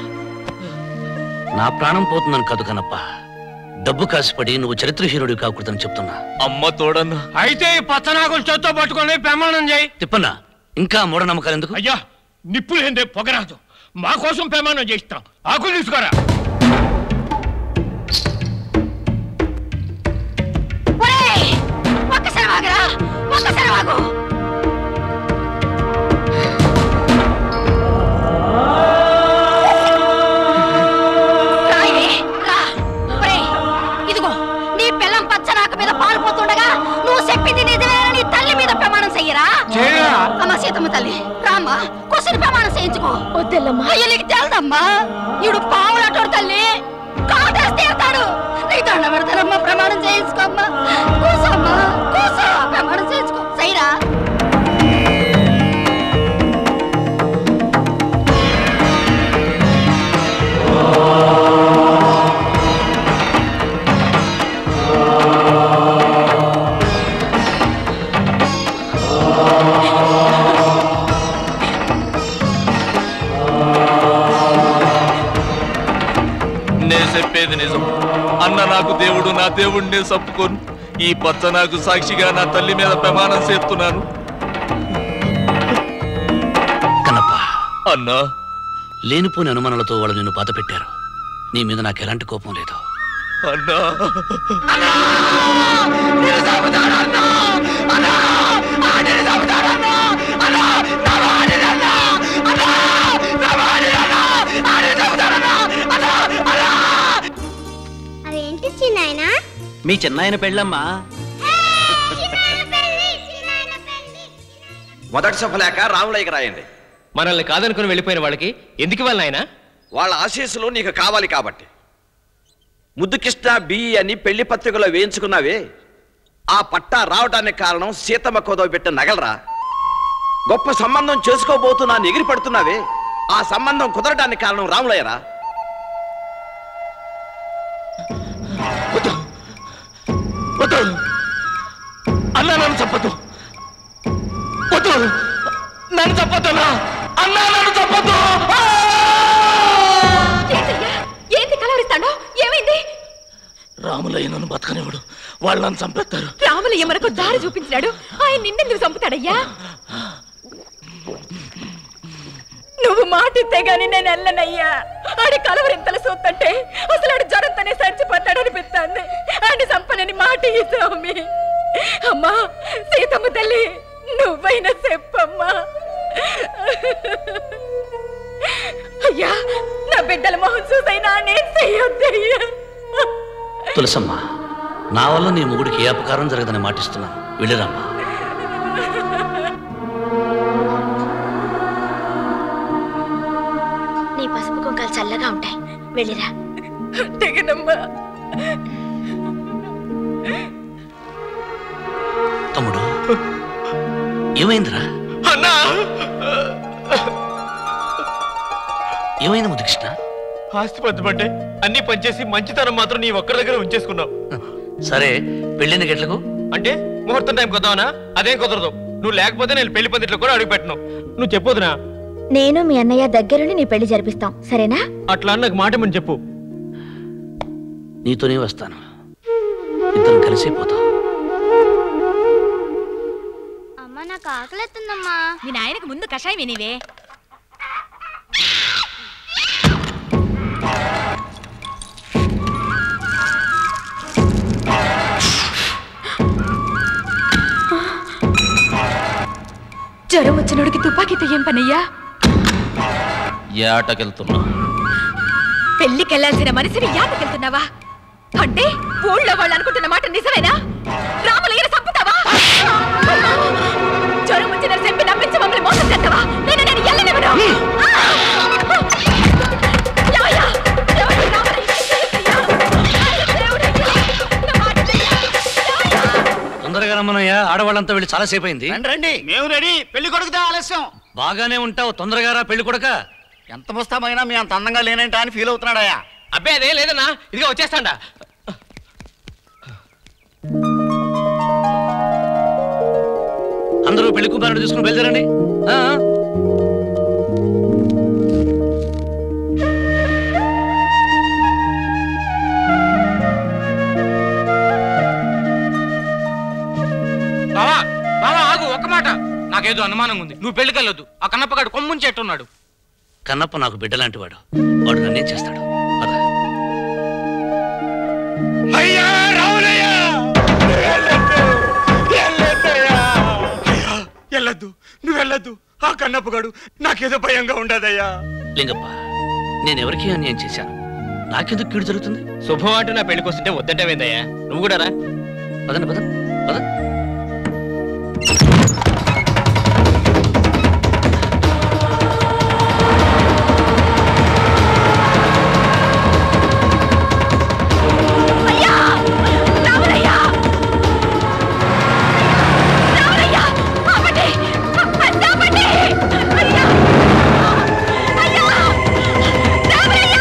S7: నా ప్రాణం పోతుందని కాదు కనప్ప డబ్బు కాసిపడి నువ్వు చరిత్రహీనుడివి కాకూడదని చెప్తున్నా
S5: అమ్మ తోడన్నా
S11: అయితే ఈ పచ్చనాకులు చేత్తో పట్టుకొని ప్రమాణం చేయి
S7: తిప్పన్నా ఇంకా మూఢనమ్మకాలు ఎందుకు
S11: అయ్యా నిప్పులు ఏందే పొగరాదు మా కోసం ప్రమాణం చేయిస్తాం ఆకులు తీసుకురా
S16: ఒరేయ్! ఒక్కసారి వాగరా ఒక్కసారి వాగు రాయే, రా. ఒరేయ్, ఇదిగో నీ పిల్లం పచ్చనాక మీద పాలు పోతుండగా నువ్వు చెప్పింది నిజమేనని నీ తల్లి మీద ప్రమాణం చెయ్యరా
S11: చేయరా?
S16: అమ్మ సీతమ్మ తల్లి రామ్మా కుసిరి ప్రమాణం చేయించుకో వద్దమ్మా అయ్యో నీకు తెలదమ్మా ఈడు పావులటోడు తల్లి కాటేసి తీరుతాడు నీకు దండ పెడతానమ్మా ప్రమాణం చేయించుకోమ్మా కూసమ్మా కూసో ప్రమాణం చేయించుకో సైరా
S5: నే చెప్పేది నిజం అన్న నాకు దేవుడు నా దేవుడిని చప్పుకోను ఈ పచ్చ నాకు సాక్షిగా నా తల్లి మీద ప్రమాణం చేస్తున్నాను
S7: కన్నప్ప
S5: అన్నా
S7: లేనిపోని అనుమానాలతో వాళ్ళు నిన్ను బాధ పెట్టారు నీ మీద నాకు ఎలాంటి కోపం లేదు
S5: అన్నా
S17: అదేంటి చిన్నాయన
S10: మీ చిన్నాయన పెళ్ళమ్మా
S4: మొదటి సఫలేక రాములయ్యకి రాయండి
S10: మనల్ని కాదనుకుని వెళ్ళిపోయిన వాళ్ళకి ఎందుకు ఇవ్వాలి నాయనా
S4: వాళ్ళ ఆశీస్సులు నీకు కావాలి కాబట్టి ముద్దు కృష్ణ బియ్యి అని పెళ్లి పత్రికలో వేయించుకున్నావే ఆ పట్టా రావడానికి కారణం సీతమ్మ కోదవ పెట్టిన నగలరా గొప్ప సంబంధం చేసుకోబోతున్నా అని ఎగిరి పడుతున్నావే ఆ సంబంధం కుదరడానికి కారణం రాములయ్యరా
S5: వద్దు అన్నా నన్ను చంపదు వద్దు నన్ను చంపద్దన్నా అన్నా నన్ను చంపద్దు
S1: ఏంటి కలవరిస్తాడో ఏమైంది
S5: రాములయ్య నన్ను బతకనివ్వడు వాళ్ళు నన్ను చంపేస్తారు
S1: రాములయ్య మనకు దారి చూపించినాడు ఆయన నిన్నెందుకు చంపుతాడయ్యా నువ్వు మాటిస్తే గాని నేను వెళ్ళనయ్యా ఆడి కలవరింతలు చూస్తుంటే అసలు ఆడు జ్వరంతోనే చచ్చిపోతాడనిపిస్తుంది ఆడి చంపనని మాట ఈ స్వామి అమ్మా సీతమ్మ తల్లి నువ్వైనా చెప్పమ్మా అయ్యా నా బిడ్డల మొహం చూసైనా నేను చెయ్యొద్దయ్యా
S7: తులసమ్మ నా వల్ల నీ మొగుడికి ఏ అపకారం జరగదని మాటిస్తున్నాను వెళ్ళిరమ్మా
S3: నీ పసుపు కుంకాలు చల్లగా ఉంటాయి వెళ్ళిరా
S1: తెగనమ్మా
S7: తమ్ముడు ఏమైందిరా
S5: అన్నా
S7: ఏమైంది ముద్దు కృష్ణ
S11: ఆస్తి పంచమంటే అన్ని పంచేసి మంచితనం మాత్రం నీ ఒక్కరి దగ్గర ఉంచేసుకున్నావు
S7: సరే పెళ్ళిన గట్లకు
S11: అంటే ముహూర్తం టైం కొద్దామనా అదేం కుదరదు నువ్వు లేకపోతే నేను పెళ్లి పందిట్లో కూడా అడుగు పెట్టను నువ్వు చెప్పొద్దునా
S3: నేను మీ అన్నయ్య దగ్గరుండి నీ పెళ్లి జరిపిస్తాం సరేనా
S11: అట్లా అని నాకు మాట అని చెప్పు
S7: నీతోనే వస్తాను ఇద్దరం కలిసి పోతాం
S17: అమ్మ నాకు ఆకలిస్తుందమ్మా
S1: మీ నాయనకు ముందు కషాయం వినివే జ్వరం వచ్చినోడికి తుపాకీతో ఏం పనయ్యా
S9: ఏటకెళ్తున్నా
S1: పెళ్లికెళ్లాల్సిన మనిషిని యాతకెళ్తున్నావా అంటే ఊళ్ళో వాళ్ళు అనుకుంటున్న మాట నిజమేనా రాములయ్యను చంపుతావా జ్వరం వచ్చిన చెప్పి నమ్మించి మమ్మల్ని మోసం చేస్తావా నేను నేను ఎల్లనివ్వను ఏమయ్యా? ఏమయ్యా? రాములయ్య,
S7: ఆడవాళ్ళంతా వెళ్ళి చాలా సేపు అయింది
S15: రండి మేము రెడీ పెళ్లి కొడుకుతే ఆలస్యం
S7: బాగానే ఉంటావు తొందరగా రా పెళ్లి కొడక
S15: ఎంత ముస్తామైనా మీ అంత అందంగా లేనంట అని ఫీల్ అవుతున్నాడయ్యా
S11: అబ్బే అదే లేదన్నా ఇదిగా వచ్చేస్తాండా
S7: అందరూ పెళ్లి కుమారుడు తీసుకుని బయలుదేరండి ఆ, ఆ.
S19: బావా బావా ఆగు ఒక్క మాట నాకేదో అనుమానంగా ఉంది నువ్వు పెళ్లికెళ్ళొద్దు ఆ కన్నప్పగాడు కొమ్ముని చెట్టున్నాడు
S7: కన్నప్ప నాకు బిడ్డలాంటి వాడు వాడు నన్నేం చేస్తాడు పద.
S14: అయ్యా రావులయ్య వెళ్ళొద్దు నువ్వు వెళ్ళొద్దు ఆ కన్నప్పగాడు నాకేదో భయంగా ఉండదయ్యా
S7: లింగప్ప నేను ఎవరికి అన్యాయం చేశాను నాకెందుకు కీడు జరుగుతుంది
S11: శుభం అంటూ నా పెళ్లికి వస్తుంటే వద్దంటావేందయ్యా నువ్వు కూడా రా
S7: పదండి పదండి పద
S16: అయ్యా రాములయ్య రాములయ్య ఆపండి ఆపండి అయ్యా అయ్యా రాములయ్య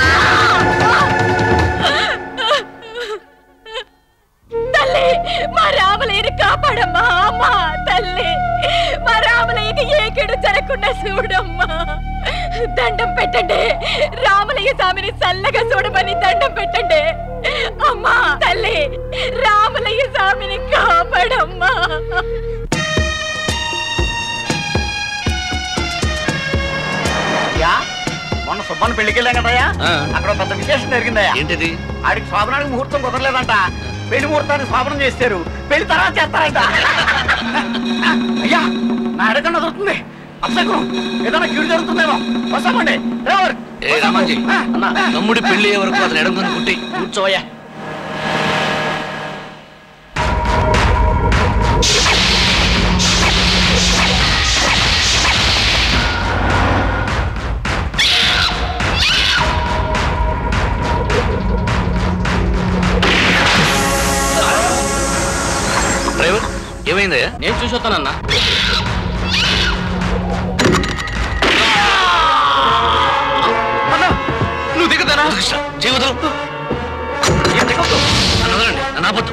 S16: తల్లి మా రాములయ్యని కాపాడమ్మా అమ్మా తల్లి మా రాములయ్యకి ఏ కెడు జరగకుండా చూడమ్మా దండం పెట్టండి రాములయ్య స్వామిని చల్లగా చూడమని దండం పెట్టండి అమ్మా తల్లి రాములయ్య స్వామిని కాపాడమ్మా
S15: అయ్యా మొన్న సుబ్బన్న పెళ్లికి వెళ్ళాం కదయ్యా
S7: ఆ.
S15: అక్కడ ఒక పెద్ద విశేషం జరిగిందయ్యా
S7: ఏంటిది
S15: ఆడికి శోభనానికి ముహూర్తం కుదరలేదంట పెళ్లి ముహూర్తానికి శోభనం చేస్తారు పెళ్లి తర్వాత చేస్తారంట అయ్యా నా అడగండి దొరుకుతుంది అప్సకం ఏదైనా కీడు జరుగుతుందేమో వస్తామండి డ్రైవర్
S7: ఏ రామాజీ తమ్ముడి పెళ్లి అయ్యే వరకు అతను ఎడం కుట్టి
S15: కూర్చోవయ్యా
S7: డ్రైవర్ ఏమైందయ్యా
S11: నేను చూసి వస్తానన్నా
S7: నువ్వు దిగుతానా జీవితం నన్ను ఆపొద్దు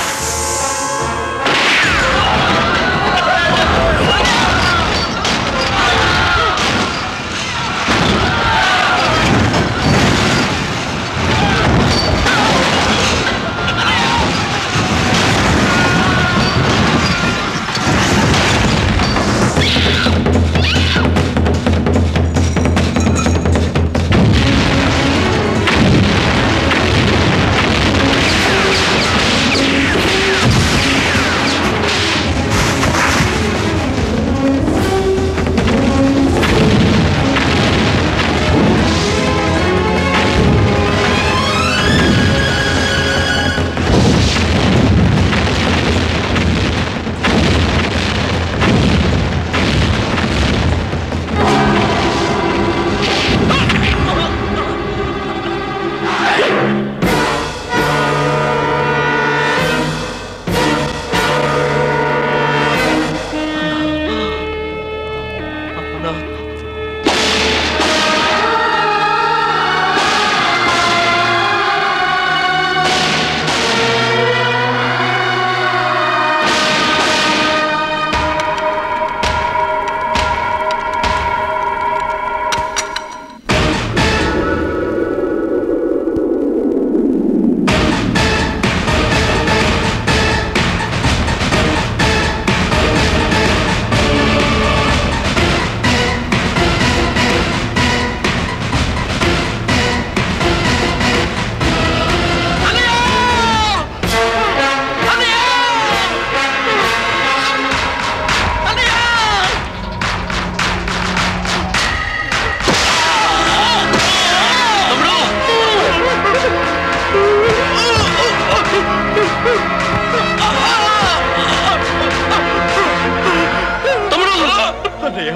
S11: అన్నయ్య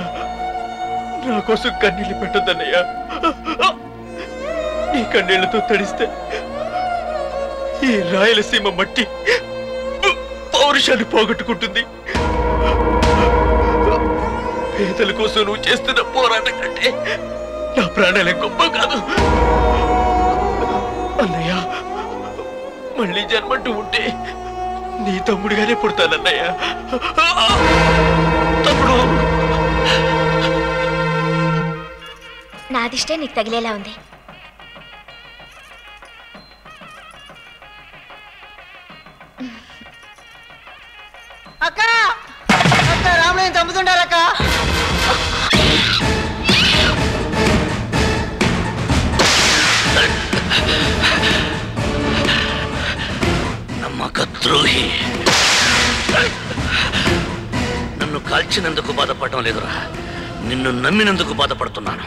S11: నా కోసం కన్నీళ్ళు పెట్టొద్దన్నయ్య నీ కన్నీళ్లతో తడిస్తే ఈ రాయలసీమ మట్టి పౌరుష
S9: పౌరుషాన్ని పోగొట్టుకుంటుంది పేదల కోసం నువ్వు చేస్తున్న పోరాటం కంటే నా ప్రాణాలే గొప్ప కాదు అన్నయ్య మళ్ళీ జన్మంటూ ఉంటే నీ తమ్ముడిగానే పుడతానన్నయ్య తమ్ముడు
S6: నాదిష్టే నీకు తగిలేలా ఉంది
S18: అక్క అక్క రాముని చంపుతుండారు అక్క
S7: నమ్మక ద్రోహి నన్ను కాల్చినందుకు బాధపడటం లేదురా నిన్ను నమ్మినందుకు బాధపడుతున్నాను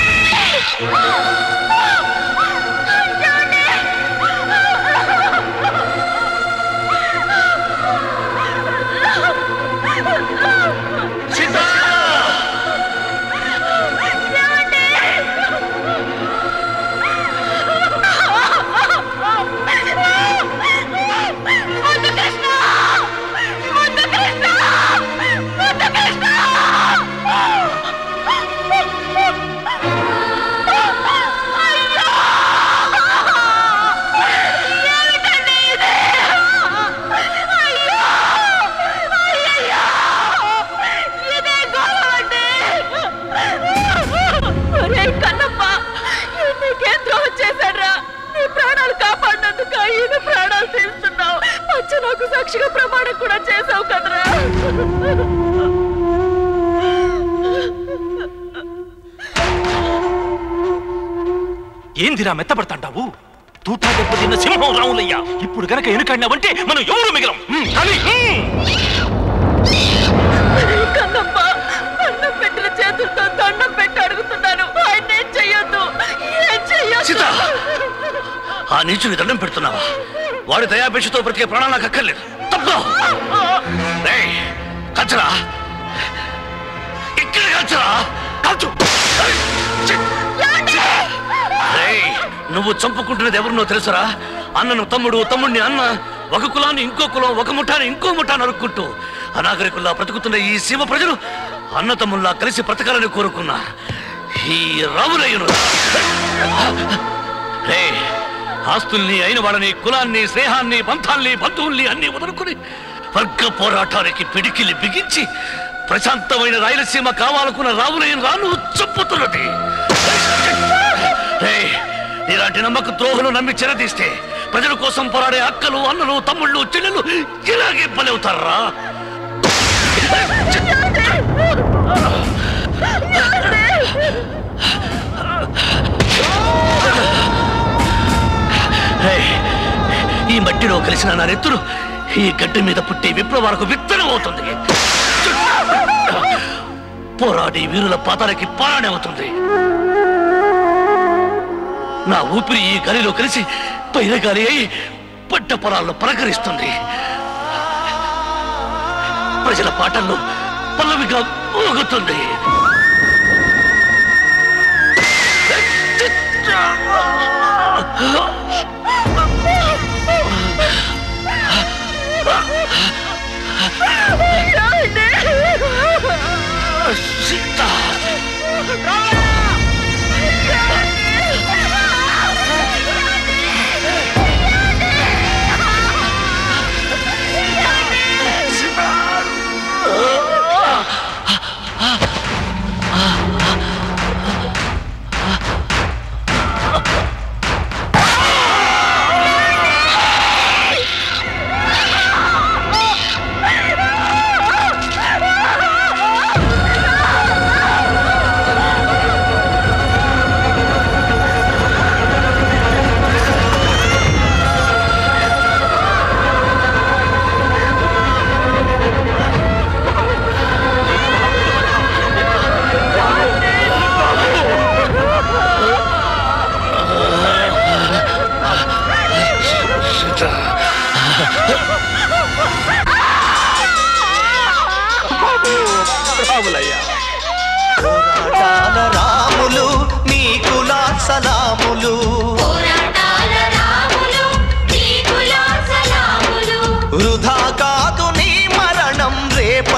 S1: ఒరే కన్నప్ప నీకేం ద్రోహం చేశాడ్రా నీ ప్రాణాలు కాపాడినందుకు ఈయన ప్రాణాలు తీస్తున్నావు వచ్చి నాకు సాక్షిగా ప్రమాణం కూడా చేసావు కదరా
S9: ఏందిరా మెత్తపడతాంటావు తూటా దెబ్బ తిన్న సింహం రావులయ్యా ఇప్పుడు గనక ఎనుకడినావంటే మనం ఎవరు మిగలం హ్మ్, కానీ హ్మ్.
S1: కన్నప్ప అన్నం పెట్టిన చేతులతో దండం పెట్టి అడుగుతున్నాను ఆయన ఏం చెయ్యొద్దు ఏం
S7: సీత!
S1: చెయ్యొద్దు
S7: ఆ నీచుని దండం పెడుతున్నావా వాడి దయాపేక్షతో బ్రతికే ప్రాణాలు నాకు అక్కర్లేదు తప్పు రేయ్, కచ్చరా ఇక్కడ కచ్చరా కాల్చు రేయ్, నువ్వు చంపుకుంటున్నది ఎవరినో తెలుసరా అన్నను తమ్ముడు తమ్ముడిని అన్న ఒక కులాన్ని ఇంకో కులం ఒక ముఠాన్ని ఇంకో ముఠా నరుక్కుంటూ అనాగరికుల్లా బ్రతుకుతున్న ఈ సీమ ప్రజలు అన్న తమ్ముల్లా కలిసి బ్రతకాలని కోరుకున్నా ఈ రాములయ్యను రే ఆస్తుల్ని అయిన వాళ్ళని కులాన్ని స్నేహాన్ని బంధాల్ని బంధువుల్ని అన్ని వదులుకుని వర్గ పోరాటానికి పిడికిలి బిగించి ప్రశాంతమైన రాయలసీమ కావాలనుకున్న రావులయ్యను రాను చంపుతున్నది రే ఇలాంటి నమ్మక ద్రోహులు నమ్మి చెరదీస్తే ప్రజల కోసం పోరాడే అక్కలు అన్నలు తమ్ముళ్ళు చెల్లెలు ఇలాగే బలవుతారా హే, ఈ మట్టిలో కలిసిన నా నెత్తురు ఈ గడ్డి మీద పుట్టే విప్లవాలకు విత్తనం అవుతుంది పోరాడి వీరుల పాతాలకి పారాణి అవుతుంది నా ఊపిరి ఈ గాలిలో కలిసి పైన గాలి అయి పడ్డ పొలాల్లో పలకరిస్తుంది ప్రజల పాటల్లో పల్లవిగా ఊగుతుంది సీత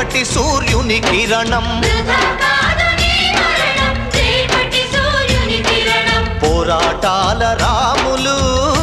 S6: రేపటి సూర్యుని కిరణం పోరాటాల రాములు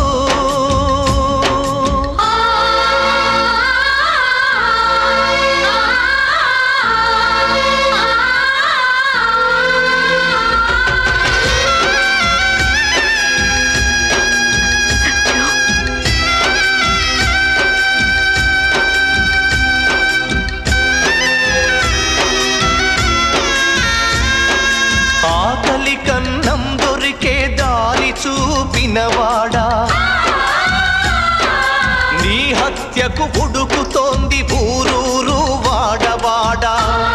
S6: ఆకలి కన్నం దొరికే దారి చూపినవాడా నీ హత్యకు ఉడుకుతోంది ఊరూరు వాడవాడా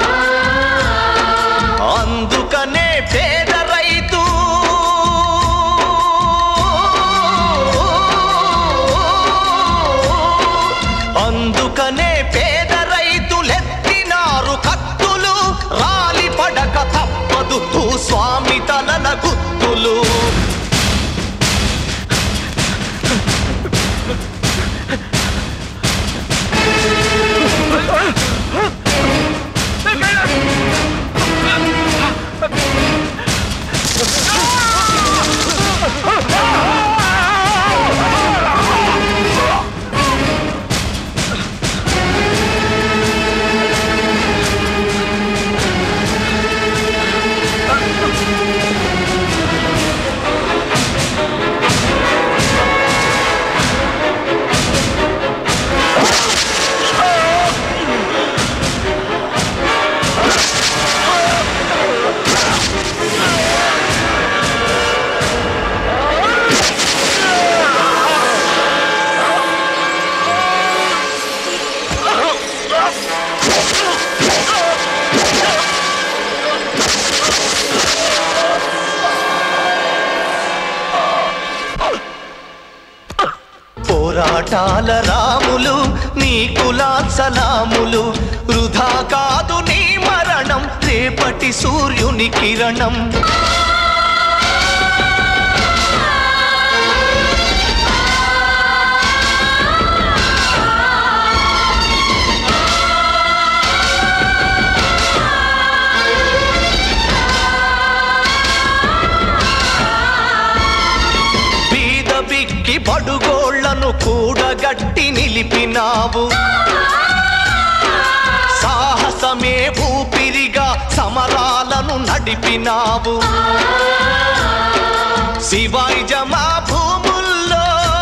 S6: అందుకనే పేద రైతు అందుకనే పేద రైతులెత్తినారు కత్తులు రాలి పడక తప్పదు స్వామి తలల గుత్తులు పోరాటాల రాములు నీ కులా సలాములు వృధా కాదు నీ మరణం రేపటి సూర్యుని కిరణం బీద బిక్కి బడుగోళ్లను కూడగట్టి నిలిపినావు సాహసమే ఊపిరిగా సమరాలను నడిపినావు శివాయి జమా భూముల్లో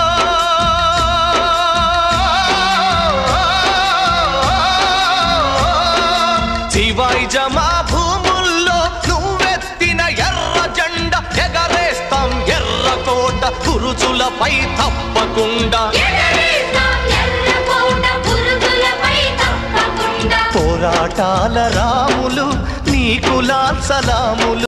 S6: శివాయి జమా భూముల్లో నువ్వెత్తిన ఎర్ర జెండ ఎగరేస్తాం ఎర్ర కోట గురుజులపై తప్పకుండా పోరాటాల రాములు నీ కులాల్ సలాములు